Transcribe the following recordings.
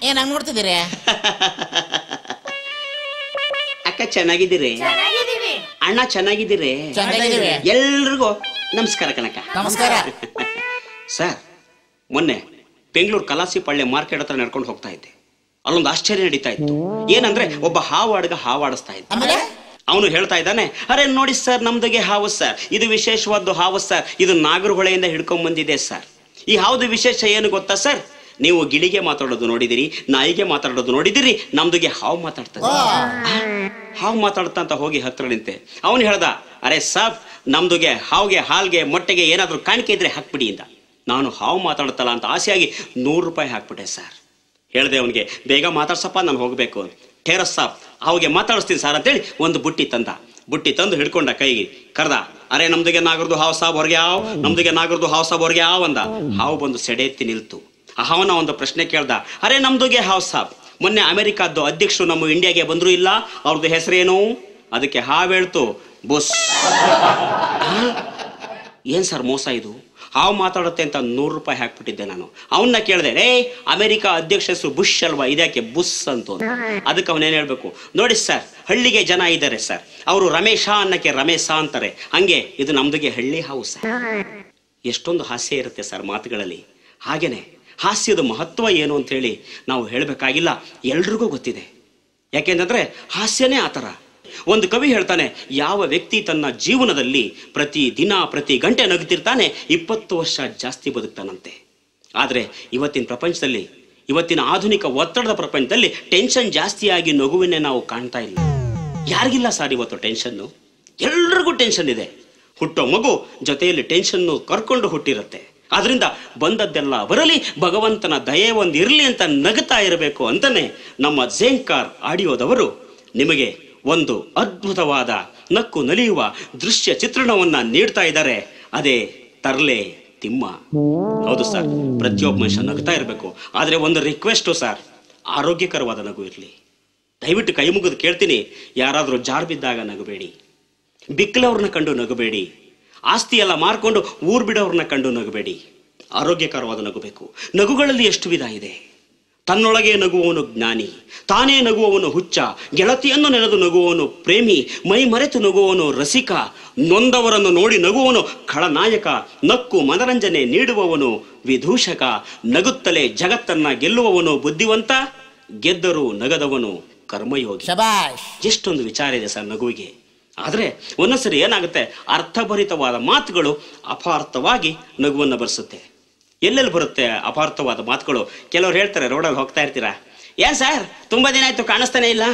ಏನ್ ಹಂಗ್ ನೋಡ್ತಿದ್ದೀರಿ ಅಕ್ಕ ಚೆನ್ನಾಗಿದ್ದೀರಿ ಅಣ್ಣ ಚೆನ್ನಾಗಿದ್ದೀರಿ ಚೆನ್ನಾಗಿದ್ದೀವಿ. ಎಲ್ರಿಗೂ ನಮಸ್ಕಾರ ಕಣಕ್ಕ ನಮಸ್ಕಾರ ಸರ್ ಮೊನ್ನೆ ಬೆಂಗಳೂರು ಕಲಾಸಿ ಪಳ್ಳೆ ಮಾರ್ಕೆಟ್ ಹತ್ರ ನಡ್ಕೊಂಡು ಹೋಗ್ತಾ ಇದ್ದೆ ಅಲ್ಲೊಂದು ಆಶ್ಚರ್ಯ ನಡೀತಾ ಇತ್ತು ಏನಂದ್ರೆ ಒಬ್ಬ ಹಾವಾಡ್ಗ ಹಾವಾಡಿಸ್ತಾ ಇದ್ದ ಆಮೇಲೆ ಅವನು ಹೇಳ್ತಾ ಇದ್ದಾನೆ ಅರೆ ನೋಡಿ ಸರ್ ನಮ್ದುಗೆ ಹಾವು ಸರ್ ಇದು ವಿಶೇಷವಾದ್ದು ಹಾವು ಸರ್ ಇದು ನಾಗರಹೊಳೆಯಿಂದ ಹಿಡ್ಕೊಂಡ್ ಬಂದಿದೆ ಸರ್ ಈ ಹಾವುದು ವಿಶೇಷ ಏನು ಗೊತ್ತಾ ಸರ್ ನೀವು ಗಿಳಿಗೆ ಮಾತಾಡೋದು ನೋಡಿದಿರಿ ನಾಯಿಗೆ ಮಾತಾಡೋದು ನೋಡಿದಿರಿ ನಮ್ದುಗೆ ಹಾವು ಮಾತಾಡ್ತದೆ ಹಾವು ಮಾತಾಡ್ತಾ ಅಂತ ಹೋಗಿ ಹತ್ರ ನಿಂತೆ ಅವನು ಹೇಳ್ದ ಅರೆ ಸಾಬ್ ನಮ್ದುಗೆ ಹಾವ್ಗೆ ಹಾಲ್ಗೆ ಮೊಟ್ಟೆಗೆ ಏನಾದ್ರೂ ಕಾಣಿಕೆ ಇದ್ರೆ ಹಾಕ್ಬಿಡಿ ಇಂದ ನಾನು ಹಾವು ಮಾತಾಡುತ್ತಲ್ಲ ಅಂತ ಆಸೆಯಾಗಿ ನೂರು ರೂಪಾಯಿ ಹಾಕ್ಬಿಟ್ಟೆ ಸರ್ ಹೇಳ್ದೆ ಅವನಿಗೆ ಬೇಗ ಮಾತಾಡ್ಸಪ್ಪ ನಾನು ಹೋಗಬೇಕು ಟೇರಸ್ ಸಾಬ್ ಅವಾಗೆ ಮಾತಾಡಿಸ್ತೀನಿ ಸರ್ ಅಂತೇಳಿ ಒಂದು ಬುಟ್ಟಿ ತಂದ ಬುಟ್ಟಿ ತಂದು ಹಿಡ್ಕೊಂಡ ಕೈಗೆ ಕರ್ದ ಅರೆ ನಮ್ದಿಗೆ ನಾಗರದು ಹಾವು ಸಾಬ್ ಹೊರಗೆ ಹಾವ್ ನಮ್ದಿಗೆ ನಾಗರದು ಹಾವು ಸಾಬ್ ಹೊರಗೆ ಹಾವ್ ಅಂದ ಹಾವು ಬಂದು ಸೆಡೆ ಎತ್ತಿ ನಿಲ್ತು ಆ ಹಾವನ ಒಂದು ಪ್ರಶ್ನೆ ಕೇಳ್ದ ಅರೆ ನಮ್ದುಗೆ ಹಾವ್ ಸಾಬ್ ಮೊನ್ನೆ ಅಮೆರಿಕದ್ದು ಅಧ್ಯಕ್ಷರು ನಮ್ಮ ಇಂಡಿಯಾಗೆ ಬಂದ್ರು ಇಲ್ಲ ಅವ್ರದ್ದು ಹೆಸರೇನು ಅದಕ್ಕೆ ಹಾವು ಹೇಳ್ತು ಬುಸ್ ಆ? ಏನ್ ಸರ್ ಮೋಸ ಇದು ಹಾವು ಮಾತಾಡುತ್ತೆ ಅಂತ ನೂರು ರೂಪಾಯಿ ಹಾಕ್ಬಿಟ್ಟಿದ್ದೆ ನಾನು ಅವನ್ನ ಕೇಳಿದೆ ರೇ ಅಮೆರಿಕ ಅಧ್ಯಕ್ಷ ಹೆಸರು ಬುಷ್ ಅಲ್ವಾ ಇದಕ್ಕೆ ಬುಸ್ ಅಂತ ಅಂದ. ಅದಕ್ಕೆ ಅವನೇನು ಹೇಳ್ಬೇಕು ನೋಡಿ ಸರ್ ಹಳ್ಳಿಗೆ ಜನ ಇದ್ದಾರೆ ಸರ್ ಅವರು ರಮೇಶ ಅನ್ನಕ್ಕೆ ರಮೇಶ ಅಂತಾರೆ ಹಂಗೆ ಇದು ನಮ್ದಿಗೆ ಹಳ್ಳಿ ಹಾವು ಸರ್ ಎಷ್ಟೊಂದು ಹಾಸ್ಯ ಇರುತ್ತೆ ಸರ್ ಮಾತುಗಳಲ್ಲಿ ಹಾಗೇನೆ ಹಾಸ್ಯದ ಮಹತ್ವ ಏನು ಅಂತ ಹೇಳಿ ನಾವು ಹೇಳಬೇಕಾಗಿಲ್ಲ ಎಲ್ರಿಗೂ ಗೊತ್ತಿದೆ ಯಾಕೆಂತಂದ್ರೆ ಹಾಸ್ಯನೇ ಆ ಥರ ಒಂದು ಕವಿ ಹೇಳ್ತಾನೆ ಯಾವ ವ್ಯಕ್ತಿ ತನ್ನ ಜೀವನದಲ್ಲಿ ಪ್ರತಿ ದಿನ ಪ್ರತಿ ಗಂಟೆ ನಗುತ್ತಿರ್ತಾನೆ ಇಪ್ಪತ್ತು ವರ್ಷ ಜಾಸ್ತಿ ಬದುಕ್ತಾನಂತೆ ಆದರೆ ಇವತ್ತಿನ ಪ್ರಪಂಚದಲ್ಲಿ ಇವತ್ತಿನ ಆಧುನಿಕ ಒತ್ತಡದ ಪ್ರಪಂಚದಲ್ಲಿ ಟೆನ್ಷನ್ ಜಾಸ್ತಿಯಾಗಿ ನಗುವನ್ನೇ ನಾವು ಕಾಣ್ತಾ ಇಲ್ಲ ಯಾರಿಗಿಲ್ಲ ಸರ್ ಇವತ್ತು ಟೆನ್ಷನ್ನು ಎಲ್ರಿಗೂ ಟೆನ್ಷನ್ ಇದೆ ಹುಟ್ಟೋ ಮಗು ಜೊತೆಯಲ್ಲಿ ಟೆನ್ಷನ್ನು ಕರ್ಕೊಂಡು ಹುಟ್ಟಿರುತ್ತೆ ಆದ್ರಿಂದ ಬಂದದ್ದೆಲ್ಲ ಬರಲಿ ಭಗವಂತನ ದಯೆ ಒಂದು ಇರಲಿ ಅಂತ ನಗುತ್ತಾ ಇರಬೇಕು ಅಂತಾನೆ ನಮ್ಮ ಝೇಂಕಾರ್ ಆಡಿಯೋದವರು ನಿಮಗೆ ಒಂದು ಅದ್ಭುತವಾದ ನಕ್ಕು ನಲಿಯುವ ದೃಶ್ಯ ಚಿತ್ರಣವನ್ನ ನೀಡ್ತಾ ಇದ್ದಾರೆ ಅದೇ ತರ್ಲೆ ತಿಮ್ಮ ಹೌದು ಸರ್ ಪ್ರತಿಯೊಬ್ಬ ಮನುಷ್ಯ ನಗ್ತಾ ಇರಬೇಕು ಆದರೆ ಒಂದು ರಿಕ್ವೆಸ್ಟು ಸರ್ ಆರೋಗ್ಯಕರವಾದ ನಗು ಇರಲಿ ದಯವಿಟ್ಟು ಕೈ ಮುಗಿದು ಕೇಳ್ತೀನಿ ಯಾರಾದರೂ ಜಾರ್ ಬಿದ್ದಾಗ ನಗಬೇಡಿ ಬಿಕ್ಕಲವ್ರನ್ನ ಕಂಡು ನಗಬೇಡಿ ಆಸ್ತಿ ಎಲ್ಲ ಮಾರ್ಕೊಂಡು ಊರ್ ಬಿಡೋರ್ನ ಕಂಡು ನಗಬೇಡಿ ಆರೋಗ್ಯಕರವಾದ ನಗುಬೇಕು ನಗುಗಳಲ್ಲಿ ಎಷ್ಟು ವಿಧ ಇದೆ ತನ್ನೊಳಗೆ ನಗುವವನು ಜ್ಞಾನಿ ತಾನೇ ನಗುವವನು ಹುಚ್ಚ ಗೆಳತಿಯನ್ನು ನೆನೆದು ನಗುವವನು ಪ್ರೇಮಿ ಮೈ ಮರೆತು ನಗುವವನು ರಸಿಕ ನೊಂದವರನ್ನು ನೋಡಿ ನಗುವವನು ಖಳನಾಯಕ ನಕ್ಕು ಮನರಂಜನೆ ನೀಡುವವನು ವಿದೂಷಕ ನಗುತ್ತಲೇ ಜಗತ್ತನ್ನ ಗೆಲ್ಲುವವನು ಬುದ್ಧಿವಂತ ಗೆದ್ದರೂ ನಗದವನು ಕರ್ಮಯೋಗಿ ಶಬಾಷ್ ಎಷ್ಟೊಂದು ವಿಚಾರ ಇದೆ ಸರ್ ನಗುವಿಗೆ ಆದರೆ ಒಂದೊಂದ್ಸರಿ ಏನಾಗುತ್ತೆ ಅರ್ಥಭರಿತವಾದ ಮಾತುಗಳು ಅಪಾರ್ಥವಾಗಿ ನಗುವನ್ನು ಬರೆಸುತ್ತೆ ಎಲ್ಲೆಲ್ಲಿ ಬರುತ್ತೆ ಅಪಾರ್ಥವಾದ ಮಾತುಗಳು ಕೆಲವ್ರು ಹೇಳ್ತಾರೆ ರೋಡಲ್ಲಿ ಹೋಗ್ತಾ ಇರ್ತೀರಾ ಏನ್ ಸರ್ ತುಂಬಾ ದಿನ ಆಯ್ತು ಕಾಣಿಸ್ತಾನೆ ಇಲ್ಲ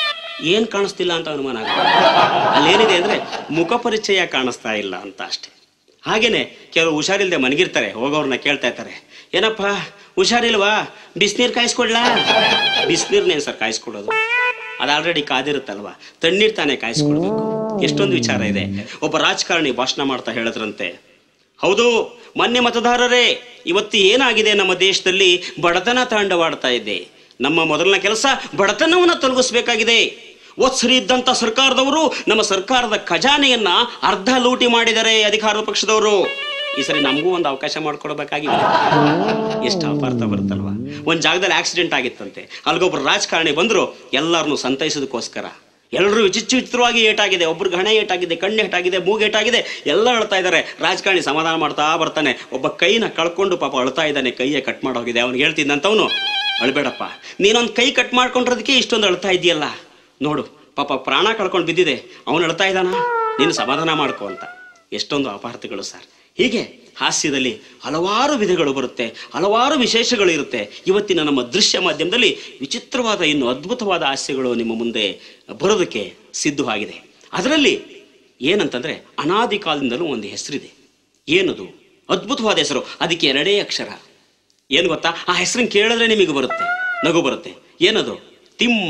ಏನ್ ಕಾಣಿಸ್ತಿಲ್ಲ ಅಂತ ಅನುಮಾನ ಆಗುತ್ತೆ ಅಲ್ಲೇನಿದೆ ಅಂದ್ರೆ ಮುಖ ಪರಿಚಯ ಕಾಣಿಸ್ತಾ ಇಲ್ಲ ಅಂತ ಅಷ್ಟೇ ಹಾಗೇನೆ ಕೆಲವು ಹುಷಾರಿಲ್ದೆ ಮನಗಿರ್ತಾರೆ ಹೋಗೋರ್ನ ಕೇಳ್ತಾ ಇರ್ತಾರೆ ಏನಪ್ಪ ಹುಷಾರಿಲ್ವಾ ಬಿಸಿನೀರು ಕಾಯಿಸ್ಕೊಡ್ಲಾ ಬಿಸಿನೀರ್ನೇ ಸರ್ ಕಾಯಿಸ್ಕೊಡೋದು ಅದು ಆಲ್ರೆಡಿ ಕಾದಿರುತ್ತಲ್ವಾ ತಣ್ಣೀರ್ ತಾನೇ ಕಾಯಿಸ್ಕೊಡ್ಬೇಕು ಎಷ್ಟೊಂದು ವಿಚಾರ ಇದೆ ಒಬ್ಬ ರಾಜಕಾರಣಿ ಭಾಷಣ ಮಾಡ್ತಾ ಹೇಳಿದ್ರಂತೆ ಹೌದು ಮೊನ್ನೆ ಮತದಾರರೇ ಇವತ್ತು ಏನಾಗಿದೆ ನಮ್ಮ ದೇಶದಲ್ಲಿ ಬಡತನ ತಾಂಡವಾಡ್ತಾ ಇದೆ ನಮ್ಮ ಮೊದಲನೇ ಕೆಲಸ ಬಡತನವನ್ನ ತೊಲಗಿಸ್ಬೇಕಾಗಿದೆ ಒತ್ಸರಿ ಇದ್ದಂತ ಸರ್ಕಾರದವರು ನಮ್ಮ ಸರ್ಕಾರದ ಖಜಾನೆಯನ್ನ ಅರ್ಧ ಲೂಟಿ ಮಾಡಿದ್ದಾರೆ ಅಧಿಕಾರ ಪಕ್ಷದವರು ಈ ಸರಿ ನಮಗೂ ಒಂದು ಅವಕಾಶ ಮಾಡ್ಕೊಡ್ಬೇಕಾಗಿದೆ ಎಷ್ಟು ಅಪಾರ್ಥ ಬರುತ್ತಲ್ವಾ ಒಂದ್ ಜಾಗದಲ್ಲಿ ಆಕ್ಸಿಡೆಂಟ್ ಆಗಿತ್ತಂತೆ ಅಲ್ಗೊಬ್ರು ರಾಜಕಾರಣಿ ಬಂದ್ರು ಎಲ್ಲರನ್ನು ಸಂತೈಸೋದಕ್ಕೋಸ್ಕರ ಎಲ್ಲರೂ ವಿಚಿತ್ರ ವಿಚಿತ್ರವಾಗಿ ಏಟಾಗಿದೆ ಒಬ್ರಿಗೆ ಹಣೆ ಏಟಾಗಿದೆ ಕಣ್ಣು ಏಟಾಗಿದೆ ಮೂಗು ಏಟಾಗಿದೆ ಎಲ್ಲ ಅಳ್ತಾ ಇದ್ದಾರೆ ರಾಜಕಾರಣಿ ಸಮಾಧಾನ ಮಾಡ್ತಾ ಬರ್ತಾನೆ ಒಬ್ಬ ಕೈನ ಕಳ್ಕೊಂಡು ಪಾಪ ಅಳ್ತಾ ಇದ್ದಾನೆ ಕೈಯೇ ಕಟ್ ಮಾಡೋಗಿದೆ ಅವ್ನಿಗೆ ಹೇಳ್ತಿದ್ದಂತವನು ಅಳ್ಬೇಡಪ್ಪ ನೀನೊಂದು ಕೈ ಕಟ್ ಮಾಡ್ಕೊಂಡಿರೋದಕ್ಕೆ ಇಷ್ಟೊಂದು ಅಳ್ತಾ ಇದೆಯಲ್ಲ ನೋಡು ಪಾಪ ಪ್ರಾಣ ಕಳ್ಕೊಂಡು ಬಿದ್ದಿದೆ ಅವನು ಅಳ್ತಾ ಇದ್ದಾನ ನೀನು ಸಮಾಧಾನ ಮಾಡ್ಕೊ ಅಂತ ಎಷ್ಟೊಂದು ಅಪಾರ್ಥಗಳು ಸರ್ ಹೀಗೆ ಹಾಸ್ಯದಲ್ಲಿ ಹಲವಾರು ವಿಧಗಳು ಬರುತ್ತೆ ಹಲವಾರು ವಿಶೇಷಗಳು ಇರುತ್ತೆ ಇವತ್ತಿನ ನಮ್ಮ ದೃಶ್ಯ ಮಾಧ್ಯಮದಲ್ಲಿ ವಿಚಿತ್ರವಾದ ಇನ್ನು ಅದ್ಭುತವಾದ ಹಾಸ್ಯಗಳು ನಿಮ್ಮ ಮುಂದೆ ಬರೋದಕ್ಕೆ ಸಿದ್ಧವಾಗಿದೆ ಅದರಲ್ಲಿ ಏನಂತಂದ್ರೆ ಅನಾದಿ ಕಾಲದಿಂದಲೂ ಒಂದು ಹೆಸರಿದೆ ಏನದು ಅದ್ಭುತವಾದ ಹೆಸರು ಅದಕ್ಕೆ ಎರಡೇ ಅಕ್ಷರ ಏನು ಗೊತ್ತಾ ಆ ಹೆಸರನ್ನು ಕೇಳಿದ್ರೆ ನಿಮಗೆ ಬರುತ್ತೆ ನಗು ಬರುತ್ತೆ ಏನದು ತಿಮ್ಮ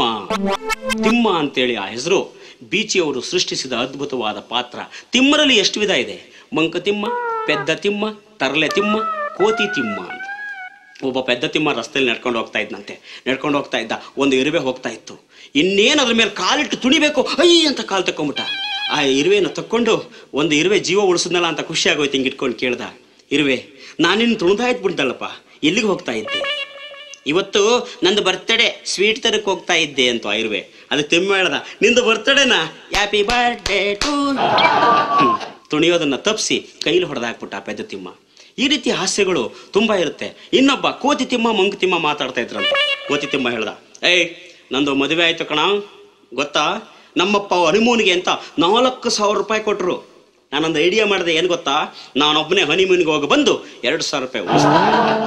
ತಿಮ್ಮ ಅಂತೇಳಿ ಆ ಹೆಸರು ಬೀಚಿಯವರು ಸೃಷ್ಟಿಸಿದ ಅದ್ಭುತವಾದ ಪಾತ್ರ ತಿಮ್ಮರಲ್ಲಿ ಎಷ್ಟು ವಿಧ ಇದೆ ಮಂಕ ತಿಮ್ಮ ಪೆದ್ದ ತಿಮ್ಮ ತರಲೆ ತಿಮ್ಮ ಕೋತಿ ತಿಮ್ಮ ಅಂತ ಒಬ್ಬ ಪೆದ್ದ ತಿಮ್ಮ ರಸ್ತೆಯಲ್ಲಿ ನಡ್ಕೊಂಡು ಹೋಗ್ತಾ ಇದ್ನಂತೆ ನಡ್ಕೊಂಡು ಹೋಗ್ತಾ ಇದ್ದ ಒಂದು ಇರುವೆ ಹೋಗ್ತಾ ಇತ್ತು ಇನ್ನೇನು ಅದ್ರ ಮೇಲೆ ಕಾಲಿಟ್ಟು ತುಣಿಬೇಕು ಐ ಅಂತ ಕಾಲು ತಕೊಂಬಿಟ್ಟ ಆ ಇರುವೆನ ತಕ್ಕೊಂಡು ಒಂದು ಇರುವೆ ಜೀವ ಉಳಿಸಿದ್ನಲ್ಲ ಅಂತ ಖುಷಿ ಆಗೋಯ್ತು ಹಿಂಗೆ ಇಟ್ಕೊಂಡು ಕೇಳ್ದ ಇರುವೆ ನಾನಿನ್ನು ತುಣಿದಾಯ್ತು ಬಿಡ್ದಲ್ಲಪ್ಪ ಎಲ್ಲಿಗೆ ಹೋಗ್ತಾ ಇದ್ದೆ ಇವತ್ತು ನಂದು ಬರ್ತಡೇ ಸ್ವೀಟ್ ತರಕ್ಕೆ ಹೋಗ್ತಾ ಇದ್ದೆ ಅಂತ ಇರುವೆ ಅದು ತಿಮ್ಮ ಹೇಳ್ದ ನಿಂದು ಬರ್ತಡೇನಾ ಹ್ಯಾಪಿ ಬರ್ಡೇ ಟು ತುಣಿಯೋದನ್ನ ತಪ್ಪಿಸಿ ಕೈಲಿ ಹೊಡೆದಾಕ್ಬಿಟ್ಟ ಪೆದ್ದ ತಿಮ್ಮ ಈ ರೀತಿ ಹಾಸ್ಯಗಳು ತುಂಬಾ ಇರುತ್ತೆ ಇನ್ನೊಬ್ಬ ಕೋತಿ ತಿಮ್ಮ ಮಂಕು ತಿಮ್ಮ ಮಾತಾಡ್ತಾ ಇದ್ರಂತ ಕೋತಿ ತಿಮ್ಮ ಹೇಳ್ದ ಏಯ್ ನಂದು ಮದುವೆ ಆಯ್ತು ಕಣ ಗೊತ್ತಾ ನಮ್ಮಪ್ಪ ಹನಿಮೂನ್ಗೆ ಅಂತ ನಾಲ್ಕು ಸಾವಿರ ರೂಪಾಯಿ ಕೊಟ್ರು ನಾನೊಂದು ಐಡಿಯಾ ಮಾಡಿದೆ ಏನು ಗೊತ್ತಾ ನಾನೊಬ್ಬನೇ ಹನಿಮೂನ್ಗೆ ಹೋಗಿ ಬಂದು ಎರಡು ಸಾವಿರ ರೂಪಾಯಿ ಉಳಿಸ್ದೆ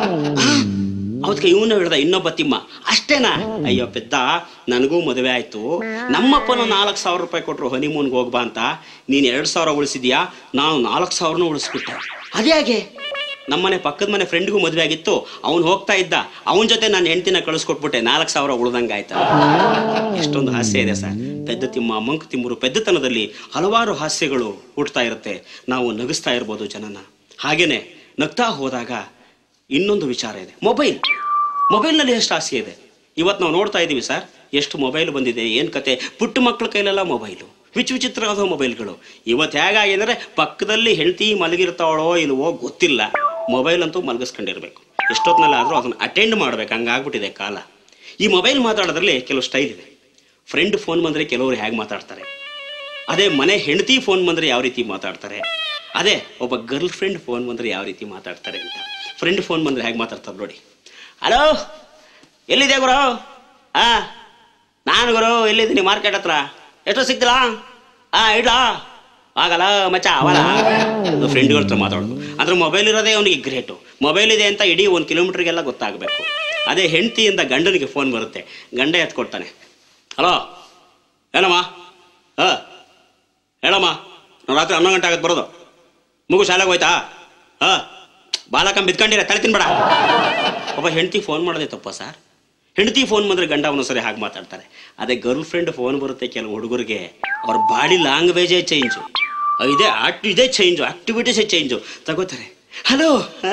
ಅವತ್ಗೆ ಇವನು ಹೇಳ್ದ ಇನ್ನೊಬ್ಬ ತಿಮ್ಮ ಅಷ್ಟೇನಾ ಅಯ್ಯೋ ಪೆದ್ದ ನನಗೂ ಮದುವೆ ಆಯ್ತು ನಮ್ಮಪ್ಪನ ನಾಲ್ಕು ಸಾವಿರ ರೂಪಾಯಿ ಕೊಟ್ರು ಹನಿಮೂನ್ಗೆ ಹೋಗ್ಬಾ ಅಂತ ನೀನು ಎರಡು ಸಾವಿರ ಉಳಿಸಿದ್ಯಾ ನಾನು ನಾಲ್ಕು ಸಾವಿರನೂ ಉಳಿಸ್ಬಿಟ್ಟೆ ಅದೇ ಹಾಗೆ ನಮ್ಮನೆ ಪಕ್ಕದ ಮನೆ ಫ್ರೆಂಡ್ಗೂ ಮದುವೆ ಆಗಿತ್ತು ಅವ್ನು ಹೋಗ್ತಾ ಇದ್ದ ಅವನ ಜೊತೆ ನಾನು ಹೆಂಡ್ತಿನ ಕಳಿಸ್ಕೊಟ್ಬಿಟ್ಟೆ ನಾಲ್ಕು ಸಾವಿರ ಉಳ್ದಂಗೆ ಆಯ್ತಾ ಎಷ್ಟೊಂದು ಹಾಸ್ಯ ಇದೆ ಸರ್ ಪೆದ್ದ ತಿಮ್ಮ ಮಂಕು ತಿಮ್ಮರು ಪೆದ್ದತನದಲ್ಲಿ ಹಲವಾರು ಹಾಸ್ಯಗಳು ಹುಟ್ತಾ ಇರುತ್ತೆ ನಾವು ನಗಿಸ್ತಾ ಇರ್ಬೋದು ಜನನ ಹಾಗೇನೆ ನಗ್ತಾ ಹೋದಾಗ ಇನ್ನೊಂದು ವಿಚಾರ ಇದೆ ಮೊಬೈಲ್ ಮೊಬೈಲ್ನಲ್ಲಿ ಎಷ್ಟು ಹಾಸ್ಯ ಇದೆ ಇವತ್ತು ನಾವು ನೋಡ್ತಾ ಇದ್ದೀವಿ ಸರ್ ಎಷ್ಟು ಮೊಬೈಲ್ ಬಂದಿದೆ ಏನು ಕತೆ ಪುಟ್ಟ ಮಕ್ಕಳ ಕೈಲೆಲ್ಲ ಮೊಬೈಲು ವಿಚ್ ವಿಚಿತ್ರವಾದ ಮೊಬೈಲ್ಗಳು ಇವತ್ತು ಹೇಗಾಗಿದೆ ಪಕ್ಕದಲ್ಲಿ ಹೆಂಡತಿ ಮಲಗಿರ್ತಾವಳೋ ಇಲ್ವೋ ಗೊತ್ತಿಲ್ಲ ಮೊಬೈಲ್ ಅಂತೂ ಮಲಗಿಸ್ಕೊಂಡಿರ್ಬೇಕು ಎಷ್ಟೊತ್ತಿನಲ್ಲಾದರೂ ಅದನ್ನು ಅಟೆಂಡ್ ಮಾಡ್ಬೇಕು ಹಂಗಾಗ್ಬಿಟ್ಟಿದೆ ಕಾಲ ಈ ಮೊಬೈಲ್ ಮಾತಾಡೋದ್ರಲ್ಲಿ ಕೆಲವು ಸ್ಟೈಲ್ ಇದೆ ಫ್ರೆಂಡ್ ಫೋನ್ ಬಂದರೆ ಕೆಲವರು ಹೇಗೆ ಮಾತಾಡ್ತಾರೆ ಅದೇ ಮನೆ ಹೆಂಡತಿ ಫೋನ್ ಬಂದರೆ ಯಾವ ರೀತಿ ಮಾತಾಡ್ತಾರೆ ಅದೇ ಒಬ್ಬ ಗರ್ಲ್ ಫ್ರೆಂಡ್ ಫೋನ್ ಬಂದರೆ ಯಾವ ರೀತಿ ಮಾತಾಡ್ತಾರೆ ಅಂತ ಫ್ರೆಂಡ್ ಫೋನ್ ಬಂದರೆ ಹೇಗೆ ಮಾತಾಡ್ತಾರೆ ನೋಡಿ ಹಲೋ ಎಲ್ಲಿದೆ ಗುರು ಆ ನಾನು ಗುರು ಎಲ್ಲಿದ್ದೀನಿ ಮಾರ್ಕೆಟ್ ಹತ್ರ ಎಷ್ಟು ಸಿಗ್ತಿಲ್ಲ ಆ ಇಡ್ಲಾ ಆಗಲ್ಲ ಮಚ್ಚ ಅವಲ್ಲ ಫ್ರೆಂಡ್ಗಳ ಹತ್ರ ಮಾತಾಡೋದು ಅಂದ್ರೆ ಮೊಬೈಲ್ ಇರೋದೇ ಅವನಿಗೆ ಗ್ರೇಟು ಮೊಬೈಲ್ ಇದೆ ಅಂತ ಇಡೀ ಒಂದು ಕಿಲೋಮೀಟ್ರಿಗೆಲ್ಲ ಗೊತ್ತಾಗಬೇಕು ಅದೇ ಹೆಂಡತಿಯಿಂದ ಗಂಡನಿಗೆ ಫೋನ್ ಬರುತ್ತೆ ಗಂಡ ಎತ್ಕೊಡ್ತಾನೆ ಹಲೋ ಏನಮ್ಮ ಹಾಂ ಹೇಳಮ್ಮ ನಾವು ರಾತ್ರಿ ಹನ್ನೊಂದು ಗಂಟೆ ಆಗತ್ತೆ ಬರೋದು ಮಗು ಶಾಲೆಗೆ ಹೋಯ್ತಾ ಹಾಂ ಬಾಲಕಂ ಬಿದ್ಕೊಂಡಿರ ತಲೆ ತಿನ್ಬೇಡ ಒಬ್ಬ ಹೆಂಡತಿ ಫೋನ್ ಮಾಡೋದೇ ತಪ್ಪ ಸರ್ ಹೆಂಡತಿ ಫೋನ್ ಬಂದರೆ ಗಂಡ ಒಂದೊಂದ್ಸರಿ ಹಾಗೆ ಮಾತಾಡ್ತಾರೆ ಅದೇ ಗರ್ಲ್ ಫ್ರೆಂಡ್ ಫೋನ್ ಬರುತ್ತೆ ಕೆಲವು ಹುಡುಗರಿಗೆ ಅವ್ರ ಬಾಡಿ ಲ್ಯಾಂಗ್ವೇಜೇ ಚೇಂಜು ಇದೇ ಆಕ್ಟ್ ಇದೇ ಚೇಂಜು ಆಕ್ಟಿವಿಟೀಸೇ ಚೇಂಜು ತಗೋತಾರೆ ಹಲೋ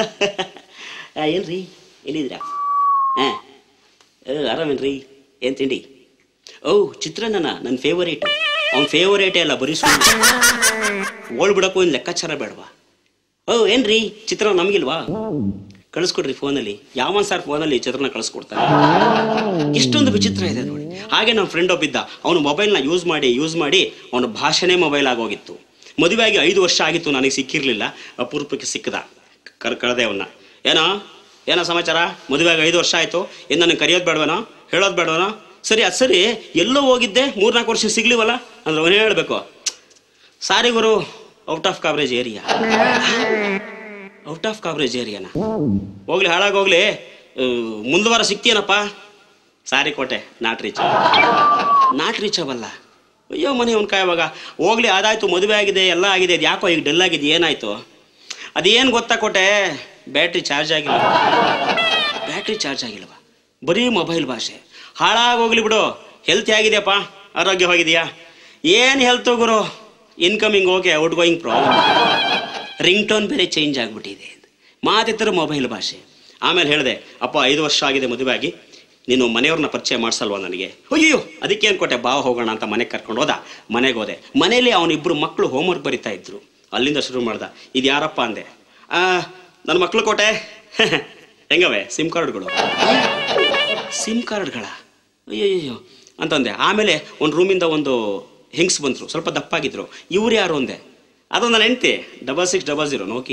ಏನ್ರಿ ಎಲ್ಲಿದ್ದೀರಾ ಹಾಂ ಆರಾಮೇನ್ರಿ ಏನು ತಿಂಡಿ ಓ ಚಿತ್ರಾನ್ನನ ನನ್ನ ಫೇವರೇಟು ಅವ್ನ ಫೇವರೇಟೇ ಅಲ್ಲ ಬರೀ ಸುಮ್ಮನೆ ಓಡ್ಬಿಡಕ್ಕೂ ಇನ್ನು ಲೆಕ್ಕಾಚಾರ ಬೇಡವಾ ಓ ಏನ್ರಿ ಚಿತ್ರ ನಮಗಿಲ್ವಾ ಕಳಿಸ್ಕೊಡ್ರಿ ಫೋನಲ್ಲಿ ಯಾವನ್ ಸರ್ ಫೋನಲ್ಲಿ ಚಿತ್ರನ ಕಳಿಸ್ಕೊಡ್ತಾನೆ ಇಷ್ಟೊಂದು ವಿಚಿತ್ರ ಇದೆ ನೋಡಿ ಹಾಗೆ ನಮ್ಮ ಫ್ರೆಂಡ್ ಒಬ್ಬಿದ್ದ ಅವನು ಮೊಬೈಲ್ನ ಯೂಸ್ ಮಾಡಿ ಯೂಸ್ ಮಾಡಿ ಅವನ ಭಾಷೆನೇ ಮೊಬೈಲ್ ಆಗೋಗಿತ್ತು ಮದುವೆಯಾಗಿ ಐದು ವರ್ಷ ಆಗಿತ್ತು ನನಗೆ ಸಿಕ್ಕಿರಲಿಲ್ಲ ಅಪರೂಪಕ್ಕೆ ಸಿಕ್ಕದ ಕರ್ ಕಳೆದೆ ಅವನ್ನ ಏನೋ ಏನೋ ಸಮಾಚಾರ ಮದುವೆಯಾಗಿ ಐದು ವರ್ಷ ಆಯಿತು ಏನು ನನಗೆ ಕರೆಯೋದು ಬೇಡವೇನೋ ಹೇಳೋದು ಬೇಡವೇನೋ ಸರಿ ಅದು ಸರಿ ಎಲ್ಲೋ ಹೋಗಿದ್ದೆ ಮೂರ್ನಾಲ್ಕು ವರ್ಷ ಸಿಗ್ಲಿವಲ್ಲ ಅಂದ್ರೆ ಅವನು ಹೇಳಬೇಕು ಸಾರಿ ಗುರು out of coverage area out of coverage ಏರಿಯಾನ ಹೋಗ್ಲಿ ಹಾಳಾಗೋಗ್ಲಿ ಮುಂದೆ ವಾರ ಸಿಗ್ತೀಯನಪ್ಪ ಸಾರಿ ಕೋಟೆ ನಾಟ್ ರೀಚ್ ನಾಟ್ ರೀಚಬಲ್ಲ ಅಯ್ಯೋ ಮನೆ ಅವ್ನ ಕಾಯುವಾಗ ಹೋಗ್ಲಿ ಅದಾಯ್ತು ಮದುವೆ ಆಗಿದೆ ಎಲ್ಲ ಆಗಿದೆ ಅದು ಯಾಕೋ ಈಗ ಡೆಲ್ ಆಗಿದೆ ಏನಾಯ್ತು ಅದೇನು ಗೊತ್ತಾ ಕೋಟೆ ಬ್ಯಾಟ್ರಿ ಚಾರ್ಜ್ ಆಗಿಲ್ಲ ಬ್ಯಾಟ್ರಿ ಚಾರ್ಜ್ ಆಗಿಲ್ವ ಬರೀ ಮೊಬೈಲ್ ಭಾಷೆ ಹಾಳಾಗೋಗ್ಲಿ ಬಿಡು ಹೆಲ್ತ್ ಹೇಗಿದೆಯಪ್ಪ ಆರೋಗ್ಯವಾಗಿದೆಯಾ ಏನು ಹೆಲ್ತ್ ಗುರು incoming okay outgoing problem ring tone ಬೇರೆ ಚೇಂಜ್ ಆಗಿಬಿಟ್ಟಿದೆ ಮಾತಿತ್ತರ ಮೊಬೈಲ್ ಭಾಷೆ ಆಮೇಲೆ ಹೇಳಿದೆ ಅಪ್ಪ ಐದು ವರ್ಷ ಆಗಿದೆ ಮದುವೆ ಆಗಿ ನೀನು ಮನೆಯವ್ರನ್ನ ಪರಿಚಯ ಮಾಡಿಸಲ್ವಾ ನನಗೆ ಅಯ್ಯೋ ಅದಕ್ಕೆ ಕೊಟ್ಟೆ ಬಾ ಹೋಗೋಣ ಅಂತ ಮನೆಗೆ ಕರ್ಕೊಂಡು ಹೋದ ಮನೆಗೆ ಹೋದೆ ಮನೇಲಿ ಅವನಿಬ್ಬರು ಮಕ್ಕಳು ಹೋಮ್ವರ್ಕ್ ಬರಿತಾ ಇದ್ರು ಅಲ್ಲಿಂದ ಶುರು ಮಾಡ್ದ ಇದು ಯಾರಪ್ಪ ಅಂದೆ ಆ, ನನ್ನ ಮಕ್ಕಳು ಕೋಟೆ ಹೆಂಗವೆ ಸಿಮ್ ಕಾರ್ಡ್ಗಳು ಸಿಮ್ ಕಾರ್ಡ್ಗಳ ಅಯ್ಯಯ್ಯೋ ಅಂತಂದೆ ಆಮೇಲೆ ಒಂದು ರೂಮಿಂದ ಒಂದು ಹೆಂಗ್ಸ್ ಬಂದರು ಸ್ವಲ್ಪ ದಪ್ಪಾಗಿದ್ರು ಇವ್ರು ಯಾರು ಅಂದೆ ಅದು ನನ್ನ ಹೆಂಡ್ತಿ ಡಬಲ್ ಸಿಕ್ಸ್ ಡಬಲ್ ಜೀರೋ ನೋಕಿ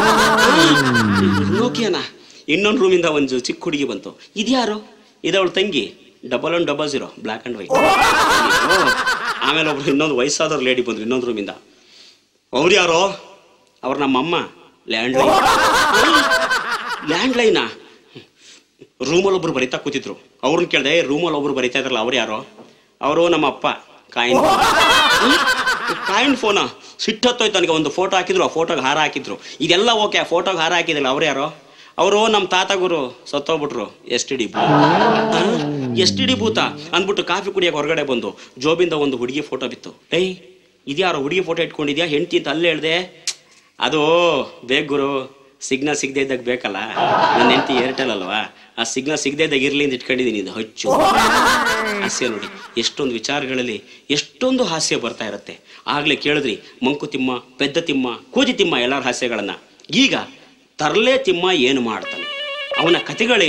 ನೋಕಿಯನ ಇನ್ನೊಂದು ರೂಮಿಂದ ಒಂದು ಚಿಕ್ಕ ಹುಡುಗಿ ಬಂತು ಇದ್ಯಾರು ಇದವಳು ತಂಗಿ double one double zero black and white ಆಮೇಲೆ ಒಬ್ರು ಇನ್ನೊಂದು ವಯಸ್ಸಾದವ್ರು ಲೇಡಿ ಬಂದ್ರು ಇನ್ನೊಂದು ರೂಮಿಂದ ಅವ್ರು ಯಾರೋ ಅವ್ರು ನಮ್ಮಮ್ಮ ಲ್ಯಾಂಡ್ ಲೈನ್ ಲ್ಯಾಂಡ್ ಲೈನಾ ರೂಮಲ್ಲಿ ಒಬ್ರು ಬರಿತಾ ಕೂತಿದ್ರು ಅವ್ರನ್ನ ಕೇಳಿದೆ ರೂಮಲ್ಲಿ ಒಬ್ರು ಬರಿತಾ ಇದ್ರಲ್ಲ ಅವ್ರು ಯಾರೋ ಅವರು ನಮ್ಮ ಅಪ್ಪ ಕಾಯಿನ್ ಕಾಯಿನ್ ಫೋನ ಸಿಟ್ಟತ್ತೋಯ್ತು ನನಗೆ ಒಂದು ಫೋಟೋ ಹಾಕಿದ್ರು ಆ ಫೋಟೋಗೆ ಹಾರ ಹಾಕಿದ್ರು ಇದೆಲ್ಲ ಓಕೆ ಆ ಫೋಟೋಗೆ ಹಾರ ಹಾಕಿದ್ರಲ್ಲ ಅವ್ರು ಯಾರೋ ಅವರು ನಮ್ಮ ತಾತ ಗುರು ಸತ್ತೋಗ್ಬಿಟ್ರು S T D S T D ಭೂತ ಅಂದ್ಬಿಟ್ಟು ಕಾಫಿ ಕುಡಿಯೋಕೆ ಹೊರಗಡೆ ಬಂದು ಜೋಬಿಂದ ಒಂದು ಹುಡುಗಿ ಫೋಟೋ ಬಿತ್ತು ಏಯ್ ಇದ್ಯಾರೋ ಹುಡುಗಿ ಫೋಟೋ ಇಟ್ಕೊಂಡಿದ್ಯಾ ಹೆಂಡ್ತಿ ಅಂತ ಅಲ್ಲೇ ಹೇಳ್ದೆ ಅದು ಬೇಗ ಗುರು ಸಿಗ್ನಲ್ ಸಿಗದೆ ಇದ್ದಾಗ ಬೇಕಲ್ಲ ನನ್ನ ಹೆಂಡತಿ ಏರ್ಟೆಲ್ ಅಲ್ವಾ ಆ ಸಿಗ್ನಲ್ ಸಿಗದೆ ಇದ್ದಾಗ ಇರ್ಲಿ ಅಂತ ಇಟ್ಕೊಂಡಿದ್ದೀನಿ ಇದು ಹಚ್ಚು ಹಾಸ್ಯ ನೋಡಿ ಎಷ್ಟೊಂದು ವಿಚಾರಗಳಲ್ಲಿ ಎಷ್ಟೊಂದು ಹಾಸ್ಯ ಬರ್ತಾ ಇರುತ್ತೆ ಆಗ್ಲೇ ಕೇಳಿದ್ರಿ ಮಂಕುತಿಮ್ಮ ಪೆದ್ದ ತಿಮ್ಮ ಕೂಜಿ ತಿಮ್ಮ ಎಲ್ಲರ ಹಾಸ್ಯಗಳನ್ನ ಈಗ ತರ್ಲೆ ತಿಮ್ಮ ಏನು ಮಾಡ್ತಾನೆ ಅವನ ಕಥೆಗಳೇನು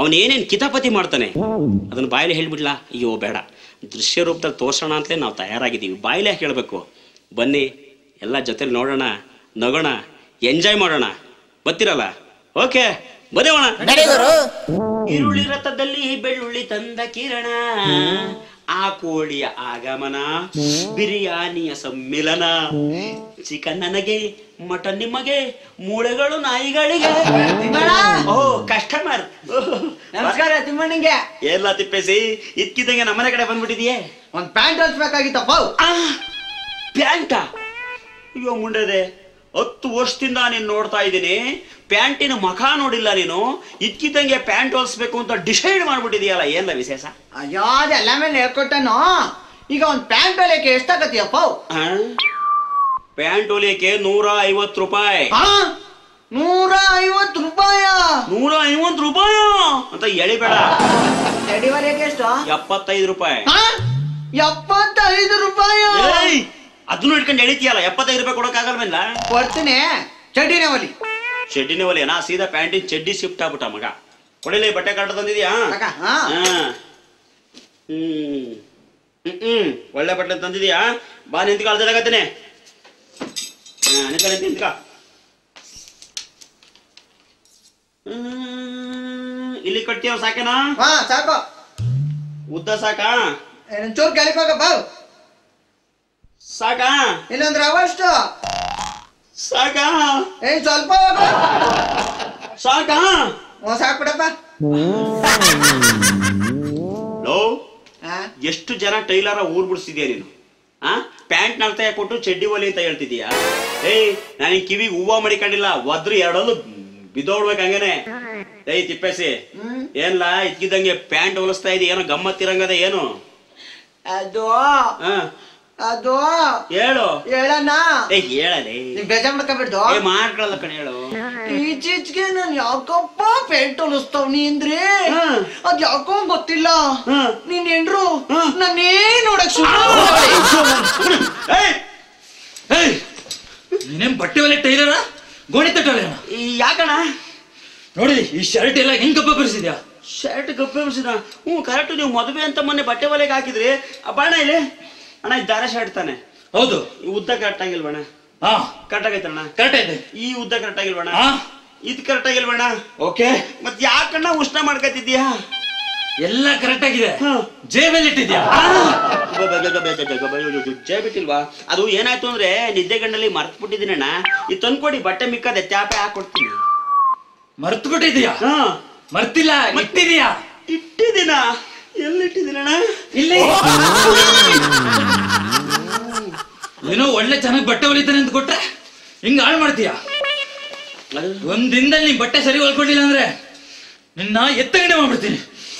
ಅವನೇನೇನು ಕಿತಾಪತಿ ಮಾಡ್ತಾನೆ ಅದನ್ನ ಬಾಯಲ್ಲಿ ಹೇಳ್ಬಿಡ್ಲಾ ಅಯ್ಯೋ ಬೇಡ ದೃಶ್ಯ ರೂಪದಲ್ಲಿ ತೋರ್ಸೋಣ ಅಂತಲೇ ನಾವು ತಯಾರಾಗಿದ್ದೀವಿ ಬಾಯಿಲೆ ಹೇಳಬೇಕು ಬನ್ನಿ ಎಲ್ಲ ಜೊತೆಲಿ ನೋಡೋಣ ನಗೋಣ ಎಂಜಾಯ್ ಮಾಡೋಣ ಬರ್ತಿರಲ್ಲ ಓಕೆ ಬದೇವಣ ನಡೆಯುವರು ಈರುಳ್ಳಿ ರಥದಲ್ಲಿ ಬೆಳ್ಳುಳ್ಳಿ ತಂದ ಕಿರಣ ಆ ಕೋಳಿಯ ಆಗಮನ ಬಿರಿಯಾನಿಯ ಸಮ್ಮಿಲನ ಚಿಕನ್ ನನಗೆ ಮಟನ್ ನಿಮಗೆ ಮೂಳೆಗಳು ನಾಯಿಗಳಿಗೆ ಓ ಕಸ್ಟಮರ್ ನಮಸ್ಕಾರ ತಿಮ್ಮಣ್ಣಂಗೆ ಎಲ್ಲ ತಿಪ್ಪೇಸಿ ಇದ್ಕಿದ್ದಂಗೆ ನಮ್ಮನೆ ಕಡೆ ಬಂದ್ಬಿಟ್ಟಿದೆಯೇ ಒಂದ್ ಪ್ಯಾಂಟ್ ಹೊಲ್ಸ್ಬೇಕಾಗಿತ್ತಪ್ಪ ಆ ಪ್ಯಾಂಟ ಅಯ್ಯೋ ಮುಂಡದೆ ಹತ್ತು ವರ್ಷದಿಂದ ನೀನು ನೋಡ್ತಾ ಇದ್ದೀನಿ ಪ್ಯಾಂಟಿನ ಮಖ ನೋಡಿಲ್ಲ ನೀನು ಇದ್ಕಿದ್ದಂಗೆ ಪ್ಯಾಂಟ್ ಹೊಲಿಸ್ಬೇಕು ಅಂತ ಡಿಸೈಡ್ ಮಾಡ್ಬಿಟ್ಟಿದೆಯಲ್ಲ ಏನ ವಿಶೇಷ ಅಯ್ಯೋ ಅದೆಲ್ಲ ಮೇಲೆ ಹೇಳ್ಕೊಟ್ಟನು ಈಗ ಒಂದ್ ಪ್ಯಾಂಟ್ ಹೊಲಿಯಕ್ಕೆ ಎಷ್ಟಾಗತ್ತೀಯಪ್ಪ ಆ? ಪ್ಯಾಂಟ್ ಹೊಲಿಯಕ್ಕೆ ನೂರ ಐವತ್ತು ರೂಪಾಯಿ ಹಾ ನೂರ ಐವತ್ತು ರೂಪಾಯ ನೂರ ಐವತ್ತು ರೂಪಾಯ ಅಂತ ಎಳಿಬೇಡ ಚಡಿ ಹೊಲಿಯಕ್ಕೆ ಎಷ್ಟು ಎಪ್ಪತ್ತೈದು ರೂಪಾಯಿ ಹಾ ಎಪ್ಪತ್ತೈದು ರೂಪಾಯ ಏಯ್! ಅದನ್ನು ಇಟ್ಕೊಂಡು ಎಳಿತೀಯಲ್ಲ ಎಪ್ಪತ್ತೈದು ರೂಪಾಯಿ ಕೊಡೋಕ್ಕಾಗಲ್ವಲ್ಲ ಕೊಡ್ತೀನಿ ಚಡಿನೇ ಹೊಲಿ ಚಡ್ಡಿನೇ ಒಲೆ ನಾ ಸೀದಾ ಪ್ಯಾಂಟಿನ ಚಡ್ಡಿ ಶಿಫ್ಟ್ ಆಗ್ಬಿಟ್ಟ ಮಗ ಕೊಡಿಲಿ ಬಟ್ಟೆ ಕಟ್ಟ ತಂದಿದ್ಯಾ ಅಕ್ಕ, ಹಾ. ಹಾ. ಹ್ಮ್ ಹ್ಮ್ ಹ್ಮ್ ಒಳ್ಳೆ ಬಟ್ಟೆ ತಂದಿದ್ಯಾ ಬಾ ನಿಂತ್ಕ ಅಳ್ದಾಗತ್ತೇನೆ ಹಾ ನಿಂತ್ಕ ನಿಂತ್ಕ ನಿಂತ್ಕ ಹ್ಮ್, ಇಲ್ಲಿ ಕಟ್ತೀವ ಸಾಕೇನಾ ಹಾ ಸಾಕು ಉದ್ದ ಸಾಕಾ ಒಂಚೂರು ಕೆಳಕೋಗಪ್ಪ ಸಾಕಾ ಇಲ್ಲೊಂದ್ ಅವಷ್ಟು ಸಾಕಾ ಏನ್ ಸ್ವಲ್ಪ ಹೋಗು. ಸಾಕಾ ಹ್ಞೂ ಸಾಕು ಬಿಡಪ್ಪ ಲೋ ಹಾ ಎಷ್ಟು ಜನ ಟೈಲರ ಊರ್ ಬಿಡಿಸಿದ್ಯಾ ನೀನು ಆ ಪ್ಯಾಂಟ್ ನಲ್ತಾಯ ಕೊಟ್ಟು ಚಡ್ಡಿ ಒಲಿ ಅಂತ ಹೇಳ್ತಿದೀಯಾ ಏಯ್ ನಾನು ಈ ಕಿವಿಗೆ ಹೂವ ಮಡಿಕೊಂಡಿಲ್ಲ ಒದ್ರು ಎರಡಲ್ಲೂ ಬಿದ್ದೋಡ್ಬೇಕು ಹಂಗೇನೆ ಏಯ್ ತಿಪ್ಪೇಸಿ ಹ್ಮ್. ಏನ್ಲಾ ಇದ್ಕಿದ್ದಂಗೆ ಪ್ಯಾಂಟ್ ಹೊಲಿಸ್ತಾ ಇದೀಯ ಏನೋ ಗಮ್ಮತ್ತಿರಂಗದ ಏನು ಅದು ಆ ಅದು ಹೇಳು ಹೇಳಣ್ಣ ಏ ಹೇಳಲೇ ನೀವ್ ಬೇಜಾರ್ ಮಾಡ್ಕೊಬಿಡ್ದು ಏ ಮಾಡ್ಕೊಳ್ಳಲ್ಲ ಕಣ ಹೇಳು ಈಚೀಚೆಗೆ ನಾನು ಯಾಕಪ್ಪ ಪೇಂಟ್ ಹೊಲಿಸ್ತಾವ್ನಿ ಅಂದ್ರೆ ಹ್ಮ್. ಅದ್ ಯಾಕೋ ಗೊತ್ತಿಲ್ಲ ಹ್ಮ್. ನೀನ್ ಹೆಂಡ್ರು ಹ್ಮ್. ನಾನೇ ನೋಡಕ್ ಶುರು ಮಾಡ್ದೆ. ಏಯ್! ಏಯ್ ನೀನೇನ್ ಬಟ್ಟೆ ಒಲೆ ಟೈಲರ ಗೋಣಿ ತಟ್ಟೋಣ ಈ ಯಾಕಣ ನೋಡಿ ಈ ಶರ್ಟ್ ಎಲ್ಲ ಹೆಂಗ್ ಕಪ್ಪ ಬರ್ಸಿದ್ಯಾ ಶರ್ಟ್ ಗಪ್ಪಿಸಿದ ಹ್ಞೂ ಕರೆಕ್ಟ್ ನೀವು ಮದುವೆ ಅಂತ ಮೊನ್ನೆ ಬಟ್ಟೆ ಒಲೆಗೆ ಹಾಕಿದ್ರಿ ಆ ಬಣ್ಣ ಇಲ್ಲಿ ಅಣ್ಣ ಇದು ದಾರ ಶರ್ಟ್ ತಾನೆ ಹೌದು ಈ ಉದ್ದ ಕರೆಕ್ಟ್ ಆಗಿಲ್ವಣ್ಣ ಹಾ ಕರೆಕ್ಟ್ ಆಗೈತಣ್ಣ ಕರೆಕ್ಟ್ ಐತೆ ಈ ಉದ್ದ ಕರೆಕ್ಟ್ ಆಗಿಲ್ವಣ್ಣ ಹಾ ಇದು ಕರೆಕ್ಟ್ ಆಗಿಲ್ವಣ್ಣ ಓಕೆ ಮತ್ ಯಾಕಣ್ಣ ಉಷ್ಣ ಮಾಡ್ಕೊತಿದ್ಯಾ ಎಲ್ಲ ಕರೆಕ್ಟ್ ಆಗಿದೆ ಹಾ. ಜೇಬಲ್ಲಿ ಇಟ್ಟಿದ್ಯಾ ಜಯ ಬಿಟ್ಟಿಲ್ವಾ ಅದು ಏನಾಯ್ತು ಅಂದ್ರೆ ನಿದ್ದೆ ಗಂಡಲ್ಲಿ ಮರ್ತ್ ಬಿಟ್ಟಿದ್ದೀನಣ್ಣ ಇದು ತಂದ್ಕೊಡಿ ಬಟ್ಟೆ ಮಿಕ್ಕದೆ ತ್ಯಾಪೆ ಹಾಕೊಡ್ತೀನಿ ಮರ್ತು ಬಿಟ್ಟಿದ್ಯಾ ಹಾ ಮರ್ತಿಲ್ಲ ಇಟ್ಟಿದ್ಯಾ ಇಟ್ಟಿದ್ದೀನ ಎಲ್ಲಿಟ್ಟಿದ್ದೀನಣ್ಣ ಇಲ್ಲಿ ಏನೋ ಒಳ್ಳೆ ಚೆನ್ನಾಗಿ ಬಟ್ಟೆ ಹೊಲಿತಾನೆ ಅಂತ ಕೊಟ್ರೆ ಹಿಂಗ ಹಾಳು ಮಾಡ್ತೀಯಾ ಒಂದ್ ದಿನದಲ್ಲಿ ನೀನ್ ಬಟ್ಟೆ ಸರಿ ಹೊಲ್ಕೊಡ್ಲಿಲ್ಲ ಅಂದ್ರೆ ನಿನ್ನ ಎತ್ತಗಡೆ ಮಾಡ್ಬಿಡ್ತೀನಿ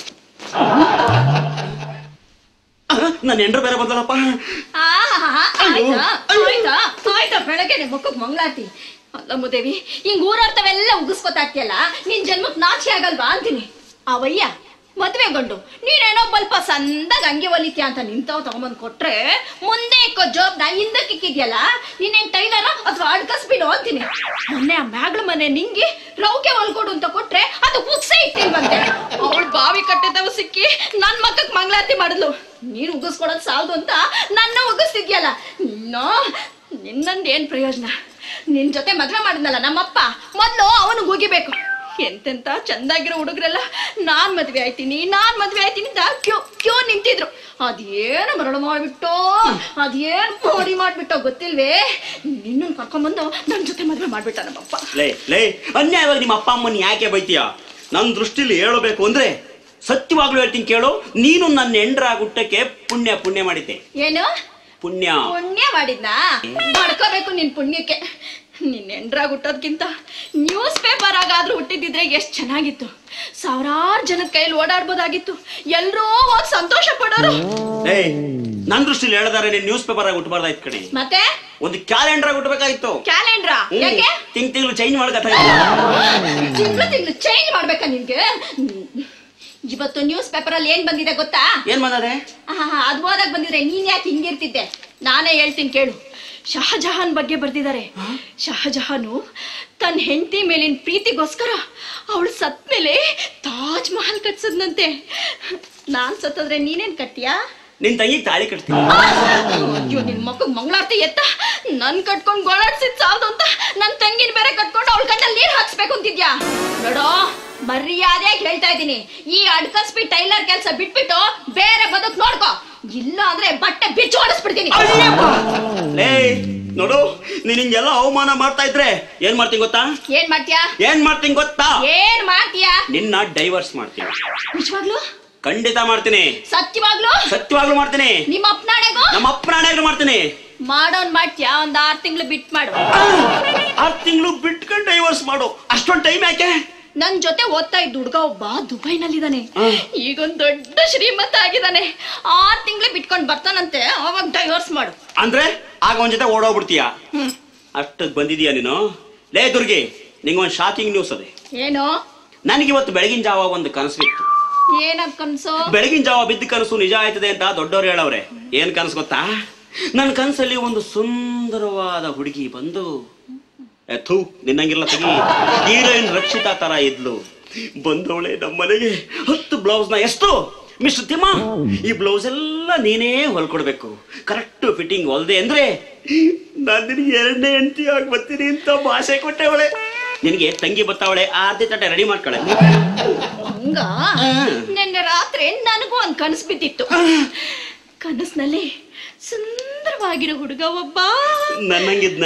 ನನ್ನ ಹೆಂಡ್ರು ಬೇರೆ ಬಂದಲ್ಲಪ್ಪ ಆಹಾಹಾ, ಆಯ್ತಾ ಆಯ್ತಾ ಆಯ್ತಾ ಬೆಳಗ್ಗೆ ನಿಮ್ ಮುಖಕ್ ಮಂಗಳಾತಿ ಅಲ್ಲ ಮುದೇವಿ ಹಿಂಗ್ ಊರಾಡ್ತವೆಲ್ಲ ಉಗಿಸ್ಕೊತಾಕ್ತಿಯಲ್ಲ ನಿನ್ ಜನ್ಮಕ್ ನಾಚಿ ಆಗಲ್ವಾ ಅಂತೀನಿ ಅವಯ್ಯ ಮದ್ವೆಗೊಂಡು ನೀನೇನೋ ಸ್ವಲ್ಪ ಸಂದಾಗ ಹಂಗೆ ಒಲಿತ್ಯಾ ಅಂತ ನಿಂತವ್ ತಗೊಂಬಂದ್ ಕೊಟ್ರೆ ಮುಂದೆ ಇಕ್ಕೋ ಜಾಬ್ನ ಹಿಂದಕ್ಕೆ ಇಕ್ಕಿದ್ಯಲ್ಲ ನೀನೇನ್ ಟೈಲರ ಅಥವಾ ಅಡ್ಕಸ್ಬಿಡು ಅಂತೀನಿ ಮೊನ್ನೆ ಆ ಮ್ಯಾಗ್ಳ ಮನೆ ನಿಂಗಿ ರೌಕೆ ಹೊಲ್ಕೊಡು ಅಂತ ಕೊಟ್ರೆ ಅದು ಉಗ್ಸೆ ಇಟ್ಟಿಲ್ವಂತೆ ಅವಳು ಬಾವಿ ಕಟ್ಟಿದವ ಸಿಕ್ಕಿ ನನ್ ಮಕ್ಕಕ್ ಮಂಗಳಾರತಿ ಮಾಡಿದ್ಲು ನೀನು ಉಗಿಸ್ಕೊಡೋದ್ ಸಾಲದು ಅಂತ ನನ್ನ ಉಗಿಸ್ತಿದ್ಯಲ್ಲ ನಿನ್ನ ನಿನ್ನಂದ್ ಏನ್ ಪ್ರಯೋಜನ ನಿನ್ ಜೊತೆ ಮದ್ವೆ ಮಾಡಿದ್ನಲ್ಲ ನಮ್ಮಪ್ಪ ಮೊದ್ಲು ಅವನು ಉಗಿಬೇಕು ಎಂತೆಂತ ಚಂದಾಗಿರೋ ಹುಡುಗರೆಲ್ಲ ನಾನ್ ಮದ್ವೆ ಆಯ್ತೀನಿ ನಾನ್ ಮದ್ವೆ ಆಯ್ತೀನಿ ಅಂತ ಕ್ಯೂ ಕ್ಯೂ ನಿಂತಿದ್ರು ಅದೇನು ಮರಳು ಮಾಡ್ಬಿಟ್ಟು ಅದೇನು ಮೋಡಿ ಮಾಡ್ಬಿಟ್ಟೋ ಗೊತ್ತಿಲ್ವೇ ನಿನ್ನನ್ ಕರ್ಕೊಂಬಂದು ನನ್ ಜೊತೆ ಮದ್ವೆ ಮಾಡ್ಬಿಟ್ಟ ನಮ್ಮಪ್ಪ ಲೇ ಲೇ ಅನ್ಯಾಯವಾಗಿ ನಿಮ್ಮ ಅಪ್ಪ ಅಮ್ಮನ ಯಾಕೆ ಬೈತೀಯ ನನ್ನ ದೃಷ್ಟಿಲಿ ಹೇಳಬೇಕು ಅಂದ್ರೆ ಸತ್ಯವಾಗ್ಲೂ ಹೇಳ್ತೀನಿ ಕೇಳು ನೀನು ನನ್ನ ಹೆಂಡ್ರಾಗುಟ್ಟಕ್ಕೆ ಪುಣ್ಯ ಪುಣ್ಯ ಮಾಡಿದ್ದೆ ಏನು ಪುಣ್ಯ ಪುಣ್ಯ ಮಾಡಿದ್ನಾ ಮಾಡ್ಕೋಬೇಕು ನಿನ್ ಪುಣ್ಯಕ್ಕೆ ನಿನ್ ಹೆಂಡ್ರಾಗ ಹುಟ್ಟೋದ್ಕಿಂತ ನ್ಯೂಸ್ ಪೇಪರ್ ಆಗಾದ್ರೂ ಹುಟ್ಟಿದಿದ್ರೆ ಎಷ್ಟ್ ಚೆನ್ನಾಗಿತ್ತು ಸಾವಿರಾರು ಜನದ ಕೈಯಲ್ಲಿ ಓಡಾಡ್ಬೋದಾಗಿತ್ತು ಎಲ್ರೂ ಹೋಗಿ ಸಂತೋಷ ಪಡೋರು ಲೇ ನನ್ನ ದೃಷ್ಟಿಲಿ ಹೇಳ್ದಾರೆ ನೀನು ನ್ಯೂಸ್ ಪೇಪರ್ ಆಗಿ ಹುಟ್ಟಬಾರ್ದಾಯ್ತು ಕಣೆ ಮತ್ತೆ ಒಂದು ಕ್ಯಾಲೆಂಡರ್ ಆಗಿ ಹುಟ್ಟಬೇಕಾಗಿತ್ತು ಕ್ಯಾಲೆಂಡ್ರಾ ಯಾಕೆ ತಿಂಗ್ ತಿಂಗಳು ಚೇಂಜ್ ಮಾಡ್ಕತ್ತ ತಿಂಗಳು ತಿಂಗಳು ಚೇಂಜ್ ಮಾಡ್ಬೇಕಾ ನಿನ್ಗೆ ಹ್ಮ್. ಇವತ್ತು ನ್ಯೂಸ್ ಪೇಪರ್ ಅಲ್ಲಿ ಏನ್ ಬಂದಿದೆ ಗೊತ್ತಾ ಏನ್ ಬಂದದೆ ಆಹಾ, ಅದು ಓದಕ್ ಬಂದಿದ್ರೆ ನೀನ್ ಯಾಕೆ ಹಿಂಗಿರ್ತಿದ್ದೆ ನಾನೇ ಹೇಳ್ತೀನಿ ಕೇಳು ಶಹಜಹಾನ್ ಬಗ್ಗೆ ಬರ್ದಿದ್ದಾರೆ ಶಹಜಹಾನು ತನ್ನ ಹೆಂಡತಿ ಮೇಲಿನ ಪ್ರೀತಿಗೋಸ್ಕರ ಅವಳು ಸತ್ ಮೇಲೆ ತಾಜ್ ಮಹಲ್ ಕಟ್ಸದ್ನಂತೆ ನಾನ್ ಸತ್ತೋದ್ರೆ ನೀನೇನ್ ಕಟ್ತೀಯಾ ನಿನ್ ತಂಗಿಗೆ ತಾಳಿ ಕಟ್ತೀನಿ ಅಯ್ಯೋ ನಿನ್ ಮಕ್ಕಳು ಮಂಗಳಾರತಿ ಎತ್ತ ನನ್ ಕಟ್ಕೊಂಡ್ ಗೋಳಾಡ್ಸಿದ್ ಸಾವ್ದು ಅಂತ ನನ್ ತಂಗಿನ ಬೇರೆ ಕಟ್ಕೊಂಡು ಅವಳ ಕಣ್ಣಲ್ಲಿ ನೀರ್ ಹಾಕ್ಸ್ಬೇಕು ಅಂತಿದ್ಯಾ ನೋಡೋ ಮರ್ಯಾದೆಯಾಗಿ ಹೇಳ್ತಾ ಇದ್ದೀನಿ ಈ ಅಡ್ಕಸ್ಬಿ ಟೈಲರ್ ಕೆಲಸ ಬಿಟ್ಬಿಟ್ಟು ಬೇರೆ ಬದುಕ್ ನೋಡ್ಕೋ ಇಲ್ಲ ಅಂದ್ರೆ ಬಟ್ಟೆ ಬಿಚ್ಚು ಓಡಿಸ್ಬಿಡ್ತೀನಿ ಲೇ ನೋಡು ನೀನ್ ಹಿಂಗೆಲ್ಲ ಅವಮಾನ ಮಾಡ್ತಾ ಇದ್ರೆ ಏನ್ ಮಾಡ್ತೀನಿ ಗೊತ್ತಾ ಏನ್ ಮಾಡ್ತೀಯಾ ಏನ್ ಮಾಡ್ತೀನಿ ಗೊತ್ತಾ ಏನ್ ಮಾಡ್ತೀಯಾ ನಿನ್ನ ಡೈವರ್ಸ್ ಮಾಡ್ತೀನಿ ನಿಜವಾಗ್ಲು ಖಂಡಿತ ಮಾಡ್ತೀನಿ ಸತ್ಯವಾಗ್ಲು ಸತ್ಯವಾಗ್ಲೂ ಮಾಡ್ತೀನಿ ನಿಮ್ಮ ಅಪ್ಪನಾಣೆಗೂ ನಮ್ಮ ಅಪ್ಪನ ಹಣೆಗೂ ಮಾಡ್ತೀನಿ ಮಾಡೋನ್ ಮಾಡ್ತೀಯಾ ಒಂದ್ ಆರ್ ತಿಂಗಳು ಬಿಟ್ ಮಾಡು ಆರ್ ತಿಂಗಳು ಬಿಟ್ಕೊಂಡು ಡೈವರ್ಸ್ ಮಾಡು ಅಷ್ಟೊಂದು ಟೈಮ್ ಯಾಕೆ ನನ್ ಜೊತೆ ಓದ್ತಾ ಇದ್ದ ಹುಡ್ಗ ಒಬ್ಬ ದುಬೈನಲ್ಲಿದ್ದಾನೆ ಈಗೊಂದ್ ದೊಡ್ಡ ಶ್ರೀಮಂತ ಆಗಿದ್ದಾನೆ ಆರ್ ತಿಂಗ್ಳು ಬಿಟ್ಕೊಂಡ್ ಬರ್ತಾನಂತೆ ಅವಾಗ ಡೈವರ್ಸ್ ಮಾಡು ಅಂದ್ರೆ ಆಗ ಅವನ ಜೊತೆ ಓಡೋಗ್ಬಿಡ್ತೀಯ ಅಷ್ಟದ್ ಬಂದಿದೀಯ ನೀನು ಲೇ ದುರ್ಗಿ ನಿಂಗೊಂದು ಶಾಕಿಂಗ್ ನ್ಯೂಸ್ ಅದೇ ಏನು ನನಗಿವತ್ತು ಬೆಳಗಿನ ಜಾವ ಒಂದು ಕನಸು ಬಿತ್ತು ಏನದ್ ಕನ್ಸು ಬೆಳಗಿನ ಜಾವ ಬಿದ್ದ ಕನಸು ನಿಜ ಆಯ್ತದೆ ಅಂತ ದೊಡ್ಡವ್ರು ಹೇಳವ್ರೆ ಏನ್ ಕನಸು ಗೊತ್ತಾ ನನ್ನ ಕನಸಲ್ಲಿ ಒಂದು ಸುಂದರವಾದ ಹುಡುಗಿ ಬಂದು ಏ, ಥು ನಿನ್ನಂಗಿಲ್ಲ ತೆಗಿ ಹೀರೋಯಿನ್ ರಕ್ಷಿತಾ ತರ ಇದ್ಲು ಬಂದವಳೆ ನಮ್ಮ ಮನೆಗೆ ಹತ್ತು ಬ್ಲೌಸ್ ನ ಎಷ್ಟು ಮಿಸ್ಟರ್ ತಿಮ್ಮ ಈ ಬ್ಲೌಸ್ ಎಲ್ಲ ನೀನೇ ಹೊಲ್ಕೊಡ್ಬೇಕು ಕರೆಕ್ಟ್ ಫಿಟ್ಟಿಂಗ್ ಹೊಲ್ದೆ ಅಂದ್ರೆ ನಾನು ನಿನಗೆ ಎರಡನೇ ಹೆಂಡತಿ ಆಗಿ ಬರ್ತೀನಿ ಅಂತ ಭಾಷೆ ಕೊಟ್ಟವಳೆ ನಿನಗೆ ತಂಗಿ ಬರ್ತಾವಳೆ ಆರ್ತಿ ತಟ್ಟೆ ರೆಡಿ ಮಾಡ್ಕೊಳೆ ಹಂಗ ನಿನ್ನೆ ರಾತ್ರಿ ನನಗೂ ಒಂದ್ ಕನಸು ಬಿದ್ದಿತ್ತು ಕನಸ್ನಲ್ಲಿ ಸುಂದರವಾಗಿರೋ ಹುಡುಗ ಒಬ್ಬ ನನ್ನಂಗಿದ್ನ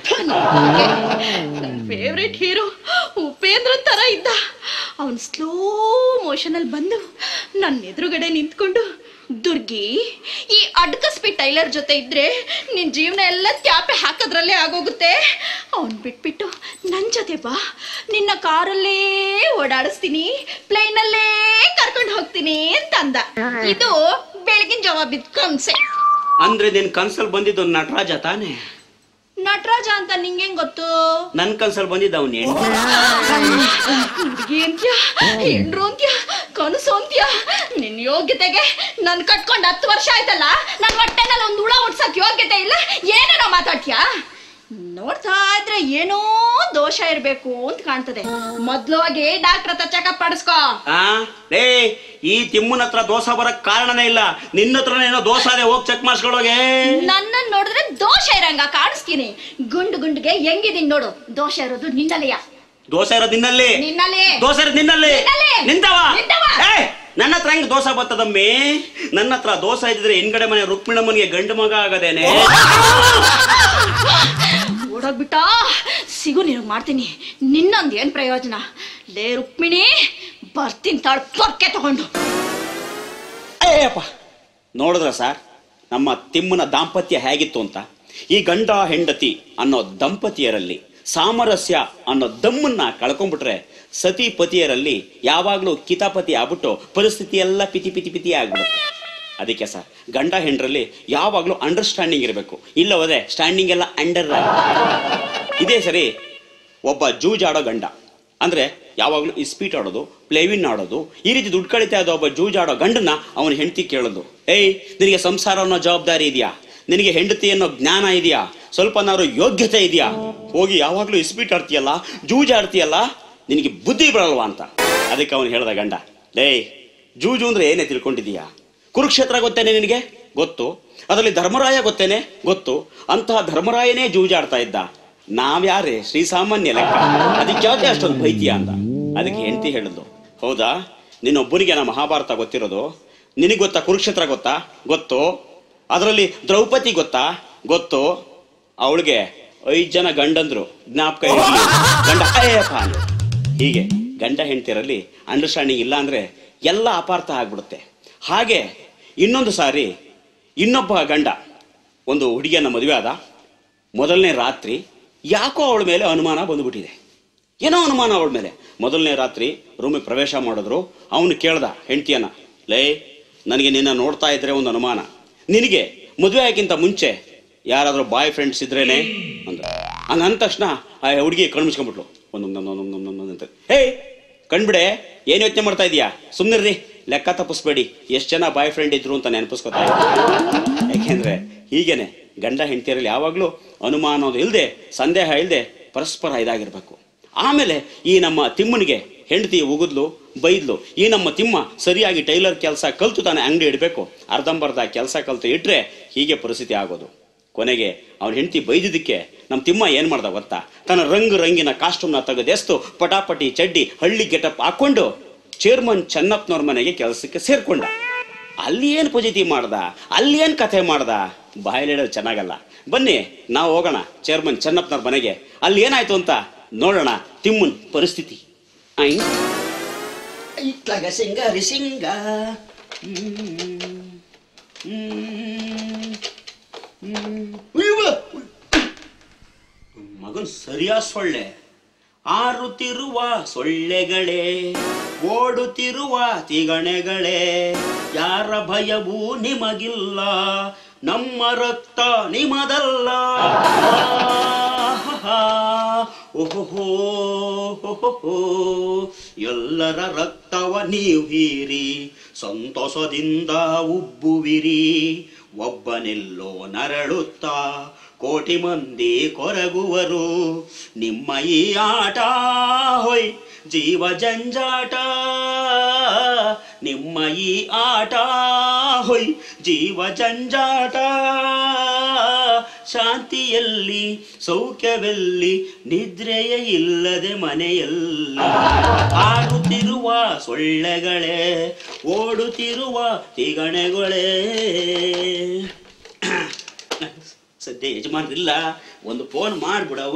ನನ್ನ ಫೇವ್ರೆಟ್ ಹೀರೋ ಉಪೇಂದ್ರ ತರ ಇದ್ದ ಅವನ್ ಸ್ಲೋ ಮೋಷನ್ ಅಲ್ಲಿ ಬಂದು ನನ್ನ ಎದುರುಗಡೆ ನಿಂತ್ಕೊಂಡು ದುರ್ಗಿ ಈ ಅಡ್ಕಸ್ಬಿ ಟೈಲರ್ ಜೊತೆ ಇದ್ರೆ ನಿನ್ ಜೀವನ ಎಲ್ಲ ತ್ಯಾಪೆ ಹಾಕೋದ್ರಲ್ಲೇ ಆಗೋಗುತ್ತೆ ಅವನ್ ಬಿಟ್ಬಿಟ್ಟು ನನ್ ಜೊತೆ ಬಾ ನಿನ್ನ ಕಾರಲ್ಲೇ ಓಡಾಡಿಸ್ತೀನಿ ಪ್ಲೇನಲ್ಲೇ ಕರ್ಕೊಂಡು ಹೋಗ್ತೀನಿ ಅಂತ ಅಂದ ಇದು ಬೆಳಗಿನ ಜಾವ ಬಿದ್ದ ಕನ್ಸೆ ಅಂದ್ರೆ ನಿನ್ ಕನ್ಸಲ್ ಬಂದಿದ್ದು ನಟರಾಜ ತಾನೆ ನಟರಾಜ ಅಂತ ನಿಂಗೆ ಗೊತ್ತು ನನ್ ಕನ್ಸಲ್ ಬಂದಿದ್ದ ಅವನ್ ಹುಡುಗಿ ಅಂತ್ಯ ಹೆಂಡ್ರು ಅಂತ್ಯ ಕನಸು ಅಂತ್ಯ ನಿನ್ ಯೋಗ್ಯತೆಗೆ ನನ್ ಕಟ್ಕೊಂಡ್ ಹತ್ತು ವರ್ಷ ಆಯ್ತಲ್ಲ ನನ್ ಹೊಟ್ಟೆನಲ್ಲಿ ಒಂದ್ ಹುಳ ಉಡ್ಸಕ್ ಯೋಗ್ಯತೆ ಇಲ್ಲ ಏನೇನೋ ಮಾತಾಡ್ತೀಯಾ ನೋಡ್ತಾ ಇದ್ರೆ ಏನೋ ದೋಷ ಇರ್ಬೇಕು ಅಂತ ಕಾಣ್ತದೆ ಮೊದ್ಲು ಹೋಗಿ ಡಾಕ್ಟರ್ ಹತ್ರ ಚೆಕಪ್ ಮಾಡಿಸ್ಕೋ ಆ ಲೇ ಈ ತಿಮ್ಮನ ಹತ್ರ ದೋಸ ಬರಕ್ ಕಾರಣನೇ ಇಲ್ಲ ನಿನ್ನ ಹತ್ರನೇ ಏನೋ ದೋಸ ಅದೇ ಹೋಗ್ ಚೆಕ್ ಮಾಡ್ಸ್ಕೊಳೋಗೆ ನನ್ನ ನೋಡಿದ್ರೆ ದೋಷ ಇರಂಗ ಕಾಣಿಸ್ತೀನಿ ಗುಂಡು ಗುಂಡಿಗೆ ಹೆಂಗಿದೀನಿ ನೋಡು ದೋಷ ಇರೋದು ನಿನ್ನಲೆಯ ದೋಸ ಇರೋದ್ ನಿನ್ನಲ್ಲಿ ನಿನ್ನಲ್ಲಿ ದೋಸ ಇರೋದ್ ನಿನ್ನಲ್ಲಿ ನಿನ್ನಲ್ಲಿ. ನಿಂತವ ನಿಂತವ. ಏ ನನ್ನ ಹತ್ರ ಹೆಂಗ್ ದೋಸ ಬರ್ತದಮ್ಮಿ ನನ್ನ ಹತ್ರ ದೋಸ ಇದ್ದಿದ್ರೆ ಹಿಂದ್ಗಡೆ ಮನೆ ರುಕ್ಮಿಣಮ್ಮನಿಗೆ ಗಂಡು ಮಗ ಆಗದೇನೆ ಓಡೋಗ್ಬಿಟ್ಟ ಸಿಗು ನಿನಗೆ ಮಾಡ್ತೀನಿ ನಿನ್ನೊಂದು ಏನ್ ಪ್ರಯೋಜನ ಲೇ ರುಕ್ಮಿಣಿ ಬರ್ತೀನಿ ತಾಳು ಪೊರ್ಕೆ ತಗೊಂಡು ಅಯ್ಯಪ್ಪ ನೋಡಿದ್ರ ಸರ್ ನಮ್ಮ ತಿಮ್ಮನ ದಾಂಪತ್ಯ ಹೇಗಿತ್ತು ಅಂತ ಈ ಗಂಡ ಹೆಂಡತಿ ಅನ್ನೋ ದಂಪತಿಯರಲ್ಲಿ ಸಾಮರಸ್ಯ ಅನ್ನೋ ದಮ್ಮನ್ನ ಕಳ್ಕೊಂಡ್ಬಿಟ್ರೆ ಸತಿ ಪತಿಯರಲ್ಲಿ ಯಾವಾಗಲೂ ಕಿತಾಪತಿ ಆಗ್ಬಿಟ್ಟು ಪರಿಸ್ಥಿತಿ ಎಲ್ಲ ಪಿತಿ ಪಿತಿ ಪಿತಿ ಆಗ್ಬಿಡುತ್ತೆ ಅದಕ್ಕೆ ಸರ್ ಗಂಡ ಹೆಂಡ್ರಲ್ಲಿ ಯಾವಾಗಲೂ ಅಂಡರ್ಸ್ಟ್ಯಾಂಡಿಂಗ್ ಇರಬೇಕು ಇಲ್ಲ ಹೋದ್ರೆ ಸ್ಟ್ಯಾಂಡಿಂಗ್ ಎಲ್ಲ ಅಂಡರ್ ಇದೇ ಸರಿ ಒಬ್ಬ ಜೂಜಾಡೋ ಗಂಡ ಅಂದ್ರೆ ಯಾವಾಗಲೂ ಇಸ್ಪೀಟ್ ಆಡೋದು ಪ್ಲೇವಿನ್ ಆಡೋದು ಈ ರೀತಿ ದುಡ್ಡು ಕಳಿತಾ ಇದ್ದ ಒಬ್ಬ ಜೂಜಾಡೋ ಗಂಡನ ಅವನ ಹೆಂಡತಿ ಕೇಳೋದು ಏಯ್ ನಿನಗೆ ಸಂಸಾರ ಅನ್ನೋ ಜವಾಬ್ದಾರಿ ಇದೆಯಾ ನಿನಗೆ ಹೆಂಡತಿ ಅನ್ನೋ ಜ್ಞಾನ ಇದೆಯಾ ಸ್ವಲ್ಪನಾರು ಯೋಗ್ಯತೆ ಇದೆಯಾ ಹೋಗಿ ಯಾವಾಗಲೂ ಇಸ್ಪೀಟ್ ಆಡ್ತೀಯಲ್ಲ ಜೂಜಾಡ್ತೀಯಲ್ಲ ನಿನಗೆ ಬುದ್ಧಿ ಬರಲ್ವಾ ಅಂತ ಅದಕ್ಕೆ ಅವನು ಹೇಳ್ದ ಗಂಡ ಡೇಯ್ ಜೂಜು ಅಂದ್ರೆ ಏನೇ ತಿಳ್ಕೊಂಡಿದೀಯಾ ಕುರುಕ್ಷೇತ್ರ ಗೊತ್ತೇನೆ ನಿನಗೆ ಗೊತ್ತು ಅದರಲ್ಲಿ ಧರ್ಮರಾಯ ಗೊತ್ತೇನೆ ಗೊತ್ತು ಅಂತಹ ಧರ್ಮರಾಯನೇ ಜೂಜಾಡ್ತಾ ಇದ್ದ ನಾವ್ಯಾರೇ ಶ್ರೀಸಾಮಾನ್ಯ ಲೆಕ್ಕ ಅದಕ್ಕೆ ಯಾಕೆ ಅಷ್ಟೊಂದು ಬೈತೀಯ ಅಂದ ಅದಕ್ಕೆ ಹೆಂಡತಿ ಹೇಳಿದ್ಲು ಹೌದಾ ನಿನ್ನೊಬ್ಬನಿಗೆ ನಾ ಮಹಾಭಾರತ ಗೊತ್ತಿರೋದು ನಿನಗೆ ಗೊತ್ತಾ ಕುರುಕ್ಷೇತ್ರ ಗೊತ್ತಾ ಗೊತ್ತು ಅದರಲ್ಲಿ ದ್ರೌಪದಿ ಗೊತ್ತಾ ಗೊತ್ತು ಅವಳಿಗೆ ಐದು ಜನ ಗಂಡಂದ್ರು ಜ್ಞಾಪಕ ಇರಲಿ ಗಂಡ ಅಯ್ಯಪ್ಪ ಅಂದ್ರು. ಹೀಗೆ ಗಂಡ ಹೆಂಡತಿಯರಲ್ಲಿ ಅಂಡರ್ಸ್ಟ್ಯಾಂಡಿಂಗ್ ಇಲ್ಲ ಅಂದ್ರೆ ಎಲ್ಲ ಅಪಾರ್ಥ ಆಗ್ಬಿಡುತ್ತೆ ಹಾಗೆ ಇನ್ನೊಂದು ಸಾರಿ ಇನ್ನೊಬ್ಬ ಗಂಡ ಒಂದು ಹುಡುಗಿಯನ್ನ ಮದುವೆ ಆದ ಮೊದಲನೇ ರಾತ್ರಿ ಯಾಕೋ ಅವಳ ಮೇಲೆ ಅನುಮಾನ ಬಂದುಬಿಟ್ಟಿದೆ ಏನೋ ಅನುಮಾನ ಅವಳ ಮೇಲೆ ಮೊದಲನೇ ರಾತ್ರಿ ರೂಮಿಗೆ ಪ್ರವೇಶ ಮಾಡಿದ್ರು ಅವನು ಕೇಳ್ದ ಹೆಂಡತಿಯನ್ನ ಲೇ ನನಗೆ ನಿನ್ನ ನೋಡ್ತಾ ಇದ್ರೆ ಒಂದು ಅನುಮಾನ ನಿನಗೆ ಮದುವೆ ಆಗಿಂತ ಮುಂಚೆ ಯಾರಾದ್ರೂ ಬಾಯ್ ಫ್ರೆಂಡ್ಸ್ ಇದ್ರೇನೆ ಅಂದ ಹಂಗ ಅಂದ ತಕ್ಷಣ ಆ ಹುಡುಗಿ ಕಣ್ಮಿಸ್ಕೊಂಡ್ಬಿಟ್ಲು ಒಂದೊಂದೊಂದೊಂದೊಂದೊಂದು ಅಂತ ಹೇ ಕಣ್ಬಿಡೆ ಏನ್ ಯೋಚನೆ ಮಾಡ್ತಾ ಇದೀಯಾ ಸುಮ್ಮನಿರ್ರಿ ಲೆಕ್ಕ ತಪ್ಪಿಸ್ಬೇಡಿ ಎಷ್ಟು ಜನ ಬಾಯ್ ಫ್ರೆಂಡ್ ಇದ್ರು ಅಂತ ನೆನಪಿಸ್ಕೊತಾ ಇದ್ದೀನಿ ಯಾಕೆಂದ್ರೆ ಹೀಗೇನೆ ಗಂಡ ಹೆಂಡತಿಯರಲ್ಲಿ ಯಾವಾಗಲೂ ಅನುಮಾನ ಅನ್ನೋದು ಇಲ್ಲದೆ ಸಂದೇಹ ಇಲ್ಲದೆ ಪರಸ್ಪರ ಇದಾಗಿರ್ಬೇಕು ಆಮೇಲೆ ಈ ನಮ್ಮ ತಿಮ್ಮನಿಗೆ ಹೆಂಡತಿ ಉಗಿದ್ಲು ಬೈದ್ಲು ಈ ನಮ್ಮ ತಿಮ್ಮ ಸರಿಯಾಗಿ ಟೈಲರ್ ಕೆಲಸ ಕಲ್ತು ತಾನೇ ಅಂಗಡಿ ಇಡಬೇಕು ಅರ್ಧಂಬರ್ಧ ಕೆಲಸ ಕಲ್ತು ಇಟ್ರೆ ಹೀಗೆ ಪರಿಸ್ಥಿತಿ ಆಗೋದು ಕೊನೆಗೆ ಅವನ ಹೆಂಡತಿ ಬೈದಿದ್ದಕ್ಕೆ ನಮ್ಮ ತಿಮ್ಮ ಏನು ಮಾಡ್ದ ಗೊತ್ತಾ ತನ್ನ ರಂಗು ರಂಗಿನ ಕಾಸ್ಟ್ಯೂಮ್ನ ತೆಗೆದೆಸ್ತು ಪಟಾಪಟಿ ಚಡ್ಡಿ ಹಳ್ಳಿ ಗೆಟಪ್ ಹಾಕೊಂಡು ಚೇರ್ಮನ್ ಚೆನ್ನಪ್ಪನವ್ರ ಮನೆಗೆ ಕೆಲಸಕ್ಕೆ ಸೇರ್ಕೊಂಡ ಅಲ್ಲಿ ಏನು ಪೊಜಿಟಿವ್ ಮಾಡ್ದ ಅಲ್ಲಿ ಏನು ಕಥೆ ಮಾಡ್ದ ಬಾಯಲ್ಲಿಡೋದು ಚೆನ್ನಾಗಲ್ಲ ಬನ್ನಿ ನಾವು ಹೋಗೋಣ ಚೇರ್ಮನ್ ಚೆನ್ನಪ್ಪನವ್ರ ಮನೆಗೆ ಅಲ್ಲಿ ಏನಾಯ್ತು ಅಂತ ನೋಡೋಣ ತಿಮ್ಮನ್ ಪರಿಸ್ಥಿತಿ ಐ ಇತ್ಲಾಗ ಸಿಂಗಾರಿ ಸಿಂಗ ಮಗನ್ ಸರಿಯಾ ಸೊಳ್ಳೆ ಆರುತ್ತಿರುವ ಸೊಳ್ಳೆಗಳೇ ಓಡುತ್ತಿರುವ ತಿಗಣೆಗಳೇ ಯಾರ ಭಯವೂ ನಿಮಗಿಲ್ಲ ನಮ್ಮ ರಕ್ತ ನಿಮದಲ್ಲ ಆಹಾಹಾ. ಓಹೋ ಎಲ್ಲರ ರಕ್ತವ ನೀವು ಹೀರಿ ಸಂತೋಷದಿಂದ ಉಬ್ಬುವಿರಿ ಒಬ್ಬನೆಲ್ಲೋ ನರಳುತ್ತಾ ಕೋಟಿ ಮಂದಿ ಕೊರಗುವರು ನಿಮ್ಮ ಈ ಆಟ ಹೊಯ್ ಜೀವ ಜಂಜಾಟ ನಿಮ್ಮ ಈ ಆಟ ಹೊಯ್ ಜೀವ ಜಂಜಾಟ ಶಾಂತಿಯಲ್ಲಿ ಸೌಖ್ಯವೆಲ್ಲಿ ನಿದ್ರೆಯೇ ಇಲ್ಲದೆ ಮನೆಯಲ್ಲಿ ಆಡುತ್ತಿರುವ ಸೊಳ್ಳೆಗಳೇ ಓಡುತ್ತಿರುವ ತಿಗಣೆಗಳೇ ಸದ್ಯ ಯಜಮಾನ್ರಿಲ್ಲ ಒಂದು ಫೋನ್ ಮಾಡ್ಬಿಡವ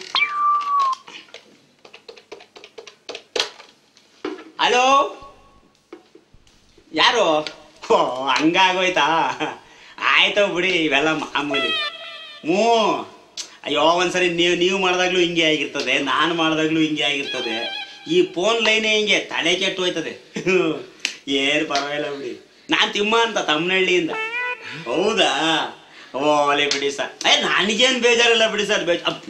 ಹಲೋ ಯಾರು ಓ ಹಂಗಾಗೋಯ್ತಾ ಆಯ್ತು ಬಿಡಿ ಇವೆಲ್ಲ ಮಾಮೂಲಿ ಹ್ಞೂ ಅಯ್ಯೋ ಒಂದ್ಸರಿ ನೀವು ನೀವು ಮಾಡಿದಾಗ್ಲೂ ಹಿಂಗೆ ಆಗಿರ್ತದೆ ನಾನು ಮಾಡಿದಾಗ್ಲೂ ಹಿಂಗೆ ಆಗಿರ್ತದೆ ಈ ಫೋನ್ ಲೈನೇ ಹಿಂಗೆ ತಲೆ ಕೆಟ್ಟು ಹೋಯ್ತದೆ ಏನು ಪರವಾಗಿಲ್ಲ ಬಿಡಿ ನಾನು ತಿಮ್ಮ ಅಂತ ತಮ್ಮನಹಳ್ಳಿಯಿಂದ ಹೌದಾ ಓಲೆ ಬಿಡಿ ಸರ್ ಏ ನನಗೇನು ಬೇಜಾರಿಲ್ಲ ಬಿಡಿ ಸರ್ ಬೇಜ ಅಪ್.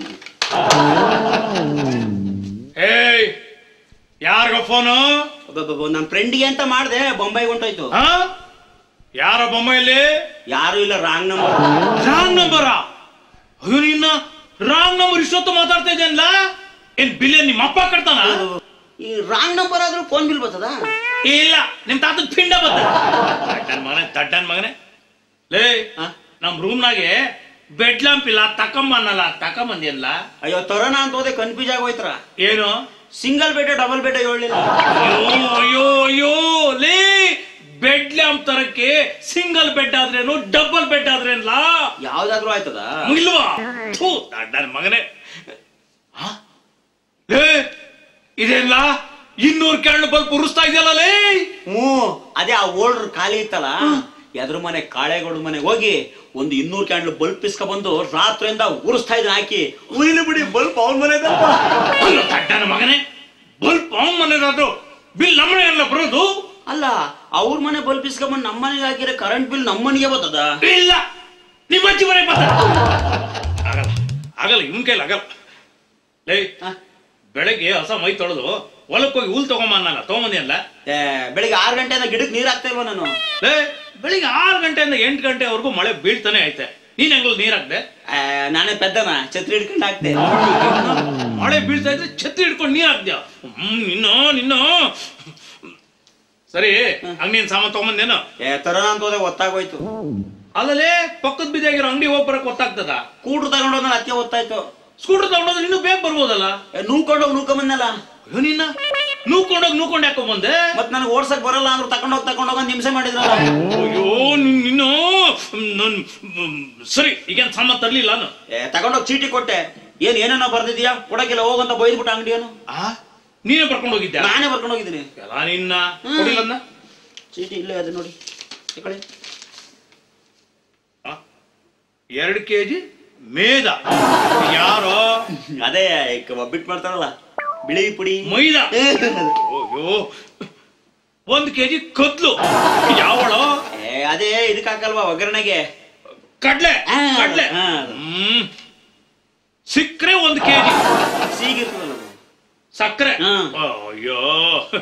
ಏಯ್ ಯಾರಿಗ ಫೋನು ಅಬ್ಬಬ್ಬಬ್ಬ, ನನ್ನ ಫ್ರೆಂಡಿಗೆ ಅಂತ ಮಾಡಿದೆ ಬೊಂಬೈಗೆ ಹೊಂಟೋಯ್ತು ಹಾ ಯಾರ ಬೊಮ್ಮೆಯಲ್ಲಿ ಯಾರು ಇಲ್ಲ ರಾಂಗ್ ನಂಬರ್ ರಾಂಗ್ ನಂಬರ ಅಯ್ಯೋ ನಿನ್ನ ರಾಂಗ್ ನಂಬರ್ ಇಷ್ಟೊತ್ತು ಮಾತಾಡ್ತಾ ಇದ್ದೇನಲ್ಲ ಏನ್ ಬಿಲ್ ನಿಮ್ಮ ಅಪ್ಪ ಕಟ್ತಾನ ಈ ರಾಂಗ್ ನಂಬರ್ ಆದ್ರೂ ಫೋನ್ ಬಿಲ್ ಬರ್ತದ ಇಲ್ಲ ನಿಮ್ ತಾತದ ಪಿಂಡ ಬತ್ತ ತಡ್ಡನ್ ಮಗನೇ ತಡ್ಡನ್ ಮಗನೇ ಲೇ ಹಾ? ನಮ್ ರೂಮ್ನಾಗೆ ಬೆಡ್ ಲ್ಯಾಂಪ್ ಇಲ್ಲ ತಕೊಂಬನ್ನಲ್ಲ ತಕೊಂಬಂದಿಯಲ್ಲ ಅಯ್ಯೋ ತರೋಣ ಅಂತ ಹೋದೆ ಕನ್ಫ್ಯೂಸ್ ಆಗೋಯ್ತರ ಏನು ಸಿಂಗಲ್ ಬೆಡ್ ಡಬಲ್ ಬೆಡ್ ಹೇಳಿಲ್ಲ ಅಯ್ಯೋ ಅಯ್ಯೋ ಅಯ್ಯೋ ಲೇ ಬೆಡ್ ಲ್ಯಾಂಪ್ ತರಕ್ಕೆ ಸಿಂಗಲ್ ಬೆಡ್ ಆದ್ರೇನು ಡಬಲ್ ಬೆಡ್ ಆದ್ರೇನಲ್ಲ ಯಾವ್ದಾದ್ರೂ ಆಯ್ತದ ಇಲ್ವಾ ಥೂ ನನ್ನ ಮಗನೇ ಆ? ಲೇ ಇದೇನಲ್ಲ ಇನ್ನೂರು ಕ್ಯಾಂಡ್ ಬಲ್ಪ್ ಉರಿಸ್ತಾ ಇದೆಯಲ್ಲ ಲೇ ಹ್ಞೂ ಅದೇ ಆ ಓಲ್ಡ್ರ್ ಖಾಲಿ ಇತ್ತಲ್ಲ ಎದ್ರ ಮನೆ ಕಾಳೆಗೌಡ ಮನೆಗೆ ಹೋಗಿ ಒಂದು ಇನ್ನೂರು ಕ್ಯಾಂಡ್ಲ್ ಬಲ್ಬ್ ಇಸ್ಕ ಬಂದು ರಾತ್ರಿಯಿಂದ ಉರಿಸ್ತಾ ಇದ್ರೆ ಹಾಕಿ ಉರಿಲಿ ಬಿಡಿ ಬಲ್ಬ್ ಅವನ ಮನೆ ಅಲ್ಲ ನನ್ನ ಮಗನೇ ಬಲ್ಪ್ ಅವನ್ ಮನೆದಾದ್ರು ಬಿಲ್ ನಮ್ಮನೆ ಎಲ್ಲ ಬರೋದು ಅಲ್ಲ ಅವ್ರ ಮನೆ ಬಲ್ಬ್ ಇಸ್ಕೊಂಬಂದು ನಮ್ಮ ಮನೆಗೆ ಹಾಕಿದ್ರೆ ಕರೆಂಟ್ ಬಿಲ್ ನಮ್ಮ ಮನೆಗೆ ಬರ್ತದ ಇಲ್ಲ ನಿಮ್ಮ ಅಜ್ಜಿ ಮನೆ ಬತ್ತ ಆಗಲ್ಲ ಆಗಲ್ಲ ಇವನ್ ಕೈಲಿ ಆಗಲ್ಲ ಲೇ ಆ? ಬೆಳಗ್ಗೆ ಹೊಸ ಮೈ ತೊಳೆದು ಹೊಲಕ್ಕೆ ಹೋಗಿ ಹುಲ್ ತಗೊಂಬನ್ನಲ್ಲ ತಗೊಂಬಂದಿಯಲ್ಲ ಏ, ಬೆಳಿಗ್ಗೆ ಆರು ಗಂಟೆಯಿಂದ ಗಿಡಕ್ಕೆ ನೀರ್ ಹಾಕ್ತಾ ಇಲ್ವಾ ನಾನು ಲೇ ಬೆಳಿಗ್ಗೆ ಆರು ಗಂಟೆಯಿಂದ ಎಂಟು ಗಂಟೆವರೆಗೂ ಮಳೆ ಬೀಳ್ತಾನೆ ಐತೆ ನೀನ್ ಹೆಂಗ್ ನೀರ್ ಹಾಕ್ದೆ ಆ, ನಾನೇ ಪೆದ್ದನ ಛತ್ರಿ ಹಿಡ್ಕೊಂಡು ಹಾಕ್ತೆ ಮಳೆ ಬೀಳ್ತಾ ಇದ್ರೆ ಛತ್ರಿ ಹಿಡ್ಕೊಂಡು ನೀರ್ ಹಾಕ್ದ್ಯ ಹ್ಮ್ ನಿನ್ನೋ ನಿನ್ನೋ ಸರಿ ಹಂಗ ನೀನ್ ಸಾಮಾನ್ ತಗೊಂಬಂದೇನು ಏ ತರೋಣ ಅಂತ ಹೋದೆ ಗೊತ್ತಾಗೋಯ್ತು ಅಲ್ಲಲೇ ಪಕ್ಕದ ಬಿದ್ದಾಗಿರೋ ಅಂಗಡಿ ಹೋಗಿ ಬರಕ್ ಗೊತ್ತಾಗ್ತದ ಕೂಡ್ರು ತಗೊಂಡೋದ್ರೆ ಅದಕ್ಕೆ ಗೊತ್ತಾಯ್ತು ಸ್ಕೂಟರ್ ತಗೊಂಡೋದ್ರೆ ಇನ್ನೂ ಬೇಗ ಬರ್ಬೋದಲ್ಲ ಏ, ನೂಕೊಂಡೋಗಿ ನೂಕೊಂಬಂದಲ್ಲ ಅಯ್ಯೋ ನಿನ್ನ ನೂಕೊಂಡೋಗಿ ನೂಕೊಂಡ್ ಯಾಕೋ ಬಂದೆ ಮತ್ ನನಗೆ ಓಡ್ಸಕ್ ಬರಲ್ಲ ಅಂದ್ರು ತಕೊಂಡೋಗಿ ತಕೊಂಡೋಗಿ ಒಂದು ಹಿಂಸೆ ಮಾಡಿದ್ರಲ್ಲ ಅಯ್ಯೋ ನಿನ್- ನೀನು ನನ್ ಮ್, ಸರಿ ಈಗೇನ್ ಸಾಮಾನ್ ತರ್ಲಿಲ್ಲ ನಾನು ಏ ತಗೊಂಡೋಗಿ ಚೀಟಿ ಕೊಟ್ಟೆ ಏನ್ ಏನೇನೋ ಬರ್ದಿದ್ಯಾ ಕೊಡಕ್ಕಿಲ್ಲ ಹೋಗಂತ ಬೈದ್ಬಿಟ್ಟ ಅಂಗಡಿಯನು ಆ ನೀನೇ ಬರ್ಕೊಂಡು ಹೋಗಿದ್ದೆ ನಾನೇ ಬರ್ಕೊಂಡು ಹೋಗಿದ್ದೀನಿ ಎಲ್ಲ ನಿನ್ನ ಕೊಡಿಲ್ಲ ಅದ್ನ? ಚೀಟಿ ಇಲ್ಲೇ ಅದು ನೋಡಿ ಈ ಕಡೆ ಆ? ಎರಡು ಕೆಜಿ ಮೇದ ಯಾರೋ ಅದೇ ಈಗ ಒಬ್ಬಿಟ್ಟು ಮಾಡ್ತಾರಲ್ಲ ಬಿಳಿ ಪುಡಿ ಮೈದಾ ಏ, ಅಯ್ಯೋ ಒಂದ್ ಕೆಜಿ ಕದ್ಲು ಯಾವಳೋ ಏ ಅದೇ ಇದಕ್ಕೆ ಹಾಕಲ್ವಾ ಒಗ್ಗರಣೆಗೆ ಕಡ್ಲೆ ಆ, ಕಡ್ಲೆ ಆ. ಹ್ಮ್ ಸಿಕ್ಕ್ರೆ ಒಂದ್ ಕೆಜಿ ಸೀಗಿರ್ತದಲ್ಲ ಅದು. ಸಕ್ಕರೆ ಹಾ. ಅಯ್ಯೋ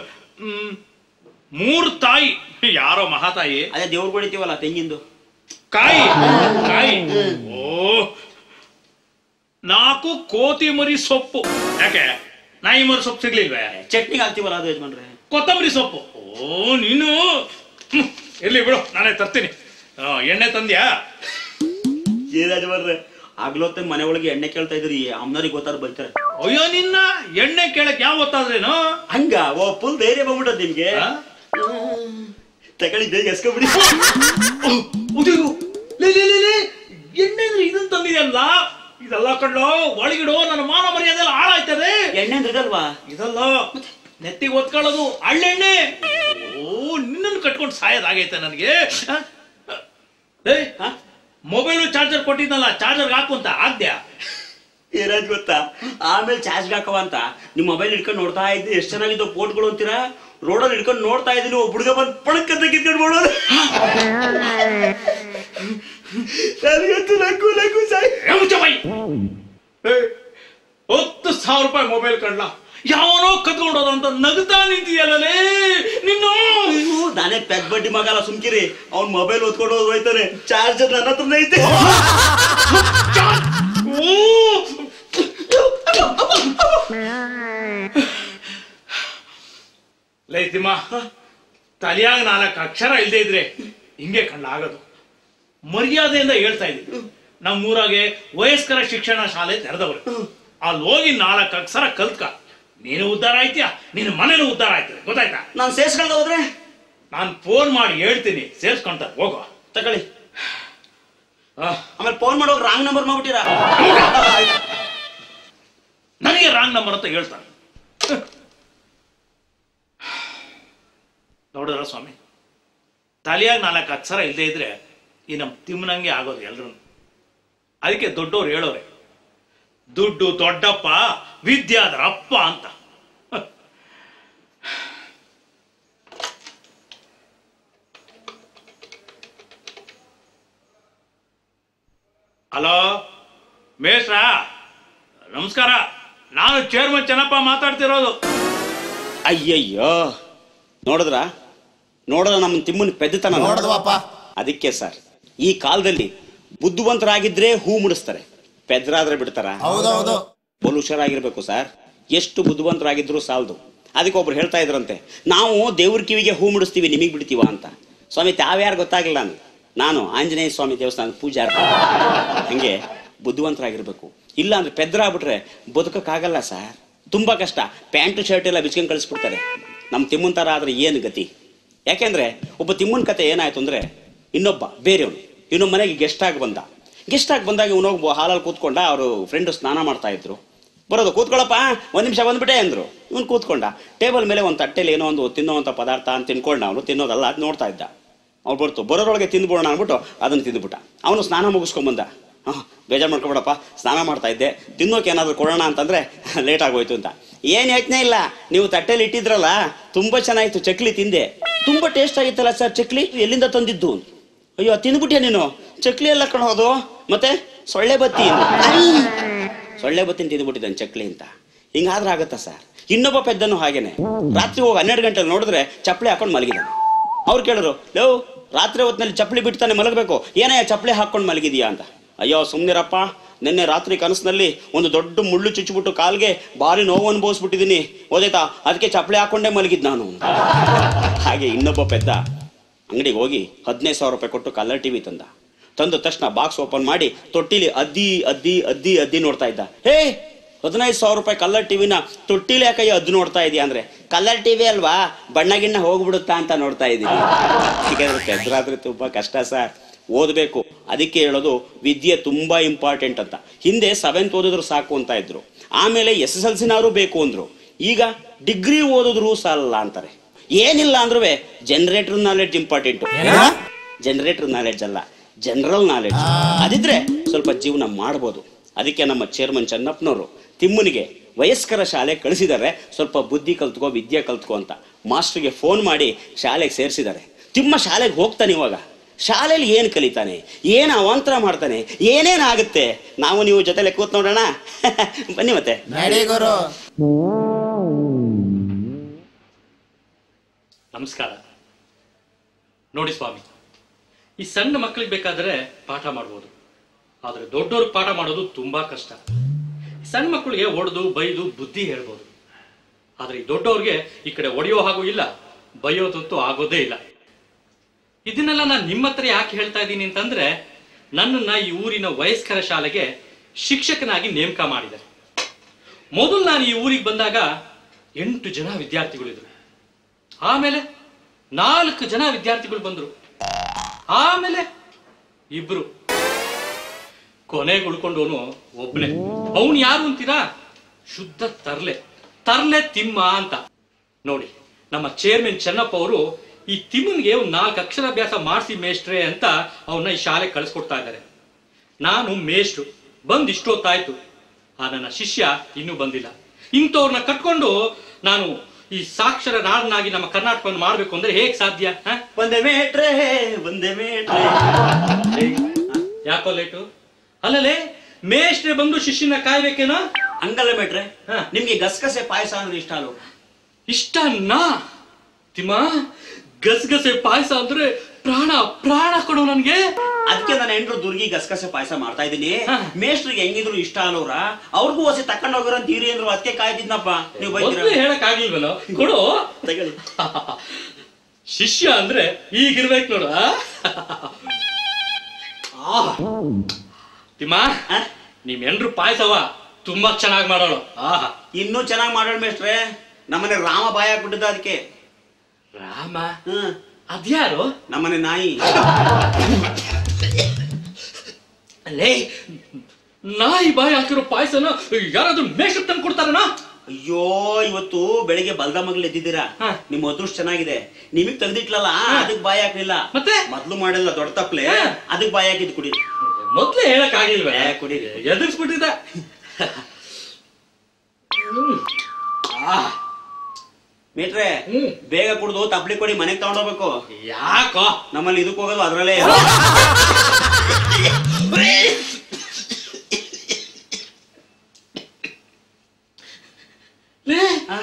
ಹ್ಮ್ ಮೂರ್ ತಾಯಿ ಯಾರೋ ಮಹಾತಾಯಿ ಅದೇ ದೇವ್ರು ಹೊಡಿತೀವಲ್ಲ ತೆಂಗಿಂದು ಕಾಯಿ ಕಾಯಿ ಓ ನಾಲ್ಕು ಕೋತಿ ಮರಿ ಸೊಪ್ಪು ಯಾಕೆ ನಾಯಿ ಮರಿ ಸೊಪ್ಪು ಸಿಗ್ಲಿಲ್ವೇ ಚಟ್ನಿಗೆ ಹಾಕ್ತೀವಲ್ಲ ಅದು ಯಜಮಾನ್ರೆ ಕೊತ್ತಂಬರಿ ಸೊಪ್ಪು ಓ ನೀನು ಹ್ಮ್, ಇರ್ಲಿ ಬಿಡು ನಾನೇ ತರ್ತೀನಿ ಆ, ಎಣ್ಣೆ ತಂದ್ಯಾ ಏನ್ ಯಜಮಾನ್ರೆ ಆಗ್ಲೊತ್ತೆ ಮನೆ ಒಳಗೆ ಎಣ್ಣೆ ಕೇಳ್ತಾ ಇದ್ರಿ ಅಮ್ಮನವ್ರಿಗೆ ಗೊತ್ತಾದ್ರು ಬೈತಾರೆ ಅಯ್ಯೋ ನಿನ್ನ ಎಣ್ಣೆ ಕೇಳಕ್ ಯಾವ ಗೊತ್ತಾದ್ರೇನು ಹಂಗ ಓ ಫುಲ್ ಧೈರ್ಯ ಬಂದ್ಬಿಟ್ಟದ್ ನಿಮ್ಗೆ ಆ? ತಗೊಳ್ಳಿ ಬೇಗ ಎಸ್ಕೊಬಿಡಿ ಅಯ್ಯೋ, ಲೇ, ಲೇ, ಲೇ, ಲೇ, ಎಣ್ಣೆ ಅಂದ್ರೆ ಇದನ್ನ ತಂದಿದೆಯಲ್ಲ ಇದೆಲ್ಲ ಕಂಡು ಒಳಗಿಡು ನನ್ನ ಮಾನ ಮರ್ಯಾದೆಲ್ಲ ಹಾಳಾಯ್ತದೆ ಎಣ್ಣೆ ಅಂದ್ರೆ ಇದಲ್ವಾ ಇದಲ್ಲ ನೆತ್ತಿಗೆ ಒತ್ಕೊಳ್ಳೋದು ಹಳ್ಳೆಣ್ಣೆ ಓ ನಿನ್ನನ್ನು ಕಟ್ಕೊಂಡು ಸಾಯೋದಾಗೈತೆ ನನಗೆ ಹಾ? ಮೊಬೈಲು ಚಾರ್ಜರ್ ಕೊಟ್ಟಿದ್ನಲ್ಲ ಚಾರ್ಜರ್ ಹಾಕು ಅಂತ ಆಗ್ದ್ಯಾ ಏನಾದ್ ಗೊತ್ತಾ ಆಮೇಲೆ ಚಾರ್ಜ್ ಹಾಕವ ಅಂತ ನಿಮ್ ಮೊಬೈಲ್ ಇಟ್ಕೊಂಡು ನೋಡ್ತಾ ಇದ್ದೆ ಎಷ್ಟು ಚೆನ್ನಾಗಿದ್ದು ಫೋಟ್ಗಳು ಅಂತೀರಾ ರೋಡಲ್ಲಿ ಇಟ್ಕೊಂಡು ನೋಡ್ತಾ ಇದ್ದೀನಿ ಒಬ್ಬ ಹುಡುಗ ಬಂದು ಪಳಕ್ ಅಂತ ಕಿತ್ಕೊಂಡು ನೋಡೋದು ನನಗಂತೂ ನಕ್ಕು ನಕ್ಕು ಸಾಯ್ ಏ, ಮುಚ್ಚ ಬಾಯಿ. ಏ, ಹತ್ತು ಸಾವಿರ ರೂಪಾಯಿ ಮೊಬೈಲ್ ಕಡ್ಲ ಯಾವನೋ ಕತ್ಕೊಂಡೋದ ಅಂತ ನಗ್ತಾ ನಿಂತಿಯಲ್ಲೇ ನಿನ್ನ ಅಯ್ಯೋ, ನಾನೇ ಪೆದ್ ಬಡ್ಡಿ ಮಗಲ್ಲ ಸುಮ್ಕಿರಿ ಅವ್ನ್ ಮೊಬೈಲ್ ಹೊತ್ಕೊಂಡು ಹೋದ್ ಹೋಯ್ತಾನೆ ಚಾರ್ಜರ್ ನನ್ನ ಹತ್ರನೇ ಐತೆ ಓ! ಲೇ ತಿಮ್ಮ ತಲೆಯಾಗ ನಾಲ್ಕು ಅಕ್ಷರ ಇಲ್ದೇ ಇದ್ರೆ ಹಿಂಗೆ ಕಣ್ಣ ಆಗೋದು ಮರ್ಯಾದೆಯಿಂದ ಹೇಳ್ತಾ ಇದ್ದೀನಿ ನಮ್ಮೂರಾಗೆ ವಯಸ್ಕರ ಶಿಕ್ಷಣ ಶಾಲೆ ತೆರೆದವರು ಅಲ್ಲಿ ಹೋಗಿ ನಾಲ್ಕು ಅಕ್ಷರ ಕಲ್ತ್ಕ ನೀನು ಉದ್ಧಾರ ಆಯ್ತೀಯಾ ನಿನ್ನ ಮನೇನು ಉದ್ಧಾರ ಆಯ್ತದೆ ಗೊತ್ತಾಯ್ತಾ ನಾನು ಸೇರ್ಸ್ಕೊಂಡು ಹೋದ್ರೆ ನಾನು ಫೋನ್ ಮಾಡಿ ಹೇಳ್ತೀನಿ ಸೇರ್ಸ್ಕೊಂತ ಹೋಗೋ ತಗೊಳ್ಳಿ ಆ, ಆಮೇಲೆ ಫೋನ್ ಮಾಡೋಗಿ ರಾಂಗ್ ನಂಬರ್ ಮಾಡ್ಬಿಟ್ಟಿರಾ ನನಗೆ ರಾಂಗ್ ನಂಬರ್ ಅಂತ ಹೇಳ್ತಾನೆ ನೋಡಿದ್ರ ಸ್ವಾಮಿ ತಲೆಯಾಗ ನಾಲ್ಕು ಅಕ್ಷರ ಇಲ್ಲದೆ ಇದ್ರೆ ಈ ನಮ್ಮ ತಿಮ್ಮನಂಗೆ ಆಗೋದು ಎಲ್ರು ಅದಕ್ಕೆ ದೊಡ್ಡವ್ರು ಹೇಳೋರೆ ದುಡ್ಡು ದೊಡ್ಡಪ್ಪ ವಿದ್ಯಾದ್ರ ಅಪ್ಪ ಅಂತ ಹಲೋ ಮೇಷ್ರಾ ನಮಸ್ಕಾರ ನಾನು ಚೇರ್ಮನ್ ಚೆನ್ನಪ್ಪ ಮಾತಾಡ್ತಿರೋದು ಅಯ್ಯಯ್ಯೋ ನೋಡಿದ್ರ ನೋಡಿದ್ರ ನಮ್ಮ ತಿಮ್ಮನ ಪೆದ್ದತನ ನೋಡಿದ್ವಪ್ಪ ಅದಕ್ಕೆ ಸರ್ ಈ ಕಾಲದಲ್ಲಿ ಬುದ್ಧಿವಂತರಾಗಿದ್ರೆ ಹೂ ಮುಡಿಸ್ತಾರೆ ಪೆದ್ರಾದ್ರೆ ಬಿಡ್ತಾರ ಹೌದೌದು ಫುಲ್ ಹುಷಾರಾಗಿರ್ಬೇಕು ಸರ್ ಎಷ್ಟು ಬುದ್ಧಿವಂತರಾಗಿದ್ರು ಸಾಲದು ಅದಕ್ಕೆ ಒಬ್ರು ಹೇಳ್ತಾ ಇದ್ರಂತೆ ನಾವು ದೇವ್ರ ಕಿವಿಗೆ ಹೂ ಮುಡಿಸ್ತೀವಿ ನಿಮಗೆ ಬಿಡ್ತೀವ ಅಂತ ಸ್ವಾಮಿ ತಾವ್ಯಾರು ಗೊತ್ತಾಗಲಿಲ್ಲ ನಾನು ನಾನು ಆಂಜನೇಯ ಸ್ವಾಮಿ ದೇವಸ್ಥಾನದ ಪೂಜಾರಿ ಹಂಗೆ ಬುದ್ಧಿವಂತರಾಗಿರ್ಬೇಕು ಇಲ್ಲ ಅಂದ್ರೆ ಪೆದ್ರಾಗ್ಬಿಟ್ರೆ ಬದುಕಕ್ಕಾಗಲ್ಲ ಸರ್ ತುಂಬಾ ಕಷ್ಟ ಪ್ಯಾಂಟು ಶರ್ಟ್ ಎಲ್ಲ ಬಿಚ್ಕೊಂಡು ಕಳಿಸ್ಬಿಡ್ತಾರೆ ನಮ್ಮ ತಿಮ್ಮನ್ ಥರ ಆದ್ರೆ ಏನು ಗತಿ ಯಾಕೆಂದ್ರೆ ಒಬ್ಬ ತಿಮ್ಮನ ಕತೆ ಏನಾಯ್ತು ಅಂದ್ರೆ ಇನ್ನೊಬ್ಬ ಬೇರೆಯವನು ಇನ್ನೊಬ್ಬ ಮನೆಗೆ ಗೆಸ್ಟ್ ಆಗಿ ಬಂದ ಗೆಸ್ಟ್ ಆಗಿ ಬಂದಾಗ ಇವನೋಗಿ ಹಾಲಲ್ಲಿ ಕೂತ್ಕೊಂಡ ಅವರು ಫ್ರೆಂಡು ಸ್ನಾನ ಮಾಡ್ತಾ ಇದ್ರು ಬರೋದು ಕೂತ್ಕೊಳ್ಳಪ್ಪ ಒಂದು ನಿಮಿಷ ಬಂದ್ಬಿಟ್ಟೆ ಅಂದ್ರು ಇವನು ಕೂತ್ಕೊಂಡ ಟೇಬಲ್ ಮೇಲೆ ಒಂದು ತಟ್ಟೆಲಿ ಏನೋ ಒಂದು ತಿನ್ನೋವಂಥ ಪದಾರ್ಥ ಅಂತ ತಿನ್ಕೊಂಡ ಅವನು ತಿನ್ನೋದಲ್ಲ ಅದು ನೋಡ್ತಾ ಇದ್ದ ಅವ್ನು ಬರ್ತು ಬರೋರೊಳಗೆ ತಿಂದ್ಬಿಡೋಣ ಅಂದ್ಬಿಟ್ಟು ಅದನ್ನು ತಿಂದ್ಬಿಟ್ಟ ಅವನು ಸ್ನಾನ ಮುಗಿಸ್ಕೊಂಬಂದ ಹಾಂ ಬೇಜಾರು ಮಾಡ್ಕೊಬೇಡಪ್ಪ ಸ್ನಾನ ಮಾಡ್ತಾ ಇದ್ದೆ ತಿನ್ನೋಕೆ ಏನಾದರೂ ಕೊಡೋಣ ಅಂತಂದ್ರೆ ಲೇಟ್ ಆಗೋಯ್ತು ಅಂತ ಏನು ಯೋಚನೆ ಇಲ್ಲ ನೀವು ತಟ್ಟೆಲಿ ಇಟ್ಟಿದ್ರಲ್ಲ ತುಂಬ ಚೆನ್ನಾಗಿತ್ತು ಚಕ್ಲಿ ತಿಂದೆ ತುಂಬ ಟೇಸ್ಟ್ ಆಗಿತ್ತಲ್ಲ ಸರ್ ಚಕ್ಲಿ ಎಲ್ಲಿಂದ ತಂದಿದ್ದು ಅಯ್ಯೋ ತಿಂದ್ಬಿಟ್ಟೆ ನೀನು ಚಕ್ಲಿ ಎಲ್ಲ ಕಣೋದು ಮತ್ತೆ ಸೊಳ್ಳೆ ಬತ್ತಿ ಸೊಳ್ಳೆ ಬತ್ತಿನ ತಿಂದ್ಬಿಟ್ಟಿದ್ದಾನೆ ಚಕ್ಲಿ ಅಂತ ಹಿಂಗಾದ್ರೆ ಆಗತ್ತಾ ಸರ್ ಇನ್ನೊಬ್ಬ ಪೆದ್ದನು ಹಾಗೇನೆ ರಾತ್ರಿ ಹೋಗಿ ಹನ್ನೆರಡು ಗಂಟೆಲಿ ನೋಡಿದ್ರೆ ಚಪ್ಪಲಿ ಹಾಕೊಂಡು ಮಲಗಿದ್ದಾನೆ ಅವ್ರು ಕೇಳಿದ್ರು ಲವ್ ರಾತ್ರಿ ಹೊತ್ತಿನಲ್ಲಿ ಚಪ್ಪಲಿ ಬಿಡ್ತಾನೆ ಮಲಗಬೇಕು ಏನಯ್ಯ ಚಪ್ಪಲಿ ಹಾಕೊಂಡು ಮಲಗಿದೀಯಾ ಅಂತ ಅಯ್ಯೋ ಸುಮ್ಮನಿರಪ್ಪ ನಿನ್ನೆ ರಾತ್ರಿ ಕನಸಿನಲ್ಲಿ ಒಂದು ದೊಡ್ಡ ಮುಳ್ಳು ಚುಚ್ಚಿಬಿಟ್ಟು ಕಾಲ್ಗೆ ಭಾರಿ ನೋವು ಅನುಭವಿಸ್ಬಿಟ್ಟಿದ್ದೀನಿ ಓದೈತಾ ಅದಕ್ಕೆ ಚಪ್ಪಲಿ ಹಾಕೊಂಡೇ ಮಲಗಿದ್ ನಾನು ಹಾಗೆ ಇನ್ನೊಬ್ಬ ಪೆದ್ದ ಅಂಗಡಿಗೆ ಹೋಗಿ ಹದಿನೈದು ಸಾವಿರ ರೂಪಾಯಿ ಕೊಟ್ಟು ಕಲರ್ ಟಿವಿ ತಂದ ತಂದ ತಕ್ಷಣ ಬಾಕ್ಸ್ ಓಪನ್ ಮಾಡಿ ತೊಟ್ಟಿಲಿ ಅದ್ದಿ ಅದ್ದಿ ಅದ್ದಿ ಅದ್ದಿ ನೋಡ್ತಾ ಇದ್ದ ಹೇ ಹದಿನೈದು ಸಾವಿರ ರೂಪಾಯಿ ಕಲರ್ ಟಿವಿನ ತೊಟ್ಟಿಲಿ ಯಾಕಯ್ಯ ಅದ್ದು ನೋಡ್ತಾ ಇದೀಯ ಅಂದ್ರೆ ಕಲರ್ ಟಿವಿ ಅಲ್ವಾ ಬಣ್ಣ ಗಿಣ್ಣ ಹೋಗ್ಬಿಡುತ್ತಾ ಅಂತ ನೋಡ್ತಾ ಇದ್ದೀನಿ ಯಾಕಂದ್ರೆ ಪೆದ್ರಾದ್ರೆ ತುಂಬಾ ಕಷ್ಟ ಸರ್ ಓದಬೇಕು ಅದಕ್ಕೆ ಹೇಳೋದು ವಿದ್ಯೆ ತುಂಬಾ ಇಂಪಾರ್ಟೆಂಟ್ ಅಂತ ಹಿಂದೆ ಸೆವೆಂತ್ ಓದಿದ್ರು ಸಾಕು ಅಂತ ಇದ್ರು ಆಮೇಲೆ ಎಸ್ ಎಸ್ ಎಲ್ ಸಿನಾರು ಬೇಕು ಅಂದ್ರು ಈಗ ಡಿಗ್ರಿ ಓದಿದ್ರು ಸಾಲಲ್ಲ ಅಂತಾರೆ ಏನಿಲ್ಲ ಅಂದ್ರೂ generator knowledge important generator knowledge ಅಲ್ಲ ಜನರಲ್ ನಾಲೆಡ್ಜ್ ಅದಿದ್ರೆ ಸ್ವಲ್ಪ ಜೀವನ ಮಾಡ್ಬೋದು ಅದಕ್ಕೆ ನಮ್ಮ ಚೇರ್ಮನ್ ಚನ್ನಪ್ಪನವರು ತಿಮ್ಮನಿಗೆ ವಯಸ್ಕರ ಶಾಲೆ ಕಳಿಸಿದ್ದಾರೆ ಸ್ವಲ್ಪ ಬುದ್ಧಿ ಕಲ್ತ್ಕೋ ವಿದ್ಯೆ ಕಲ್ತ್ಕೋ ಅಂತ ಮಾಸ್ಟರ್ಗೆ ಫೋನ್ ಮಾಡಿ ಶಾಲೆಗೆ ಸೇರಿಸಿದ್ದಾರೆ ತಿಮ್ಮ ಶಾಲೆಗೆ ಹೋಗ್ತಾನೆ ಇವಾಗ ಶಾಲೆಯಲ್ಲಿ ಏನು ಕಲಿತಾನೆ ಏನು ಅವಾಂತರ ಮಾಡ್ತಾನೆ ಏನೇನಾಗುತ್ತೆ ನಾವು ನೀವು ಜೊತೆಲೆ ಕೂತ್ ನೋಡೋಣ ಬನ್ನಿ ಮತ್ತೆ ನಡಿ ಗುರು ನಮಸ್ಕಾರ ನೋಡಿ ಸ್ವಾಮಿ ಈ ಸಣ್ಣ ಮಕ್ಕಳಿಗೆ ಬೇಕಾದ್ರೆ ಪಾಠ ಮಾಡ್ಬೋದು ಆದ್ರೆ ದೊಡ್ಡವ್ರಿಗೆ ಪಾಠ ಮಾಡೋದು ತುಂಬಾ ಕಷ್ಟ ಸಣ್ಣ ಮಕ್ಕಳಿಗೆ ಒಡೆದು ಬೈದು ಬುದ್ಧಿ ಹೇಳ್ಬೋದು ಆದ್ರೆ ಈ ದೊಡ್ಡವ್ರಿಗೆ ಈ ಕಡೆ ಒಡೆಯೋ ಹಾಗೂ ಇಲ್ಲ ಬೈಯೋದಂತೂ ಆಗೋದೇ ಇಲ್ಲ ಇದನ್ನೆಲ್ಲ ನಾನು ನಿಮ್ಮ ಹತ್ರ ಯಾಕೆ ಹೇಳ್ತಾ ಇದ್ದೀನಿ ಅಂತಂದ್ರೆ ನನ್ನನ್ನ ಈ ಊರಿನ ವಯಸ್ಕರ ಶಾಲೆಗೆ ಶಿಕ್ಷಕನಾಗಿ ನೇಮಕ ಮಾಡಿದ್ದಾರೆ ಮೊದಲು ನಾನು ಈ ಊರಿಗೆ ಬಂದಾಗ ಎಂಟು ಜನ ವಿದ್ಯಾರ್ಥಿಗಳಿದ್ರು ಆಮೇಲೆ ನಾಲ್ಕು ಜನ ವಿದ್ಯಾರ್ಥಿಗಳು ಬಂದ್ರು ಆಮೇಲೆ ಇಬ್ರು ಕೊನೆಗೆ ಉಳ್ಕೊಂಡವನು ಒಬ್ನೇ ಅವನು ಯಾರು ಅಂತೀರಾ ಶುದ್ಧ ತರ್ಲೆ ತರ್ಲೆ ತಿಮ್ಮ ಅಂತ ನೋಡಿ ನಮ್ಮ ಚೇರ್ಮನ್ ಚೆನ್ನಪ್ಪ ಅವರು ಈ ತಿಮ್ಮನ್ಗೆ ಒಂದು ನಾಲ್ಕು ಅಕ್ಷರಾಭ್ಯಾಸ ಮಾಡಿಸಿ ಮೇಷ್ಟ್ರೆ ಅಂತ ಅವನ್ನ ಈ ಶಾಲೆ ಕಳಿಸ್ಕೊಡ್ತಾ ಇದ್ದಾರೆ ನಾನು ಮೇಷ್ಟ್ರು ಬಂದ್ ಇಷ್ಟೊತ್ತಾಯ್ತು ಆ ನನ್ನ ಶಿಷ್ಯ ಇನ್ನೂ ಬಂದಿಲ್ಲ ಇಂಥವ್ರನ್ನ ಕಟ್ಕೊಂಡು ನಾನು ಈ ಸಾಕ್ಷರ ನಾಡನಾಗಿ ನಮ್ಮ ಕರ್ನಾಟಕವನ್ನು ಮಾಡ್ಬೇಕು ಅಂದ್ರೆ ಹೇಗ್ ಸಾಧ್ಯ ಹ? ಒಂದೇ ಮೇಟ್ರೆ ಒಂದೇ ಮೇಟ್ರೆ ಯಾಕೋ ಲೇಟು ಅಲ್ಲಲೇ ಮೇಷ್ಟ್ರೆ ಬಂದು ಶಿಷ್ಯನ ಕಾಯ್ಬೇಕೇನೋ ಹಂಗಲ್ಲ ಮೇಟ್ರೆ ಹಾ. ನಿಮ್ಗೆ ಗಸಗಸೆ ಪಾಯಸ ಅಂದ್ರೆ ಇಷ್ಟ ಅಲ್ವ ಇಷ್ಟನಾ ತಿಮ್ಮ ಗಸಗಸೆ ಪಾಯಸ ಅಂದ್ರೆ ಪ್ರಾಣ ಪ್ರಾಣ ಕೊಡು ನನ್ಗೆ ಅದಕ್ಕೆ ನನ್ನ ಹೆಂಡ್ರು ದುರ್ಗಿ ಗಸಗಸೆ ಪಾಯಸ ಮಾಡ್ತಾ ಇದ್ದೀನಿ ಹಾ. ಮೇಷ್ಟ್ರಿಗೆ ಹೆಂಗಿದ್ರು ಇಷ್ಟ ಅಲ್ಲವ್ರ ಅವ್ರಿಗೂ ಹೊಸ ತಕೊಂಡ್ ಹೋಗಿರೋ ಅಂತ ಹಿರಿ ಅಂದ್ರು ಅದಕ್ಕೆ ಕಾಯ್ತಿದ್ನಪ್ಪ ನೀವು ಮೊದ್ಲು ಬೈತೀರ ಹೇಳಕ್ ಆಗಿಲ್ವನೋ ಕೊಡು ತಗೊಳ್ಳಿ. ಶಿಷ್ಯ ಅಂದ್ರೆ ಈಗಿರ್ಬೇಕು ನೋಡು ಆ? ಆಹ್. ತಿಮ್ಮ ಆ? ನಿಮ್ ಎಂಡ್ರು ಪಾಯಸವ ತುಂಬಾ ಚೆನ್ನಾಗಿ ಮಾಡೋಳು ಆಹಾ ಇನ್ನೂ ಚೆನ್ನಾಗಿ ಮಾಡೋಣ ಮೇಷ್ಟ್ರೆ ನಮ್ಮನೆ ರಾಮ ಬಾಯ ಹಾಕ್ಬಿಟ್ಟಿದ್ದ ಅದಕ್ಕೆ ರಾಮ ಹ್ಮ್ ಅದ್ಯಾರು ನಮ್ಮನೆ ನಾಯಿ ಅಲ್ಲೇ ನಾಯಿ ಬಾಯಿ ಹಾಕಿರೋ ಪಾಯಸನ ಯಾರಾದ್ರೂ ಮೇಷಕ್ ತಂದು ಕೊಡ್ತಾರಣ ಅಯ್ಯೋ ಇವತ್ತು ಬೆಳಿಗ್ಗೆ ಬಲ್ದ ಮಗ್ಳು ಎದ್ದಿದ್ದೀರಾ ಹಾ. ನಿಮ್ ಅದೃಷ್ಟ ಚೆನ್ನಾಗಿದೆ ನಿಮಗ್ ತೆಗ್ದಿಟ್ಲಲ್ಲ ಅದಕ್ ಬಾಯಿ ಹಾಕ್ಲಿಲ್ಲ ಮತ್ತೆ? ಮೊದ್ಲು ಮಾಡಿಲ್ಲ ದೊಡ್ಡ ತಪ್ಲೆ ಹಾ. ಅದಕ್ ಬಾಯಿ ಹಾಕಿದ್ ಕುಡಿ ಮೊದ್ಲೇ ಹೇಳಕ್ ಆಗಿಲ್ವೇ ಏ, ಕುಡೀರಿ. ಎದುರಿಸ್ಬಿಟ್ಟಿದ್ದ ಮೇಟ್ರೆ ಹ್ಮ್. ಬೇಗ ಕುಡ್ದು ತಪ್ಲಿ ಕೊಡಿ ಮನೆಗ್ ತಗೊಂಡೋಗ್ಬೇಕು ಯಾಕೋ ನಮ್ಮಲ್ಲಿ ಇದಕ್ ಹೋಗೋದು ಅದ್ರಲ್ಲೇ ಲೇ ಆ?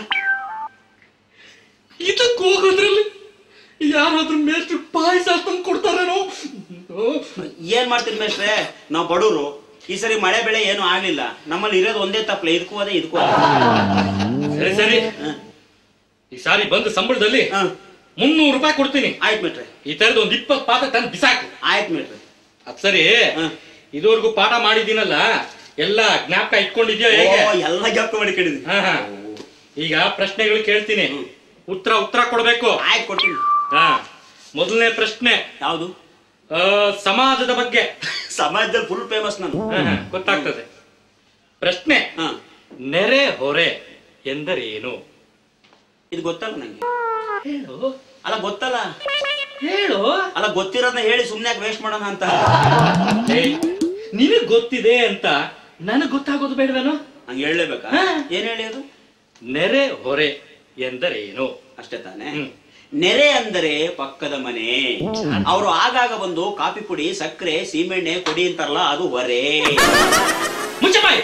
ಇದಕ್ಕೆ ಹೋಗೋದ್ರಲ್ಲಿ ಯಾರಾದ್ರೂ ಮೇಷ್ಟ್ರು ಪಾಯಸ ತಂದು ಕೊಡ್ತಾರೇನೋ ಏನ್ ಮಾಡ್ತೀರಿ ಮೇಷ್ಟ್ರೆ ನಾವ್ ಬಡವರು ಈ ಸರಿ ಮಳೆ ಬೆಳೆ ಏನು ಆಗ್ಲಿಲ್ಲ ನಮ್ಮಲ್ಲಿ ಇರೋದು ಒಂದೇ ತಪ್ಲೆ ಇದಕ್ಕೂ ಹೋದೆ ಇದಕ್ಕೂ ಹೋದೆ ಸರಿ ಸರಿ ಹ. ಈ ಸಾರಿ ಬಂದ ಸಂಬಳದಲ್ಲಿ ಹ. ಮುನ್ನೂರು ರೂಪಾಯಿ ಕೊಡ್ತೀನಿ ಆಯ್ತ್ ಮೇಟ್ರೆ ಈ ತರದ ಒಂದ್ ಇಪ್ಪತ್ತು ಪಾತ್ರ ತಂದು ಬಿಸಾಕು ಆಯ್ತ್ ಮೇಟ್ರೆ ಅದ್ ಸರಿ ಹ. ಇದುವರೆಗೂ ಪಾಠ ಮಾಡಿದ್ದೀನಲ್ಲ ಎಲ್ಲ ಜ್ಞಾಪಕ ಇಟ್ಕೊಂಡಿದ್ಯೋ ಓ, ಹೇಗೆ ಎಲ್ಲ ಜ್ಞಾಪಕ ಮಾಡಿ ಕೇಳಿದ್ವಿ ಹ, ಹ. ಈಗ ಪ್ರಶ್ನೆಗಳು ಕೇಳ್ತೀನಿ ಹ್ಮ್. ಉತ್ತರ ಉತ್ತರ ಕೊಡ್ಬೇಕು ಆಯ್ತು ಕೊಡ್ತೀನಿ ಹಾ ಮೊದಲನೇ ಪ್ರಶ್ನೆ ಯಾವುದು ಆ, ಸಮಾಜದ ಬಗ್ಗೆ ಸಮಾಜದಲ್ಲಿ ಫುಲ್ ಫೇಮಸ್ ನಾನು ಹ, ಹ, ಗೊತ್ತಾಗ್ತದೆ ಪ್ರಶ್ನೆ ಹಾ ನೆರೆ ಹೊರೆ ಎಂದರೇನು ಇದು ಗೊತ್ತಲ್ಲ ನಂಗೆ ಹೇಳು ಅಲ್ಲ ಗೊತ್ತಲ್ಲ ಹೇಳು ಅಲ್ಲ ಗೊತ್ತಿರೋದನ್ನ ಹೇಳಿ ಸುಮ್ನೆ ಯಾಕೆ ವೇಸ್ಟ್ ಮಾಡೋಣ ಅಂತ ಏಯ್, ನಿನಗ್ ಗೊತ್ತಿದೆ ಅಂತ ನನಗ್ ಗೊತ್ತಾಗೋದು ಬೇಡವೇನೋ ಹಂಗೆ ಹೇಳಲೇಬೇಕಾ ಹಾ. ಏನ್ ಹೇಳಿ ಅದು ನೆರೆ ಹೊರೆ ಎಂದರೇನು ಅಷ್ಟೇ ತಾನೆ ಹ್ಮ್. ನೆರೆ ಅಂದರೆ ಪಕ್ಕದ ಮನೆ ಅವರು ಆಗಾಗ ಬಂದು ಕಾಫಿ ಪುಡಿ ಸಕ್ಕರೆ ಸೀಮೆಣ್ಣೆ ಕೊಡಿ ಅಂತಾರಲ್ಲ ಅದು ಹೊರೆ ಮುಚ್ಚ ಬಾಯಿ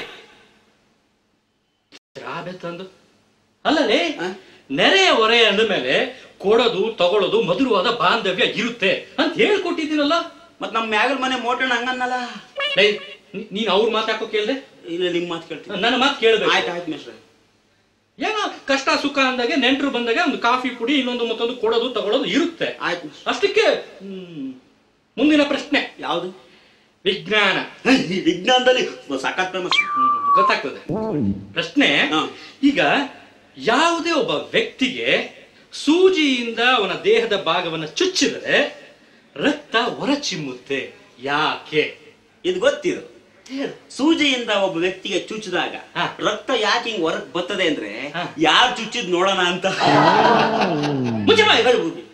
ರಾಬೆ ತಂದು ಅಲ್ಲಲೇ ಹ? ನೆರೆಯ ಹೊರೆ ಅಂದ ಮೇಲೆ ಕೊಡೋದು ತಗೊಳ್ಳೋದು ಮಧುರವಾದ ಬಾಂಧವ್ಯ ಇರುತ್ತೆ ಅಂತ ಹೇಳ್ಕೊಟ್ಟಿದ್ದೀನಲ್ಲ ಮತ್ ನಮ್ ಮ್ಯಾಗಲ್ ಮನೆ ಮೋಟಣ್ಣ ಹಂಗನ್ನಲ್ಲ ಏಯ್, ನೀ- ನೀನ್ ಅವ್ರ ಮಾತಾಕೋ ಕೇಳ್ದೆ ಇಲ್ಲ ನಿಮ್ ಮಾತು ಕೇಳ್ತೀನಿ ನನ್ನ ಮಾತು ಕೇಳ್ಬೇಕು ಆಯ್ತು ಆಯ್ತು ಮಿಸ್ಟ್ರೆ ಏನೋ ಕಷ್ಟ ಸುಖ ಅಂದಾಗೆ ನೆಂಟರು ಬಂದಾಗ ಒಂದು ಕಾಫಿ ಪುಡಿ ಇನ್ನೊಂದು ಮತ್ತೊಂದು ಕೊಡೋದು ತಗೊಳ್ಳೋದು ಇರುತ್ತೆ ಆಯ್ತು ಮಿಸ್ಟ್ರೆ ಅಷ್ಟಕ್ಕೆ ಹ್ಮ್, ಮುಂದಿನ ಪ್ರಶ್ನೆ ಯಾವುದು ವಿಜ್ಞಾನ ಈ ವಿಜ್ಞಾನದಲ್ಲಿ ಸಖತ್ ಫೇಮಸ್ ಹ್ಮ್, ಗೊತ್ತಾಗ್ತದೆ ಪ್ರಶ್ನೆ ಹಾ. ಈಗ ಯಾವುದೇ ಒಬ್ಬ ವ್ಯಕ್ತಿಗೆ ಸೂಜಿಯಿಂದ ಅವನ ದೇಹದ ಭಾಗವನ್ನು ಚುಚ್ಚಿದರೆ ರಕ್ತ ಹೊರಚಿಮ್ಮುತ್ತೆ ಯಾಕೆ ಇದು ಗೊತ್ತಿದು ಸೂಜಿಯಿಂದ ಒಬ್ಬ ವ್ಯಕ್ತಿಗೆ ಚುಚ್ಚಿದಾಗ ಹಾ. ರಕ್ತ ಯಾಕೆ ಹಿಂಗ್ ಹೊರಗ್ ಬರ್ತದೆ ಅಂದ್ರೆ ಹಾ. ಯಾರು ಚುಚ್ಚಿದ್ ನೋಡೋಣ ಅಂತ ಮುಚ್ಚ ಬಾಯಿ.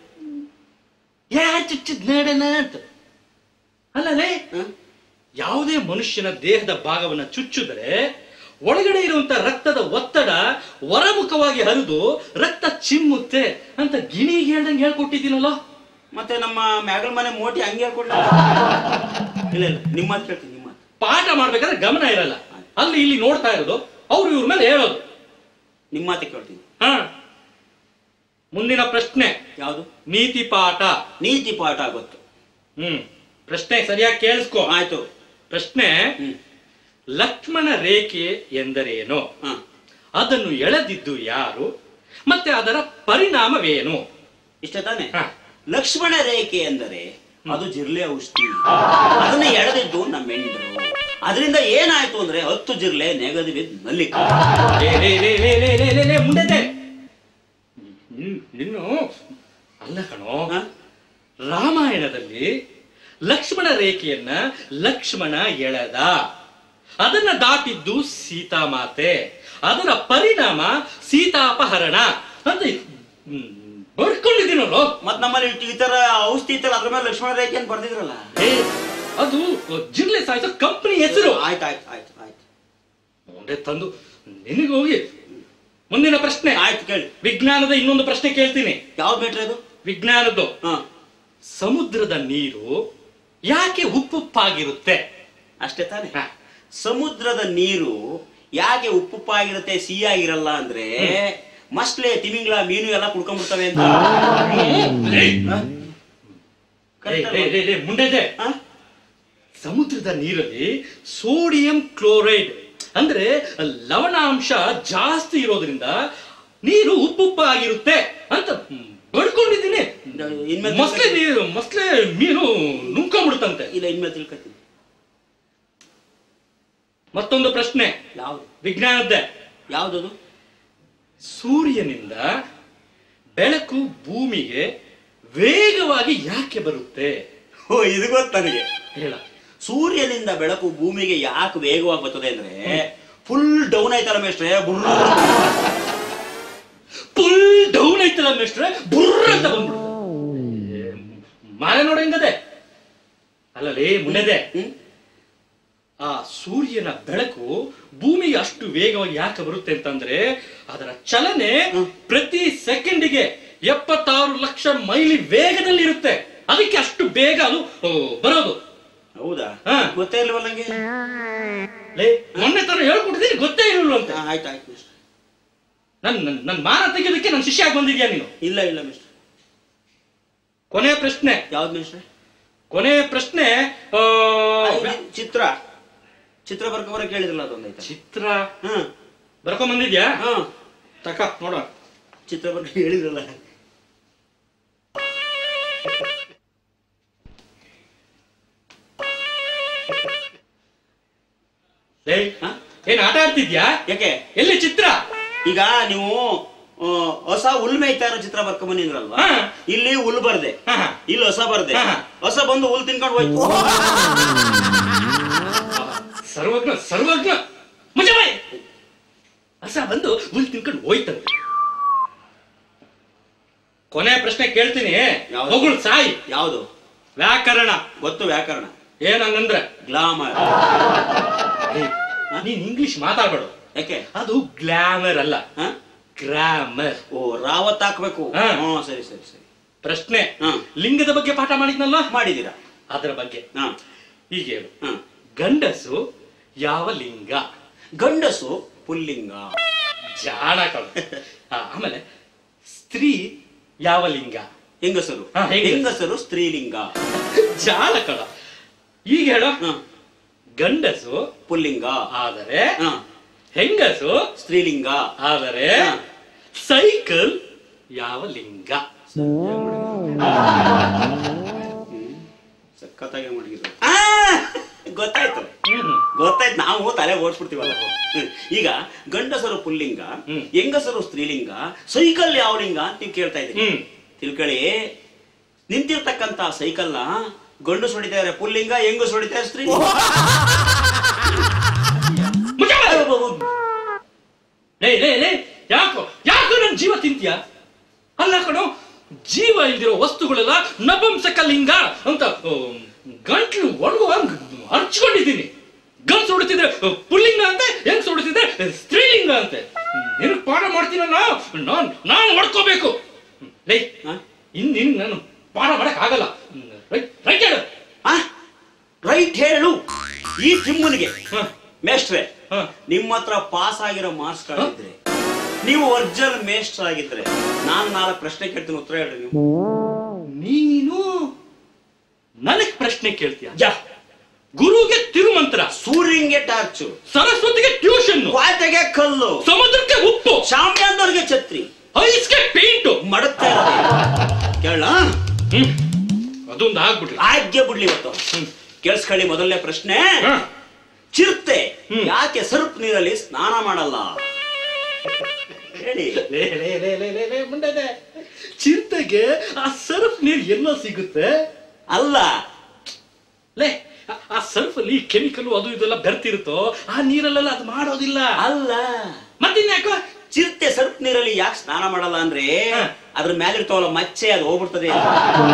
ಯಾರ್ ಚುಚ್ಚಿದ್ ನೋಡೋಣ ಅಂತ ಅಲ್ಲಲೇ ಹ? ಯಾವುದೇ ಮನುಷ್ಯನ ದೇಹದ ಭಾಗವನ್ನ ಚುಚ್ಚಿದ್ರೆ ಒಳಗಡೆ ಇರುವಂತ ರಕ್ತದ ಒತ್ತಡ ಹೊರಮುಖವಾಗಿ ಹರಿದು ರಕ್ತ ಚಿಮ್ಮುತ್ತೆ ಅಂತ ಗಿಣಿಗೆ ಹೇಳ್ದಂಗೆ ಹೇಳ್ಕೊಟ್ಟಿದ್ದೀನಲ್ಲ ಮತ್ತೆ ನಮ್ಮ ಮ್ಯಾಗಲ್ ಮನೆ ಮೋಟಿ ಹಂಗೆ ಹೇಳ್ಕೊಡ್ಲ ಇಲ್ಲ ಇಲ್ಲ ನಿಮ್ಮ ಮಾತು ಕೇಳ್ತೀನಿ ನಿಮ್ಮ ಮಾತು ಪಾಠ ಮಾಡ್ಬೇಕಾದ್ರೆ ಗಮನ ಇರಲ್ಲ ಅಲ್ಲಿ ಇಲ್ಲಿ ನೋಡ್ತಾ ಇರೋದು ಅವ್ರು ಇವ್ರ ಮೇಲೆ ಹೇಳೋದು ನಿಮ್ಮ ಮಾತೆ ಕೇಳ್ತೀನಿ ಹ ಮುಂದಿನ ಪ್ರಶ್ನೆ ಯಾವುದು ನೀತಿ ಪಾಠ ನೀತಿ ಪಾಠ ಗೊತ್ತು ಹ್ಮ್ ಪ್ರಶ್ನೆ ಸರಿಯಾಗಿ ಕೇಳಿಸ್ಕೊ ಆಯ್ತು ಪ್ರಶ್ನೆ ಹ್ಮ್. ಲಕ್ಷ್ಮಣ ರೇಖೆ ಎಂದರೇನು ಹ. ಅದನ್ನು ಎಳೆದಿದ್ದು ಯಾರು ಮತ್ತೆ ಅದರ ಪರಿಣಾಮವೇನು ಇಷ್ಟ ತಾನೆ ಹ. ಲಕ್ಷ್ಮಣ ರೇಖೆ ಎಂದರೆ ಅದು ಜಿರ್ಲೆ ಔಷಧಿ ಅದನ್ನ ಎಳೆದಿದ್ದು ನಮ್ಮ ಹೆಂಡ್ರು ಅದರಿಂದ ಏನಾಯ್ತು ಅಂದ್ರೆ ಹತ್ತು ಜಿರ್ಲೆ ನೆಗದು ಬಿದ್ದು ನಲ್ಲಿಕ ಲೇ, ಲೇ, ಲೇ, ಲೇ, ಲೇ, ಲೇ, ಲೇ, ಲೇ, ಮುಂಡೆದೆ ನಿನ್- ನಿನ್ನು ಅಲ್ಲ ಕಣೋ ರಾಮಾಯಣದಲ್ಲಿ ಲಕ್ಷ್ಮಣ ರೇಖೆಯನ್ನ ಲಕ್ಷ್ಮಣ ಎಳೆದ ಅದನ್ನ ದಾಟಿದ್ದು ಸೀತಾಮಾತೆ ಅದರ ಪರಿಣಾಮ ಸೀತಾಪಹರಣ ಅಂತ ಹ್ಮ್, ಬರ್ಕೊಂಡಿದ್ದೀನಲ್ಲೋ ಮತ್ ನಮ್ಮಲ್ಲಿ ಈ ತರ ಔಷಧಿ ಇತ್ತಲ್ಲ ಅದ್ರ ಮೇಲೆ ಲಕ್ಷ್ಮಣ ರೇಖೆ ಅಂತ ಬರ್ದಿದ್ರಲ್ಲ ಏ, ಅದು ಜಿರ್ಲೆ ಸಾಯಿಸೋ ಕಂಪನಿ ಹೆಸರು ಆಯ್ತು ಆಯ್ತು ಆಯ್ತು ಆಯ್ತು ಮುಂದೆ ತಂದು ನಿನಗೆ ಹೋಗಿ ಮುಂದಿನ ಪ್ರಶ್ನೆ ಆಯ್ತು ಕೇಳಿ ವಿಜ್ಞಾನದ ಇನ್ನೊಂದು ಪ್ರಶ್ನೆ ಕೇಳ್ತೀನಿ ಯಾವ್ದು ಬೇಟ್ರೆ ಅದು ವಿಜ್ಞಾನದ್ದು ಹ ಸಮುದ್ರದ ನೀರು ಯಾಕೆ ಉಪ್ಪುಪ್ಪಾಗಿರುತ್ತೆ ಅಷ್ಟೇ ತಾನೆ ಹ. ಸಮುದ್ರದ ನೀರು ಯಾಕೆ ಉಪ್ಪುಪ್ಪಾಗಿರುತ್ತೆ ಸಿಹಿಯಾಗಿರಲ್ಲ ಅಂದ್ರೆ ಮಸ್ಲೆ ತಿಮಿಂಗ್ಲ ಮೀನು ಎಲ್ಲ ಕುಡ್ಕೊಂಡ್ಬಿಡ್ತವೆ ಅಂತ ಏಯ್, ಹ? ಏಯ್, Correct ಏಯ್, ಏಯ್, ಏಯ್, ಮುಂಡೆದೆ ಹ? ಸಮುದ್ರದ ನೀರಲ್ಲಿ ಸೋಡಿಯಂ ಕ್ಲೋರೈಡ್ ಅಂದ್ರೆ ಲವಣಾಂಶ ಜಾಸ್ತಿ ಇರೋದ್ರಿಂದ ನೀರು ಉಪ್ಪುಪ್ಪಾಗಿರುತ್ತೆ ಅಂತ ಬಡ್ಕೊಂಡಿದ್ದೀನಿ ಇನ್ಮೇಲೆ ಮಸ್ಲೆ ನೀರು ಮಸ್ಲೆ ಮೀನು ನುಂಕೊಂಡ್ಬಿಡುತ್ತಂತೆ ಇಲ್ಲ ಇನ್ಮೇಲೆ ತಿಳ್ಕೊತೀನಿ ಮತ್ತೊಂದು ಪ್ರಶ್ನೆ ಯಾವ್ದು ವಿಜ್ಞಾನದ್ದೇ ಯಾವ್ದದು ಸೂರ್ಯನಿಂದ ಬೆಳಕು ಭೂಮಿಗೆ ವೇಗವಾಗಿ ಯಾಕೆ ಬರುತ್ತೆ ಓ ಇದು ಗೊತ್ತು ನನಗೆ ಹೇಳ ಸೂರ್ಯನಿಂದ ಬೆಳಕು ಭೂಮಿಗೆ ಯಾಕೆ ವೇಗವಾಗಿ ಬರ್ತದೆ ಅಂದ್ರೆ ಫುಲ್ ಡೌನ್ ಆಯ್ತಲ್ಲ ಮೇಷ್ಟ್ರೆ ಬುರ್ರ ಫುಲ್ ಡೌನ್ ಐತಲ್ಲ ಮೇಷ್ಟ್ರೆ ಬುರ್ರ ಅಂತ ಬಂದ್ಬಿಡುತ್ತೆ ಏ, ಮಾರೆ ನೋಡ ಹೆಂಗದೆ ಅಲ್ಲಲೇ ಮುನ್ನದೆ ಹ್ಮ್? ಆ ಸೂರ್ಯನ ಬೆಳಕು ಭೂಮಿಗೆ ಅಷ್ಟು ವೇಗವಾಗಿ ಯಾಕೆ ಬರುತ್ತೆ ಅಂತಂದ್ರೆ ಅದರ ಚಲನೆ ಪ್ರತಿ ಸೆಕೆಂಡಿಗೆ ಎಪ್ಪತ್ತಾರು ಲಕ್ಷ ಮೈಲಿ ವೇಗದಲ್ಲಿ ಇರುತ್ತೆ ಅದಕ್ಕೆ ಅಷ್ಟು ಬೇಗ ಅದು ಓ, ಬರೋದು ಹೌದಾ ಹಾ. ಗೊತ್ತೇ ಇಲ್ವಲ್ಲ ನಂಗೆ ಲೇ ಮೊನ್ನೆ ತರ ಹೇಳ್ಕೊಟ್ಟಿದ್ದೀನಿ ಗೊತ್ತೇ ಇರಲಿಲ್ಲ ಅಂತ ಹಾ, ಆಯ್ತು ಆಯ್ತು ಮೇಷ್ಟ್ರೆ ನನ್ ನನ್- ನನ್ ಮಾನ ತೆಗೆಯೋದಕ್ಕೆ ನನ್ನ ಶಿಷ್ಯ ಆಗಿ ಬಂದಿದ್ಯಾ ನೀನು ಇಲ್ಲ ಇಲ್ಲ ಮೇಷ್ಟ್ರೆ ಕೊನೆಯ ಪ್ರಶ್ನೆ ಯಾವ್ದು ಮೇಷ್ಟ್ರೆ ಕೊನೆಯ ಪ್ರಶ್ನೆ ಆ, ಇದು ಚಿತ್ರ ಚಿತ್ರ ಬರ್ಕ ಬರಕ್ ಹೇಳಿದ್ರಲ್ಲ ಅದೊಂದೈತ ಚಿತ್ರ ಹ್ಮ್ ಬರ್ಕೊಂಡ್ ಬಂದಿದ್ಯಾ ಹ್ಮ್ ತಕ ನೋಡ ಚಿತ್ರ ಬರ್ಕ ಹೇಳಿದ್ರಲ್ಲ ಲೇ ಹಾ? ಏನ್ ಆಟ ಆಡ್ತಿದ್ಯಾ ಯಾಕೆ ಎಲ್ಲಿ ಚಿತ್ರ ಈಗ ನೀವು ಆ, ಹೊಸ ಹುಲ್ ಮೇಯ್ತಾ ಇರೋ ಚಿತ್ರ ಬರ್ಕೊಂಡ್ ಬಂದಿದ್ರಲ್ವಾ ಹಾ. ಇಲ್ಲಿ ಹುಲ್ ಬರ್ದೆ ಹಾ, ಹಾ. ಇಲ್ಲಿ ಹೊಸ ಬರ್ದೆ ಹಾ, ಹಾ. ಹೊಸ ಬಂದು ಹುಲ್ ತಿನ್ಕೊಂಡು ಹೋಯ್ತು ಸರ್ವಜ್ಞ ಸರ್ವಜ್ಞ ಮುಜ ಬಾಯ್ ಹಸ ಬಂದು ಹುಲ್ ತಿನ್ಕೊಂಡು ಹೋಯ್ತಂತೆ ಕೊನೆ ಪ್ರಶ್ನೆ ಕೇಳ್ತೀನಿ ಯಾವ್ದು? ಹೋಗುಳ್ ಸಾಯಿ ಯಾವುದು ವ್ಯಾಕರಣ ಗೊತ್ತು ವ್ಯಾಕರಣ ಏನಂಗಂದ್ರೆ ಗ್ಲಾಮರ್ ಏಯ್, ನೀನ್ ಇಂಗ್ಲಿಷ್ ಮಾತಾಡ್ಬೇಡ ಯಾಕೆ ಅದು ಗ್ಲಾಮರ್ ಅಲ್ಲ ಹ? ಗ್ರಾಮರ್ ಓ ರಾವತ್ ಹಾಕ್ಬೇಕು ಹಾ. ಹ್ಮ್ ಸರಿ ಸರಿ ಸರಿ ಪ್ರಶ್ನೆ ಹಾ. ಲಿಂಗದ ಬಗ್ಗೆ ಪಾಠ ಮಾಡಿದ್ನಲ್ಲ ಮಾಡಿದೀರಾ ಅದರ ಬಗ್ಗೆ ಹಾ ಹೀಗೆ ಹೇಳು ಹಾ ಗಂಡಸು ಯಾವ ಲಿಂಗ ಗಂಡಸು ಪುಲ್ಲಿಂಗ ಜಾಣ ಕಳು ಆಮೇಲೆ ಸ್ತ್ರೀ ಯಾವ ಲಿಂಗ ಹೆಂಗಸರು ಹಾ, ಹೆಂಗಸರು. ಹೆಂಗಸರು ಸ್ತ್ರೀಲಿಂಗ ಜಾಣ ಕಳ ಈಗ ಹೇಳು ಹಾ ಗಂಡಸು ಪುಲ್ಲಿಂಗ ಆದರೆ ಹಾ ಹೆಂಗಸು ಸ್ತ್ರೀಲಿಂಗ ಆದರೆ ಹಾ. ಸೈಕಲ್ ಯಾವ ಲಿಂಗ ಸಖತ್ತಾಗಿ ಮಡಗಿದ್ರು ಆ, ಗೊತ್ತಾಯ್ತು ಹ್ಮ್. ಗೊತ್ತಾಯ್ತು ನಾವು ತಲೆ ಓಡಿಸ್ಬಿಡ್ತೀವಲ್ಲ ಹ್ಮ್. ಈಗ ಗಂಡಸರು ಪುಲ್ಲಿಂಗ ಹ್ಮ್. ಹೆಂಗಸರು ಸ್ತ್ರೀಲಿಂಗ ಸೈಕಲ್ ಯಾವ ಲಿಂಗ ಅಂತ ನೀವು ಕೇಳ್ತಾ ಇದ್ದೀರಿ ಹ್ಮ್. ತಿಳ್ಕೊಳ್ಳಿ ನಿಂತಿರ್ತಕ್ಕಂತ ಸೈಕಲ್ನ ಗಂಡು ಹೊಡಿತಾರೆ ಪುಲ್ಲಿಂಗ ಹೆಂಗಸು ಹೊಡಿತಾರೆ ಸ್ತ್ರೀಲಿಂಗ ಮುಚ್ಚ ಬಾಯಿ. ಲೇ ಲೇ ಲೇ ಯಾಕೋ ಯಾಕೋ ನನ್ ಜೀವ ತಿಂತೀಯ ಅಲ್ಲ ಕಣೋ ಜೀವ ಇಲ್ದಿರೋ ವಸ್ತುಗಳೆಲ್ಲ ನಪುಂಸಕ ಲಿಂಗ ಅಂತ ಆ, ಗಂಟ್ಲು ಒಣಗುವಂಗ್ ಹರ್ಚ್ಕೊಂಡಿದ್ದೀನಿ ಗನ್ಸ್ ಹೊಡಿತಿದ್ರೆ ಆ, ಪುಲ್ಲಿಂಗ ಅಂತೆ ಹೆಂಗ್ ಹೊಡಿತಿದ್ರೆ ಸ್ತ್ರೀಲಿಂಗ ಅಂತೆ ನಿನಗ್ ಪಾಠ ಮಾಡ್ತೀನಲ್ಲ ನಾನ್ ನಾನು ಮಾಡ್ಕೋಬೇಕು ಲೇ ಹಾ? ಇನ್ ನಿನ್ ನಾನು ಪಾಠ ಮಾಡಕ್ ಆಗಲ್ಲ ರೈಟ್ ರೈಟ್ ಹೇಳು ಆ? ರೈಟ್ ಹೇಳು ಈ ತಿಮ್ಮನಿಗೆ ಹ. ಮೇಷ್ಟ್ರೆ ಹ. ನಿಮ್ಮ ಹತ್ರ ಪಾಸ್ ಆಗಿರೋ ಮಾರ್ಕ್ಸ್ ಕಾರ್ಡ್ ಇದ್ರೆ ನೀವು ಒರಿಜಿನಲ್ ಮೇಷ್ಟ್ರ್ ಆಗಿದ್ರೆ ನಾನು ನಾಲ್ಕು ಪ್ರಶ್ನೆ ಕೇಳ್ತೀನಿ ಉತ್ತರ ಹೇಳ್ರಿ ನೀವು ನೀನು ನನಗ್ ಪ್ರಶ್ನೆ ಕೇಳ್ತೀಯ ಯಾ ಗುರುಗೆ ತಿರುಮಂತ್ರ ಸೂರ್ಯಂಗೆ ಟಾರ್ಚು ಸರಸ್ವತಿಗೆ ಟ್ಯೂಷನ್ ಕ್ವಾಟೆಗೆ ಕಲ್ಲು ಸಮುದ್ರಕ್ಕೆ ಉಪ್ಪು ಶಾಮ್ಯಾನ್ದವ್ರಿಗೆ ಛತ್ರಿ ಐಸ್ಗೆ ಪೇಂಟು ಮಡುತ್ತಾ ಕೇಳ ಹ್ಮ್ ಅದೊಂದು ಆಗ್ಬಿಟ್ರಿ ಆಜ್ಞೆ ಬಿಡ್ಲಿ ಇವತ್ತು ಕೇಳಿಸ್ಕೊಳ್ಳಿ ಮೊದಲನೇ ಪ್ರಶ್ನೆ ಹ. ಚಿರತೆ ಹ್ಮ್. ಯಾಕೆ ಸರ್ಪ್ ನೀರಲ್ಲಿ ಸ್ನಾನ ಮಾಡಲ್ಲ ಹೇಳಿ ಲೇ, ಲೇ, ಲೇ, ಲೇ, ಲೇ, ಲೇ, ಮುಂಡೆದೆ. ಚಿರತೆಗೆ ಆ ಸರ್ಫ್ ನೀರ್ ಎಲ್ಲೋ ಸಿಗುತ್ತೆ ಅಲ್ಲ ಲೇ ಆ- ಆ ಸರ್ಫ್ ಅಲ್ಲಿ ಕೆಮಿಕಲ್ ಅದು ಇದೆಲ್ಲ ಬೆರ್ತಿರುತ್ತೋ ಆ ನೀರಲ್ಲೆಲ್ಲ ಅದು ಮಾಡೋದಿಲ್ಲ ಅಲ್ಲ ಮತ್ತಿನ್ಯಾಕೋ ಚಿರತೆ ಸರ್ಪ್ ನೀರಲ್ಲಿ ಯಾಕೆ ಸ್ನಾನ ಮಾಡಲ್ಲ ಅಂದ್ರೆ ಹ. ಅದ್ರ ಮೇಲಿರ್ತಾವಲ್ಲ ಮಚ್ಚೆ ಅದು ಹೋಗ್ಬಿಡ್ತದೆ ಅಂತ.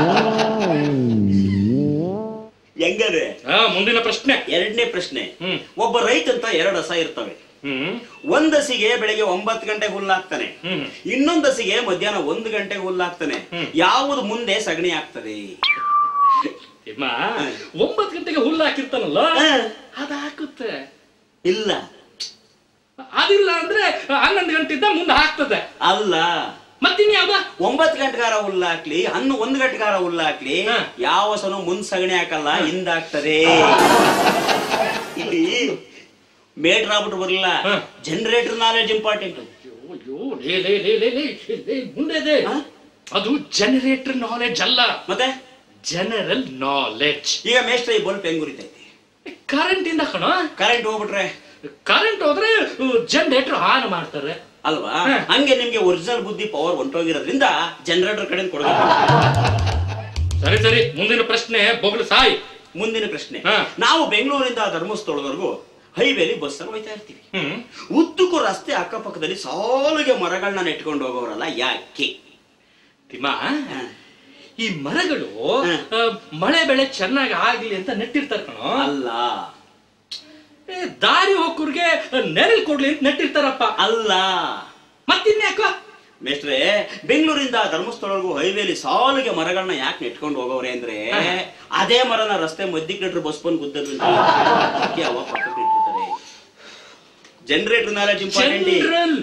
ಹೆಂಗದೆ ಆ ಮುಂದಿನ ಪ್ರಶ್ನೆ ಎರಡನೇ ಪ್ರಶ್ನೆ ಹ್ಮ್. ಒಬ್ಬ ರೈತ ಅಂತ ಎರಡು ಹಸ ಇರ್ತವೆ ಹ್ಮ್ ಒಂದ್ ಹಸಿಗೆ ಬೆಳಿಗ್ಗೆ ಒಂಬತ್ತು ಗಂಟೆಗೆ ಹುಲ್ಲಾಕ್ತಾನೆ ಹ್ಮ್. ಇನ್ನೊಂದ್ ಹಸಿಗೆ ಮಧ್ಯಾಹ್ನ ಒಂದು ಗಂಟೆಗೆ ಹುಲ್ಲಾಕ್ತಾನೆ ಹ್ಮ್. ಯಾವುದು ಮುಂದೆ ಸಗಣಿ ಆಗ್ತದೆ ಇಮ್ಮ ಒಂಬತ್ತು ಗಂಟೆಗೆ ಹುಲ್ಲು ಹಾಕಿರ್ತಾನಲ್ಲ ಹ. ಅದು ಹಾಕುತ್ತೆ ಇಲ್ಲ ಅದಿಲ್ಲ ಅಂದ್ರೆ ಹನ್ನೊಂದು ಗಂಟೆಯಿಂದ ಮುಂದೆ ಹಾಕ್ತದೆ ಅಲ್ಲ ಮತ್ತಿನ್ಯಾವ್ದ ಒಂಬತ್ತು ಗಂಟೆಗಾರ ಹುಲ್ಲಾಕ್ಲಿ ಹನ್ನು ಒಂದು ಗಂಟೆಗಾರ ಹುಲ್ಲಾಕ್ಲಿ ಹ. ಯಾವ ಸನು ಮುಂದ್ ಸಗಣಿ ಹಾಕಲ್ಲ ಹಿಂದಾಗ್ತದೆ ಇಲ್ಲಿ ಮೇಟ್ರ್ ಆಗ್ಬಿಟ್ಟು ಬರಲಿಲ್ಲ ಹ. ಜನರೇಟರ್ ನಾಲೆಜ್ ಇಂಪಾರ್ಟೆಂಟ್ ಅಯ್ಯೋ ಲೇ ಲೇ ಲೇ ಲೇ ಲೇ ಲೇ, ಮುಂದೆ ಇದೆ. ಹ? ಅದು ಜನರೇಟರ್ ನಾಲೆಡ್ಜ್ ಅಲ್ಲ ಮತ್ತೆ ಜನರಲ್ ನಾಲೆಡ್ಜ್ ಈಗ ಮೇಷ್ಟ್ರ ಈ ಬಲ್ಪ್ ಹೆಂಗ್ ಉರಿತೈತಿ ಕರೆಂಟ್ ಇಂದ ಕಣ ಕರೆಂಟ್ ಹೋಗ್ಬಿಟ್ರೆ ಕರೆಂಟ್ ಹೋದ್ರೆ ಜನರೇಟರ್ ಆನ್ ಮಾಡ್ತಾರೆ ಅಲ್ವಾ ಹ. ಹಂಗೆ ನಿಮ್ಗೆ ಒರಿಜಿನಲ್ ಬುದ್ಧಿ ಪವರ್ ಹೊಂಟೋಗಿರೋದ್ರಿಂದ ಜನರೇಟರ್ ಕಡೆ ಕೊಡಬೇಕು ಸರಿ ಸರಿ ಮುಂದಿನ ಪ್ರಶ್ನೆ ಬೊಗಳು ಸಾಯ್ ಮುಂದಿನ ಪ್ರಶ್ನೆ ಹ. ನಾವು ಬೆಂಗಳೂರಿಂದ ಧರ್ಮಸ್ಥಳದವರೆಗೂ ಹೈವೇಲಿ ಬಸ್ಸಲ್ಲಿ ಹೋಯ್ತಾ ಇರ್ತೀವಿ ಹ್ಮ್ ಉದ್ದಕ್ಕೂ ರಸ್ತೆ ಅಕ್ಕಪಕ್ಕದಲ್ಲಿ ಸಾಲಿಗೆ ಮರಗಳನ್ನ ನೆಟ್ಕೊಂಡು ಹೋಗೋರಲ್ಲ ಯಾಕೆ ತಿಮ್ಮ ಈ ಮರಗಳು ಹ. ಆ, ಮಳೆ ಬೆಳೆ ಚೆನ್ನಾಗಿ ಆಗ್ಲಿ ಅಂತ ನೆಟ್ಟಿರ್ತಾರೆ ಕಣೋ ಅಲ್ಲ ಏ, ದಾರಿ ಹೋಗೋರ್ಗೆ ನೆರಳು ಕೊಡ್ಲಿ ಅಂತ ನೆಟ್ಟಿರ್ತಾರಪ್ಪ ಅಲ್ಲ ಮತ್ತಿನ್ಯಾಕೋ ಮೇಷ್ಟ್ರೆ ಬೆಂಗಳೂರಿಂದ ಧರ್ಮಸ್ಥಳವರೆಗೂ ಹೈವೇಲಿ ಸಾಲಿಗೆ ಮರಗಳನ್ನ ಯಾಕೆ ನೆಟ್ಕೊಂಡು ಹೋಗೋರೆ ಅಂದ್ರೆ ಹ. ಅದೇ ಮರನ ರಸ್ತೆ ಮಧ್ಯಕ್ಕೆ ನೆಟ್ರು ಬಸ್ ಬಂದು ಗುದ್ದದ್ದು ಅದಕ್ಕೆ ಅವ ಪಕ್ಕಕ್ಕೆ ಇಟ್ಟಿರ್ತಾರೆ ಜನರೇಟರ್ ನಾಲೆಜ್ ಇಂಪಾರ್ಟೆಂಟ್ ಜನರಲ್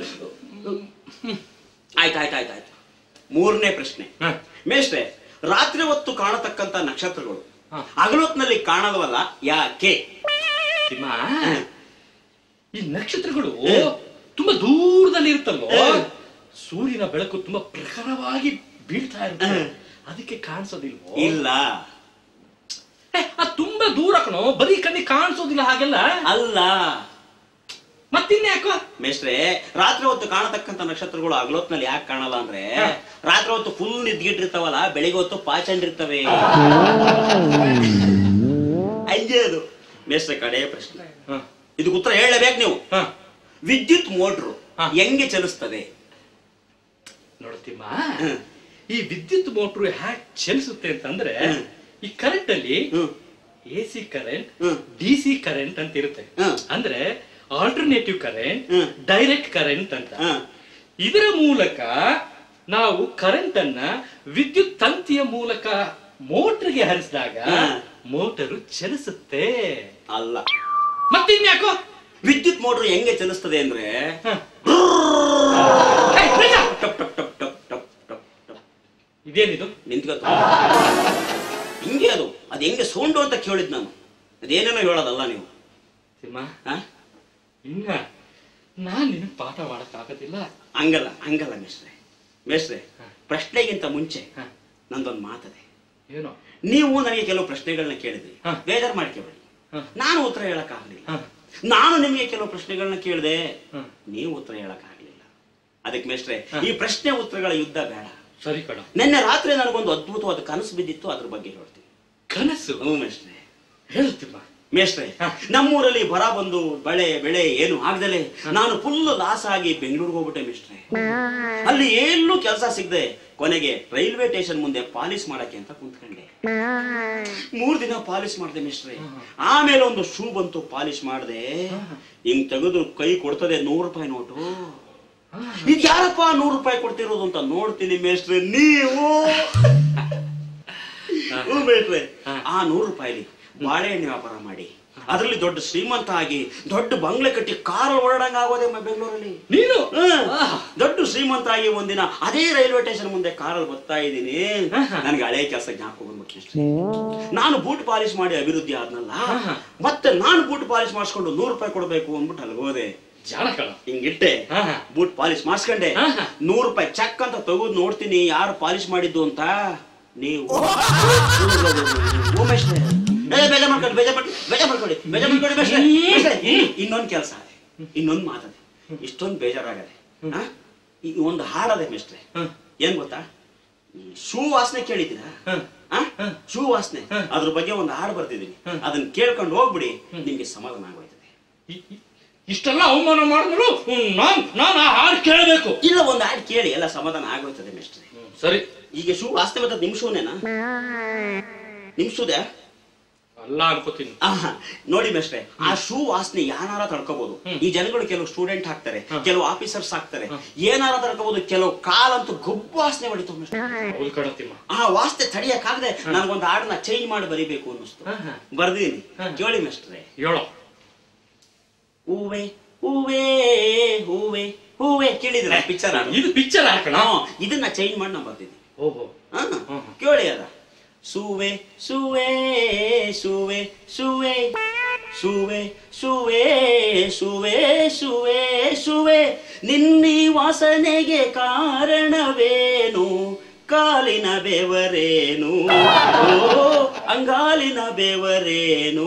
ಆಯ್ತು ಆಯ್ತು ಆಯ್ತು ಆಯ್ತು ಮೂರನೇ ಪ್ರಶ್ನೆ ಹ. ಮೇಷ್ಟ್ರೆ ರಾತ್ರಿ ಹೊತ್ತು ಕಾಣತಕ್ಕಂತ ನಕ್ಷತ್ರಗಳು ಹ. ಹಗಲೊತ್ನಲ್ಲಿ ಕಾಣದವಲ್ಲ ಯಾಕೆ ತಿಮ್ಮ ಈ ನಕ್ಷತ್ರಗಳು ಹ. ತುಂಬಾ ದೂರದಲ್ಲಿ ಇರುತ್ತಲ್ಲೋ ಹ. ಸೂರ್ಯನ ಬೆಳಕು ತುಂಬಾ ಪ್ರಖರವಾಗಿ ಬೀಳ್ತಾ ಇರುತ್ತೆ ಹ. ಅದಕ್ಕೆ ಕಾಣಿಸೋದಿಲ್ವೋ ಇಲ್ಲ ಏ, ಅದ್ ತುಂಬಾ ದೂರ ಕಣೋ ಬರೀ ಕಣ್ಣಿಗೆ ಕಾಣಿಸೋದಿಲ್ಲ ಹಾಗೆಲ್ಲ ಅಲ್ಲ ಮತ್ತಿನ್ಯಾಕೋ ಮೇಷ್ಟ್ರೆ ರಾತ್ರಿ ಹೊತ್ತು ಕಾಣತಕ್ಕಂತ ನಕ್ಷತ್ರಗಳು ಹಗಲೊತ್ನಲ್ಲಿ ಯಾಕೆ ಕಾಣಲ್ಲ ಅಂದ್ರೆ ಹ. ರಾತ್ರಿ ಹೊತ್ತು ಫುಲ್ ನಿದ್ಗಿಟ್ಟಿರ್ತಾವಲ್ಲ ಬೆಳಿಗ್ಗೆ ಹೊತ್ತು ಪಾಚಂಡಿರ್ತವೆ ಅಯ್ಯೇ ಅದು ಮೇಷ್ಟ್ರೆ ಕಡೆಯ ಪ್ರಶ್ನೆ ಹ, ಇದಕ್ಕೆ ಉತ್ತರ ಹೇಳಲೇಬೇಕು ನೀವು ಹ. ವಿದ್ಯುತ್ ಮೋಟ್ರು ಹ. ಹೆಂಗೆ ಚಲಿಸ್ತದೆ ನೋಡ್ತಿಮ್ಮ ಹ್ಮ್. ಈ ವಿದ್ಯುತ್ ಮೋಟ್ರು ಹ್ಯಾಕ್ ಚಲಿಸುತ್ತೆ ಅಂತಂದ್ರೆ ಹ್ಮ್. ಈ ಕರೆಂಟ್ ಅಲ್ಲಿ ಹ್ಮ್. ಎ ಸಿ ಕರೆಂಟ್ ಹ್ಮ್. ಡಿ ಸಿ ಕರೆಂಟ್ ಅಂತ ಇರುತ್ತೆ ಹ್ಮ್. ಅಂದ್ರೆ ಆಲ್ಟರ್ನೇಟಿವ್ ಕರೆಂಟ್ ಹ್ಮ್. ಡೈರೆಕ್ಟ್ ಕರೆಂಟ್ ಅಂತ ಹ. ಇದರ ಮೂಲಕ ನಾವು ಕರೆಂಟ್ ಅನ್ನ ವಿದ್ಯುತ್ ತಂತಿಯ ಮೂಲಕ ಮೋಟರ್ಗೆ ಹರಿಸಿದಾಗ ಹ್ಮ್. ಮೋಟರು ಚಲಿಸುತ್ತೆ ಅಲ್ಲ ಮತ್ತಿನ್ಯಾಕೋ ವಿದ್ಯುತ್ ಮೋಟ್ರು ಹೆಂಗೆ ಚಲಿಸ್ತದೆ ಅಂದ್ರೆ ಹ. ಏ, ನಿಜ. ಟಪ್ ಟಪ್ ಟಪ್ ಟಪ್ ಟಪ್ ಟಪ್ ಟಪ್ ಇದೇನಿದು ನಿಂತ್ಕೊತ ಹಿಂಗೆ ಅದು ಅದು ಹೆಂಗೆ ಸೌಂಡು ಅಂತ ಕೇಳಿದ್ ನಾನು ಅದೇನೇನೋ ಹೇಳೋದಲ್ಲ ನೀವು ತಿಮ್ಮ ಹ? ಇನ್ನ ನಾನ್ ನಿನಗ್ ಪಾಠ ಮಾಡಕ್ ಆಗೋದಿಲ್ಲ ಹಂಗಲ್ಲ ಹಂಗಲ್ಲ ಮೇಷ್ಟ್ರೆ ಮೇಷ್ಟ್ರೆ ಹ. ಪ್ರಶ್ನೆಗಿಂತ ಮುಂಚೆ ಹ. ನಂದೊಂದು ಮಾತದೆ ಏನೋ ನೀವು ನನಗೆ ಕೆಲವು ಪ್ರಶ್ನೆಗಳನ್ನ ಕೇಳಿದ್ರಿ ಹ. ಬೇಜಾರು ಮಾಡ್ಕೋಬೇಡಿ ಹ. ನಾನು ಉತ್ತರ ಹೇಳಕ್ಕಾಗಲಿಲ್ಲ ಹ. ನಾನು ನಿಮಗೆ ಕೆಲವು ಪ್ರಶ್ನೆಗಳನ್ನ ಕೇಳಿದೆ ಹ. ನೀವು ಉತ್ತರ ಹೇಳಕ್ಕಾಗಲಿಲ್ಲ ಅದಕ್ಕೆ ಮೇಷ್ಟ್ರೆ ಹ. ಈ ಪ್ರಶ್ನೆ ಉತ್ತರಗಳ ಯುದ್ಧ ಬೇಡ ಸರಿ ಕಣ ನಿನ್ನೆ ರಾತ್ರಿ ನನಗೊಂದು ಅದ್ಭುತವಾದ ಕನಸು ಬಿದ್ದಿತ್ತು ಅದ್ರ ಬಗ್ಗೆ ಹೇಳ್ತೀನಿ ಕನಸು ಹ್ಞೂ ಮೇಷ್ಟ್ರೆ ಹೇಳ್ತಿಮ್ಮ ಮೇಷ್ಟ್ರೆ ಹ. ನಮ್ಮೂರಲ್ಲಿ ಬರ ಬಂದು ಬಳೆ ಬೆಳೆ ಏನು ಆಗ್ದಲೆ ನಾನು ಫುಲ್ ಲಾಸ್ ಆಗಿ ಬೆಂಗಳೂರಿಗೆ ಹೋಗ್ಬಿಟ್ಟೆ ಮೇಷ್ಟ್ರೆ ಅಲ್ಲಿ ಎಲ್ಲೂ ಕೆಲಸ ಸಿಗದೆ ಕೊನೆಗೆ ರೈಲ್ವೆ ಸ್ಟೇಷನ್ ಮುಂದೆ ಪಾಲಿಶ್ ಮಾಡಕ್ಕೆ ಅಂತ ಕುಂತ್ಕೊಂಡೆ ಮೂರ್ ದಿನ ಪಾಲಿಶ್ ಮಾಡಿದೆ ಮಿಸ್ಟ್ರೆ ಆಮೇಲೆ ಒಂದು ಶೂ ಬಂತು ಪಾಲಿಶ್ ಮಾಡಿದೆ ಹಿಂಗ್ ತೆಗೆದು ಕೈ ಕೊಡ್ತದೆ ನೂರು ರೂಪಾಯಿ ನೋಟು ಇದು ಯಾರಪ್ಪ ನೂರು ರೂಪಾಯಿ ಕೊಡ್ತಿರೋದು ಅಂತ ನೋಡ್ತೀನಿ ಮೇಷ್ಟ್ರೆ ನೀವು ಹ್ಞೂ ಮೇಷ್ಟ್ರೆ ಆ ನೂರು ರೂಪಾಯಿಲಿ ಬಾಳೆಹಣ್ಣು ವ್ಯಾಪಾರ ಮಾಡಿ ಅದರಲ್ಲಿ ದೊಡ್ಡ ಶ್ರೀಮಂತ ಆಗಿ ದೊಡ್ಡ ಬಂಗ್ಲೆ ಕಟ್ಟಿ ಕಾರ್ ಓಡಾಡಂಗ ಆಗೋದೆ ಮ- ಬೆಂಗಳೂರಲ್ಲಿ ನೀನು ಹ್ಮ್. ದೊಡ್ಡ ಶ್ರೀಮಂತ ಆಗಿ ಒಂದಿನ ಅದೇ ರೈಲ್ವೆ ಸ್ಟೇಷನ್ ಮುಂದೆ ಕಾರಲ್ಲಿ ಬರ್ತಾ ಇದ್ದೀನಿ ನನಗೆ ಹಳೆ ಕೆಲಸ ಜ್ಞಾಪಕ ಬಂದ್ಬಿಟ್ಟು ಅಷ್ಟೇ. ನಾನು ಬೂಟ್ ಪಾಲಿಶ್ ಮಾಡಿ ಅಭಿವೃದ್ಧಿ ಆದ್ನಲ್ಲ ಮತ್ತೆ ನಾನು ಬೂಟ್ ಪಾಲಿಶ್ ಮಾಡಿಸ್ಕೊಂಡು ನೂರು ರೂಪಾಯಿ ಕೊಡ್ಬೇಕು ಅಂದ್ಬಿಟ್ಟು ಅಲ್ಲಿ ಹೋದೆ ಜಾಣ ಕಣ ಹಿಂಗಿಟ್ಟೆ ಹಾ, ಹಾ. ಬೂಟ್ ಪಾಲಿಶ್ ಮಾಡಿಸ್ಕೊಂಡೆ ಹಾ, ಹಾ. ನೂರು ರೂಪಾಯಿ ಚೆಕ್ ಅಂತ ತೆಗೆದು ನೋಡ್ತೀನಿ ಯಾರು ಪಾಲಿಶ್ ಮಾಡಿದ್ದು ಅಂತ ನೀವು ಉಮೇಶ್ ಏ, ಬೇಜಾರ್ ಮಾಡ್ಕೊಳ್ಳಿ ಬೇಜಾರ್ ಮಾಡ್ಕೊಳ್ಳಿ ಬೇಜಾರ್ ಮಾಡ್ಕೊಳ್ಳಿ ಬೇಜಾರ್ ಮಾಡ್ಕೊಳ್ಳಿ ಮೇಷ್ಟ್ರೆ. ಮೇಷ್ಟ್ರೆ, ಇನ್ನೊಂದು ಕೆಲಸ ಇನ್ನೊಂದು ಮಾತದೆ ಇಷ್ಟೊಂದು ಬೇಜಾರಾಗದೆ ಆ? ಈ ಒಂದು ಹಾಡದೆ ಮೇಷ್ಟ್ರೆ ಏನ್ ಗೊತ್ತಾ ಈ ಶೂ ವಾಸನೆ ಕೇಳಿದ್ದೀರಾ ಆ? ಶೂ ವಾಸನೆ ಅದ್ರ ಬಗ್ಗೆ ಒಂದು ಹಾಡು ಬರ್ತಿದ್ದೀನಿ ಅದನ್ನ ಕೇಳ್ಕೊಂಡು ಹೋಗ್ಬಿಡಿ ನಿಮ್ಗೆ ಸಮಾಧಾನ ಆಗೋಯ್ತದೆ ಇ- ಇ- ಇಷ್ಟೆಲ್ಲ ಅವಮಾನ ಮಾಡಿದ್ರು ನಾನ್ ನಾನು ಆ ಹಾಡು ಕೇಳಬೇಕು ಇಲ್ಲ ಒಂದು ಹಾಡು ಕೇಳಿ ಎಲ್ಲ ಸಮಾಧಾನ ಆಗೋಯ್ತದೆ ಮೇಷ್ಟ್ರೆ ಸರಿ ಈಗ ಶೂ ವಾಸನೆ ಬರ್ತದೆ ನಿಮ್ ಶೂನೇನಾ ನಿಮ್ ಶೂದೆ ಅಲ್ಲ ಅನ್ಕೋತೀನಿ ಆಹಾ, ನೋಡಿ ಮೇಷ್ಟ್ರೆ ಆ ಶೂ ವಾಸನೆ ಯಾನಾರ ತಡ್ಕೋಬಹುದು ಈ ಜನಗಳು ಕೆಲವು ಸ್ಟೂಡೆಂಟ್ ಹಾಕ್ತಾರೆ ಕೆಲವು ಆಫೀಸರ್ಸ್ ಹಾಕ್ತಾರೆ ಏನಾರ ತಡ್ಕೋಬಹುದು ಕೆಲವು ಕಾಲಂತೂ ಗಬ್ಬು ವಾಸನೆ ಹೊಡಿತು ಮೇಷ್ಟ್ರೆ ಹೌದು ಕಣ ತಿಮ್ಮ ಆ ವಾಸನೆ ತಡಿಯಕ್ಕಾಗದೆ ನನಗೊಂದು ಹಾಡನ್ನ ಚೇಂಜ್ ಮಾಡಿ ಬರೀಬೇಕು ಅನ್ನಿಸ್ತು ಹಾ, ಹಾ. ಬರ್ದೀನಿ ಕೇಳಿ ಮೇಷ್ಟ್ರೆ ಹೇಳೋ ಹೂವೆ ಹೂವೆ ಹೂವೆ ಹೂವೆ ಕೇಳಿದ್ರ ಪಿಕ್ಚರ್ ಇದು ಪಿಕ್ಚರ್ ಹಾಕಣ ಇದನ್ನ ಚೇಂಜ್ ಮಾಡಿ ನಾ ಬರ್ತಿದ್ದೀನಿ ಓಹೋ ಹಾ, ಕೇಳಿ ಅದ ಸುವೆ ಸುವೆ ಸುವೆ ಸುವೆ ಸುವೆ ಸುವೆ ಸುವೆ ಸುವೆ ಸುವೆ ನಿನ್ನಿ ವಾಸನೆಗೆ ಕಾರಣವೇನು ಕಾಲಿನ ಬೆವರೇನು ಓ ಅಂಗಾಲಿನ ಬೆವರೇನು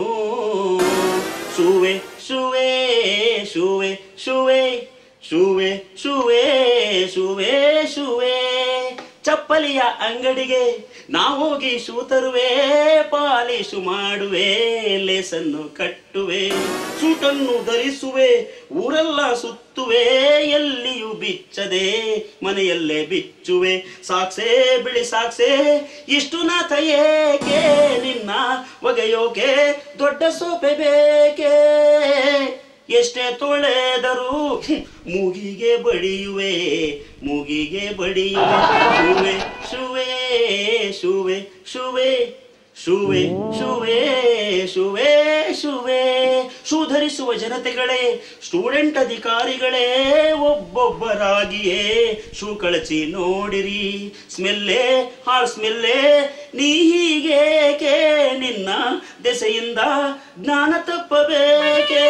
ಸುವೆ ಸುವೆ ಸುವೆ ಸುವೆ ಸುವೆ ಸುವೆ ಸುವೆ ಸುವೆ ಚಪ್ಪಲಿಯ ಅಂಗಡಿಗೆ ನಾ ಹೋಗಿ ಶೂ ತರುವೆ ಪಾಲಿಶು ಮಾಡುವೆ ಲೇಸನ್ನು ಕಟ್ಟುವೆ ಸೂಟನ್ನು ಧರಿಸುವೆ ಊರೆಲ್ಲ ಸುತ್ತುವೆ ಎಲ್ಲಿಯೂ ಬಿಚ್ಚದೆ ಮನೆಯಲ್ಲೇ ಬಿಚ್ಚುವೆ ಸಾಕ್ಸೆ ಬಿಳಿ ಸಾಕ್ಸೆ ಇಷ್ಟು ನಾಥ ಏಕೆ ನಿನ್ನ ಒಗೆಯೋಕೆ ದೊಡ್ಡ ಸೋಪೆ ಬೇಕೇ ಎಷ್ಟೇ ತೊಳೆದರು ಮೂಗಿಗೆ ಬಡಿಯುವೆ ಮೂಗಿಗೆ ಬಡಿಯುವೆ ಶುವೆ ಶುವೆ ಶುವೆ ಶುವೆ ಶುವೆ ಶುವೆ ಶುವೆ ಶುವೆ ಶೂ ಧರಿಸುವ ಜನತೆಗಳೇ ಸ್ಟೂಡೆಂಟ್ ಅಧಿಕಾರಿಗಳೇ ಒಬ್ಬೊಬ್ಬರಾಗಿಯೇ ಶೂ ಕಳಚಿ ನೋಡಿರಿ ಸ್ಮೆಲ್ಲೇ ಹಾಳ್ ಸ್ಮೆಲ್ಲೇ ನೀ ಹೀಗೇಕೆ ನಿನ್ನ ದೆಸೆಯಿಂದ ಜ್ಞಾನ ತಪ್ಪಬೇಕೇ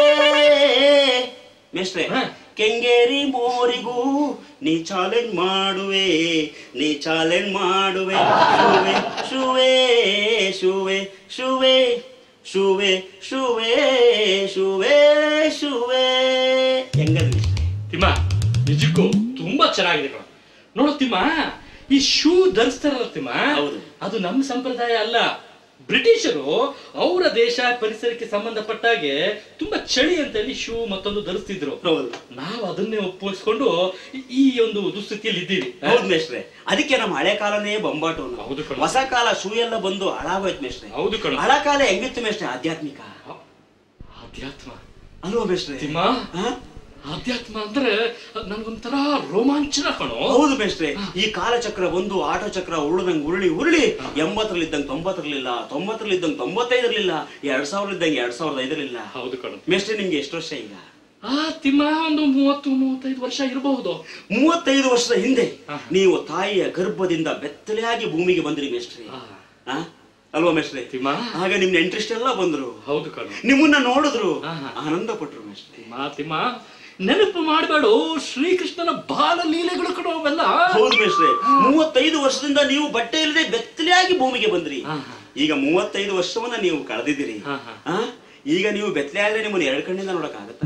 ಮೇಷ್ಟ್ರೆ ಕೆಂಗೇರಿ ಮೋರಿಗೂ ನೀ ಚಾಲೆಂಜ್ ಮಾಡುವೆ ನೀ ಚಾಲೆಂಜ್ ಮಾಡುವೆ ಶುವೆ ಶುವೆ ಶುವೆ ಶುವೆ ಶುವೆ ಶುವೆ ಶುವೆ ಶುವೆ ಹೆಂಗದ್ರಿ ತಿಮ್ಮ ನಿಜಕ್ಕೂ ತುಂಬಾ ಚೆನ್ನಾಗಿದೆ ಕಣ ನೋಡು ತಿಮ್ಮ ಈ ಶೂ ಧರಿಸ್ತಾರಲ್ಲ ತಿಮ್ಮ ಹೌದು. ಅದು ನಮ್ಮ ಸಂಪ್ರದಾಯ ಅಲ್ಲ ಬ್ರಿಟಿಷರು ಅವರ ದೇಶ ಪರಿಸರಕ್ಕೆ ಸಂಬಂಧಪಟ್ಟಾಗೆ ತುಂಬಾ ಚಳಿ ಅಂತ ಹೇಳಿ ಶೂ ಮತ್ತೊಂದು ಧರಿಸ್ತಿದ್ರು ಹೌದು ನಾವು ಅದನ್ನೇ ಒಪ್ಪಿಸ್ಕೊಂಡು ಈ- ಈ ಒಂದು ದುಸ್ಥಿತಿಯಲ್ಲಿ ಇದ್ದೀವಿ ಹೌದು ಮೇಷ್ಟ್ರೆ ಅದಕ್ಕೆ ನಮ್ಮ ಹಳೆ ಕಾಲನೇ ಬೊಂಬಾಟು ಅನ್ನೋದು. ಹೌದು ಕಣೋ. ಹೊಸ ಕಾಲ ಶೂ ಎಲ್ಲ ಬಂದು ಹಾಳಾಗೋಯ್ತು ಮೇಷ್ಟ್ರೆ ಹೌದು ಕಣ ಹಳ ಕಾಲ ಹೆಂಗಿತ್ತು ಮೇಷ್ಟ್ರೆ ಆಧ್ಯಾತ್ಮಿಕ ಅಧ್ಯಾತ್ಮ ಅಲ್ವಾ ಮೇಷ್ಟ್ರೆ ತಿಮ್ಮ ಹಾ? ಅಧ್ಯಾತ್ಮ ಅಂದ್ರೆ ನನ್ಗೊಂಥರ ರೋಮಾಂಚನ ಕಣೋ ಹೌದು ಮೇಷ್ಟ್ರೆ ಈ ಕಾಲಚಕ್ರ ಒಂದು ಆಟೋ ಚಕ್ರ ಉರುಳದಂಗ್ ಉರುಳಿ ಉರುಳಿ ಎಂಬತ್ತರಲ್ಲಿ ಇದ್ದಂಗೆ ತೊಂಬತ್ತರಲ್ಲಿಲ್ಲ ತೊಂಬತ್ತರಲ್ಲಿ ಇದ್ದಂಗೆ ತೊಂಬತ್ತೈದರಲ್ಲಿಲ್ಲ ಎರಡ್ ಸಾವಿರ ಇದ್ದಂಗೆ ಎರಡ್ ಸಾವಿರದ ಐದರಲ್ಲಿಲ್ಲ ಹೌದು ಕಣ ಮೇಷ್ಟ್ರೆ ನಿಮ್ಗೆ ಎಷ್ಟು ವರ್ಷ ಈಗ ಆ ತಿಮ್ಮ ಒಂದು ಮೂವತ್ತು ಮೂವತ್ತೈದು ವರ್ಷ ಇರಬಹುದು ಮೂವತ್ತೈದು ವರ್ಷದ ಹಿಂದೆ ಹಾ. ನೀವು ತಾಯಿಯ ಗರ್ಭದಿಂದ ಬೆತ್ತಲೆಯಾಗಿ ಭೂಮಿಗೆ ಬಂದ್ರಿ ಮೇಷ್ಟ್ರೆ ಆ, ಆ? ಅಲ್ವಾ ಮೇಷ್ಟ್ರೆ ತಿಮ್ಮ ಆಗ ನಿಮ್ ನೆಂಟ್ರಿಸ್ಟ್ ಎಲ್ಲ ಬಂದ್ರು ಹೌದು ಕಣ ನಿಮ್ಮನ್ನ ನೋಡಿದ್ರು ಹಾ, ಹಾ. ಆನಂದ ಪಟ್ರು ಮೇಷ್ಟ್ರೆ ತಿಮ್ಮ ತಿಮ್ಮ ನೆನಪು ಮಾಡಬೇಡ ಶ್ರೀಕೃಷ್ಣನ ಬಾಲ ಲೀಲೆಗಳು ಕಣ ಅವೆಲ್ಲ ಹೌದು ಮೇಷ್ಟ್ರೆ ಮೂವತ್ತೈದು ವರ್ಷದಿಂದ ನೀವು ಬಟ್ಟೆ ಇಲ್ಲದೆ ಬೆತ್ತಲೆಯಾಗಿ ಭೂಮಿಗೆ ಬಂದ್ರಿ ಹಾ, ಹಾ. ಈಗ ಮೂವತ್ತೈದು ವರ್ಷವನ್ನ ನೀವು ಕಳೆದಿದ್ದೀರಿ ಹಾ, ಹಾ. ಆ? ಈಗ ನೀವು ಬೆತ್ತಲೆ ಆದ್ರೆ ನಿಮ್ಮನ್ನ ಎರಡು ಕಣ್ಣಿಂದ ನೋಡಕ್ ಆಗತ್ತ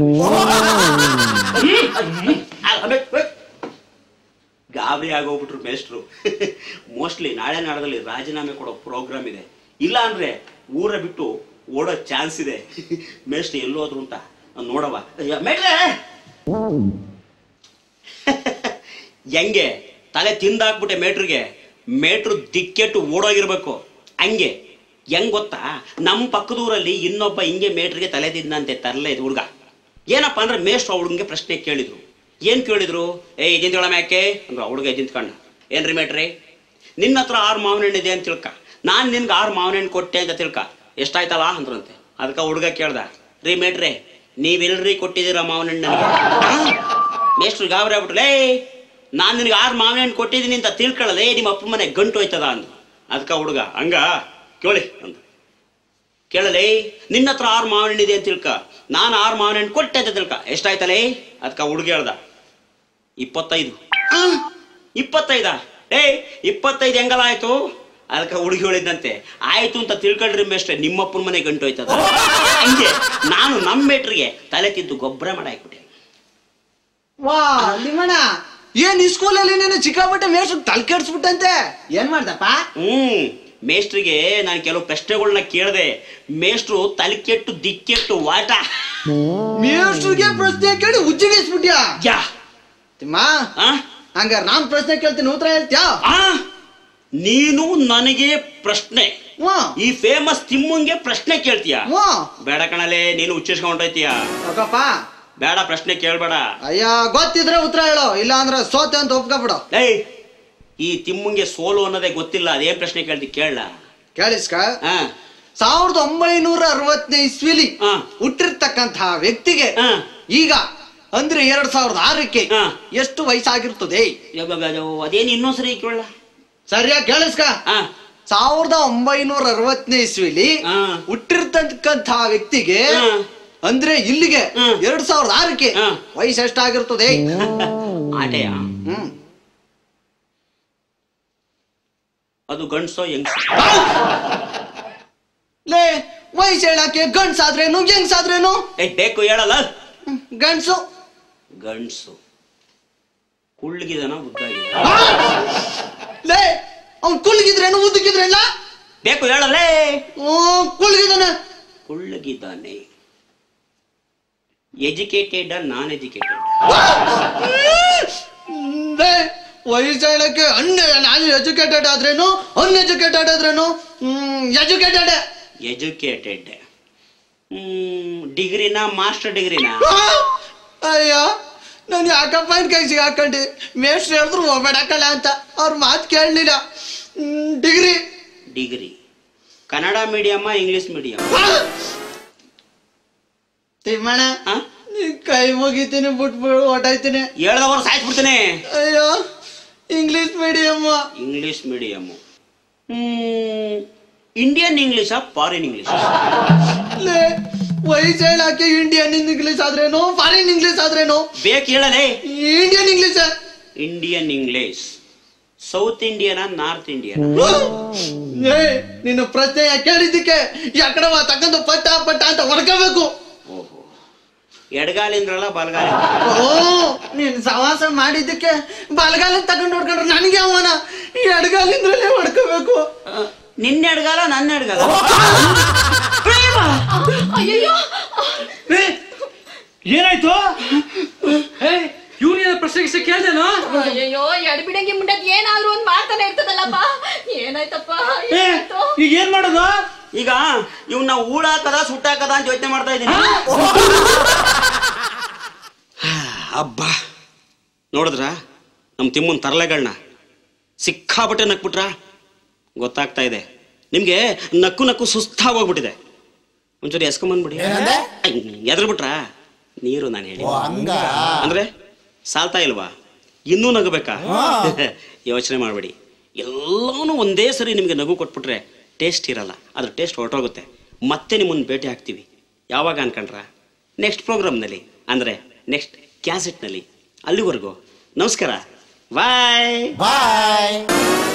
ಗಾಬರಿ ಆಗೋಗ್ಬಿಟ್ರು ಮೇಷ್ಟ್ರು ಮೋಸ್ಟ್ಲಿ ನಾಳೆ ನಾಡದಲ್ಲಿ ರಾಜೀನಾಮೆ ಕೊಡೋ ಪ್ರೋಗ್ರಾಮ್ ಇದೆ ಇಲ್ಲ ಅಂದ್ರೆ ಊರ ಬಿಟ್ಟು ಓಡೋ ಚಾನ್ಸ್ ಇದೆ ಮೇಷ್ಟ್ರು ಎಲ್ಲೋದ್ರು ಅಂತ ನೋಡವ ಅಯ್ಯ, ಮೇಟ್ರೆ ಹೆಂಗೆ ತಲೆ ತಿಂದಾಕ್ಬಿಟ್ಟೆ ಮೇಟ್ರಿಗೆ ಮೇಟ್ರು ದಿಕ್ಕೆಟ್ಟು ಓಡೋಗಿರ್ಬೇಕು ಹಂಗೆ ಹೆಂಗ್ ಗೊತ್ತಾ ನಮ್ಮ ಪಕ್ಕದೂರಲ್ಲಿ ಇನ್ನೊಬ್ಬ ಹಿಂಗೆ ಮೇಟ್ರಿಗೆ ತಲೆ ತಿಂದಂತೆ ತರಲೇ ಇದು ಹುಡುಗ ಏನಪ್ಪ ಅಂದ್ರೆ ಮೇಷ್ಟ್ರು ಆ ಹುಡುಗಂಗೆ ಪ್ರಶ್ನೆ ಕೇಳಿದ್ರು ಏನ್ ಕೇಳಿದ್ರು ಏ ಎಜೆಂತ್ಗಳ ಮ್ಯಾಕೆ ಅಂದ್ರೆ ಆ ಹುಡುಗ ಎಜೆಂತ್ಕಂಡ ಏನ್ರಿ ಮೇಟ್ರಿ ನಿನ್ನ ಹತ್ರ ಆರು ಮಾವಿನ ಹಣ್ಣು ಇದೆ ಅಂತ ತಿಳ್ಕ ನಾನ್ ನಿನ್ಗೆ ಆರು ಮಾವಿನ ಹಣ್ಣು ಕೊಟ್ಟೆ ಅಂತ ತಿಳ್ಕ ಎಷ್ಟಾಯ್ತಲ್ಲ ಅಂದ್ರಂತೆ ಅದಕ್ಕೆ ಹುಡುಗ ಕೇಳ್ದ ರೀ ಮೇಟ್ರೆ ನೀವೆಲ್ರಿ ಕೊಟ್ಟಿದ್ದೀರ ಮಾವಿನ ಹಣ್ಣು ಮೇಷ್ಟ್ರು ಗಾಬರಿ ಆಗ್ಬಿಟ್ರು ಲೇ ನಾನು ನಿನಗೆ ಆರು ಮಾವಿನ ಹಣ್ಣು ಕೊಟ್ಟಿದ್ದೀನಿ ಅಂತ ತಿಳ್ಕೊಳ್ಳಲೇ ನಿಮ್ಮ ಅಪ್ಪ ಮನೆ ಗಂಟು ಹೋಯ್ತದ ಅಂದ ಅದಕ್ಕೆ ಹುಡುಗ ಹಂಗ ಕೇಳಿ ಅಂದ ಕೇಳಲೇ ನಿನ್ನ ಹತ್ರ ಆರು ಮಾವಿನ ಹಣ್ಣಿದೆ ಅಂತ ತಿಳ್ಕ ನಾನು ಆರು ಮಾವಿನ ಹಣ್ಣು ಕೊಟ್ಟೆ ಅಂತ ತಿಳ್ಕ ಎಷ್ಟಾಯ್ತಲೇ ಅದಕ್ಕೆ ಹುಡುಗ ಹೇಳ್ದ ಇಪ್ಪತ್ತೈದು ಆ, ಇಪ್ಪತ್ತೈದ ಏ ಇಪ್ಪತ್ತೈದು ಹೆಂಗಲ್ಲ ಆಯ್ತು ಅದಕ್ಕೆ ಹುಡುಗಿ ಹೇಳಿದಂತೆ ಆಯ್ತು ಅಂತ ತಿಳ್ಕೊಳ್ರಿ ಮೇಷ್ಟ್ರೆ ನಿಮ್ಮಪ್ಪನ ಮನೆ ಗಂಟು ಹೋಯ್ತದ ಹಂಗೆ ನಾನು ನಮ್ಮ ಮೇಟ್ರಿಗೆ ತಲೆ ತಿದ್ದು ಗೊಬ್ಬರ ಮಾಡಾಕ್ಬಿಟ್ಟೆ ವಾ ನಿಮ್ಮಣ್ಣ ಏನ್ ಈ ಸ್ಕೂಲಲ್ಲಿ ನೀನು ಚಿಕ್ಕಾಪಟ್ಟೆ ಮೇಷ್ಟ್ರು ತಲೆ ಕೆಡ್ಸ್ಬಿಟ್ಟಂತೆ ಏನ್ ಮಾಡ್ದಪ್ಪ ಹ್ಮ್ ಮೇಷ್ಟ್ರಿಗೆ ನಾನು ಕೆಲವು ಪ್ರಶ್ನೆಗಳನ್ನ ಕೇಳಿದೆ ಮೇಷ್ಟ್ರು ತಲೆ ಕೆಟ್ಟು ದಿಕ್ಕೆಟ್ಟು ವಾಟ ಮೇಷ್ಟ್ರಿಗೆ ಪ್ರಶ್ನೆ ಕೇಳಿ ಉಜ್ಜಿಗಿಸ್ಬಿಟ್ಯಾ ಯಾ ತಿಮ್ಮ ಆ? ಹಂಗಾರ ನಾನ್ ಪ್ರಶ್ನೆ ಕೇಳ್ತೀನಿ ಉತ್ತರ ಹೇಳ್ತ್ಯಾ ಆ? ನೀನು ನನಗೆ ಪ್ರಶ್ನೆ ವಾ ಈ ಫೇಮಸ್ ತಿಮ್ಮಂಗೆ ಪ್ರಶ್ನೆ ಕೇಳ್ತೀಯ ವಾ ಬೇಡ ಕಣಲೆ ನೀನು ಉಚ್ಚಿಸ್ಕೊಂಡೈತೀಯ ಹೋಗಪ್ಪ ಬೇಡ ಪ್ರಶ್ನೆ ಕೇಳ್ಬೇಡ ಅಯ್ಯ ಗೊತ್ತಿದ್ರೆ ಉತ್ತರ ಹೇಳು ಇಲ್ಲ ಅಂದ್ರೆ ಸೋತೆ ಅಂತ ಒಪ್ಕೊಬಿಡು ಏಯ್ ಈ ತಿಮ್ಮಂಗೆ ಸೋಲು ಅನ್ನೋದೇ ಗೊತ್ತಿಲ್ಲ ಅದೇನ್ ಪ್ರಶ್ನೆ ಕೇಳ್ತಿ ಕೇಳ ಕೇಳಿಸ್ಕ ಹಾ ಸಾವಿರದ ಒಂಬೈನೂರ ಅರವತ್ತನೇ ಇಸ್ವಿಲಿ ಹಾ. ಹುಟ್ಟಿರ್ತಕ್ಕಂತಹ ವ್ಯಕ್ತಿಗೆ ಹಾ. ಈಗ ಅಂದ್ರೆ ಎರಡ್ ಸಾವಿರದ ಆರಕ್ಕೆ ಹಾ. ಎಷ್ಟು ವಯಸ್ಸಾಗಿರ್ತದೆ ಅದೇನು ಇನ್ನೊಂದ್ಸರಿ ಕೇಳ ಸರಿಯಾಗಿ ಕೇಳಿಸ್ಕ ಹಾ ಸಾವಿರದ ಒಂಬೈನೂರ ಅರವತ್ತನೇ ಇಸ್ವಿಲಿ ಹಾ. ಹುಟ್ಟಿರ್ತಕ್ಕಂತಹ ವ್ಯಕ್ತಿಗೆ ಹಾ. ಅಂದ್ರೆ ಇಲ್ಲಿಗೆ ಹ್ಮ್. ಎರಡ್ ಸಾವಿರದ ಆರಕ್ಕೆ ಹಾ. ವಯಸ್ಸು ಎಷ್ಟಾಗಿರ್ತದೆ ಆಟೆಯ ಹ್ಮ್ ಅದು ಗಂಡ್ಸೋ ಹೆಂಗ್ಸೋ ಲೇ ವಯಸ್ಸು ಹೇಳಕ್ಕೆ ಗಂಡ್ಸಾದ್ರೇನು ಹೆಂಗ್ಸಾದ್ರೇನು ಏ ಬೇಕು ಹೇಳಲ್ಲ ಹ್ಮ್, ಗಂಡ್ಸು ಗಂಡ್ಸು ಕುಳ್ಳಿಗಿದನ ಉದ್ದಾಗಿದ ಲೇ ಅವ್ನ್ ಕುಲ್ಗಿದ್ರೇನು ಉದ್ದಗಿದ್ರೇನ ಬೇಕು ಹೇಳಲ್ಲೇ ಕುಲ್ಗಿದಾನೆ ಕುಳ್ಳಗಿದ್ದಾನೆ ಎಜುಕೇಟೆಡ್ ನಾನ್ ಎಜುಕೇಟೆಡ್ ಲೇ ವಯಸ್ಸು ಹೇಳಕ್ಕೆ ಅನ್ ನಾನು ಎಜುಕೇಟೆಡ್ ಆದ್ರೇನು ಅನ್ಎಜುಕೇಟೆಡ್ ಆದ್ರೇನು ಎಜುಕೇಟೆಡ್ ಎಜುಕೇಟೆಡ್ ಡಿಗ್ರಿನ ಮಾಸ್ಟರ್ ಡಿಗ್ರಿನ ಅಯ್ಯೋ ನಾನು ಯಾಕಪ್ಪ ಅಂತ ಕೈ ಸಿಗಾಕೊಂಡೆ ಮೇಷ್ಟ್ರು ಹೇಳಿದ್ರು ಹೋಗ್ಬೇಡ ಕಳ ಅಂತ ಅವ್ರ ಮಾತು ಕೇಳಲಿಲ್ಲ ಡಿಗ್ರಿ ಡಿಗ್ರಿ ಕನ್ನಡ ಮೀಡಿಯಮ್ಮ ಇಂಗ್ಲಿಷ್ ಮೀಡಿಯಂ ತಿಮ್ಮಣ್ಣ ನೀ ಕೈ ಮುಗಿತೀನಿ ಬಿಟ್ಬಿಡು ಹೊಟ್ಟಾಯ್ತೀನಿ ಹೇಳ್ದವರು ಸಾಯಿಸ್ಬಿಡ್ತೇನೆ ಅಯ್ಯೋ English medium English medium Indian ಇಂಗ್ಲಿಷಾ ಫಾರಿನ್ ಇಂಗ್ಲಿಷ್ ಲೇ ವಯಸ್ಸು ಹೇಳಕ್ಕೆ ಇಂಡಿಯನ್ ಇಂಗ್ಲಿಷ್ ಆದ್ರೇನು ಫಾರಿನ್ ಇಂಗ್ಲಿಷ್ ಆದ್ರೇನು ಬೇಕು ಹೇಳಲೇ Indian English Indian English south ಇಂಡಿಯನ ನಾರ್ತ್ ಇಂಡಿಯನ್ ಏ ನಿನ್ನ ಪ್ರಶ್ನೆ ಕೇಳಿದ್ದಕ್ಕೆ ಯಾಕಡವ ತಕ್ಕಂದು ಪಟ್ಟ ಪಟ್ಟ ಅಂತ ಹೊಡ್ಕೋಬೇಕು ಓಹೋ ಎಡಗಾಲಿಂದ್ರಲ್ಲ ಬಲಗಾಲ ಓ ನೀನ್ ಸವಾಸ ಮಾಡಿದ್ದಕ್ಕೆ ಬಲಗಾಲ ತಗೊಂಡು ಹೊಡ್ಕೊಂಡ್ರೆ ನನಗೆ ಅವನ ಈ ಎಡಗಾಲಿಂದ್ರಲ್ಲೇ ಹೊಡ್ಕೋಬೇಕು ನಿನ್ನ ಎಡಗಾಲ ನನ್ನ ಎಡಗಾಲ ಅಯ್ಯಯ್ಯೋ ಏ, ಏನಾಯ್ತು ಹೇ ಇವ್ನ ಪ್ರಶ್ನೆ ಗಿಶ್ನೆ ಕೇಳ್ದೇನೋ ಅಯ್ಯಯ್ಯೋ ಎಡಬಿಡಂಗಿ ಮುಂಡದ್ ಏನಾದ್ರು ಒಂದ್ ಮಾಡ್ತಾನೆ ಇರ್ತದಲ್ಲಪ್ಪ ಏನಾಯ್ತಪ್ಪ ಏ, ಏನಾಯ್ತು ಈಗ ಏನ್ ಮಾಡೋದು ಈಗ ಇವನ್ನ ಊಳಾಕದ ಸುಟ್ಟಾಕದ ಅಂತ ಯೋಚನೆ ಮಾಡ್ತಾ ಇದ್ದೀನಿ ಅಬ್ಬ ನೋಡಿದ್ರ ನಮ್ಮ ತಿಮ್ಮನ್ ತರಲೆಗಳನ್ನ ಸಿಕ್ಕಾಬಟ್ಟೆ ನಕ್ಬಿಟ್ರ ಗೊತ್ತಾಗ್ತಾ ಇದೆ ನಿಮ್ಗೆ ನಕ್ಕು ನಕ್ಕು ಸುಸ್ತಾಗೋಗ್ಬಿಟ್ಟಿದೆ ಒಂಚೂರು ಎಸ್ಕೊಂಬಂದ್ಬಿಡಿ ಎದ್ರ ಬಿಟ್ರಾ ನೀರು ನಾನು ಹೇಳಿ ಅಂದ್ರೆ ಸಾಲ್ತಾ ಇಲ್ವಾ ಇನ್ನೂ ನಗಬೇಕಾ ಯೋಚನೆ ಮಾಡಬೇಡಿ ಎಲ್ಲಾನು ಒಂದೇ ಸರಿ ನಿಮಗೆ ನಗು ಕೊಟ್ಬಿಟ್ರೆ ಟೇಸ್ಟ್ ಇರಲ್ಲ ಅದ್ರ ಟೇಸ್ಟ್ ಹೊರಟೋಗುತ್ತೆ ಮತ್ತೆ ನಿಮ್ಮನ್ನು ಭೇಟಿ ಹಾಕ್ತೀವಿ ಯಾವಾಗ ಅನ್ಕೊಂಡ್ರ ನೆಕ್ಸ್ಟ್ ಪ್ರೋಗ್ರಾಮ್ನಲ್ಲಿ ಅಂದರೆ ನೆಕ್ಸ್ಟ್ ಕ್ಯಾಸೆಟ್ನಲ್ಲಿ ಅಲ್ಲಿವರೆಗೂ ನಮಸ್ಕಾರ ಬಾಯ್ Bye.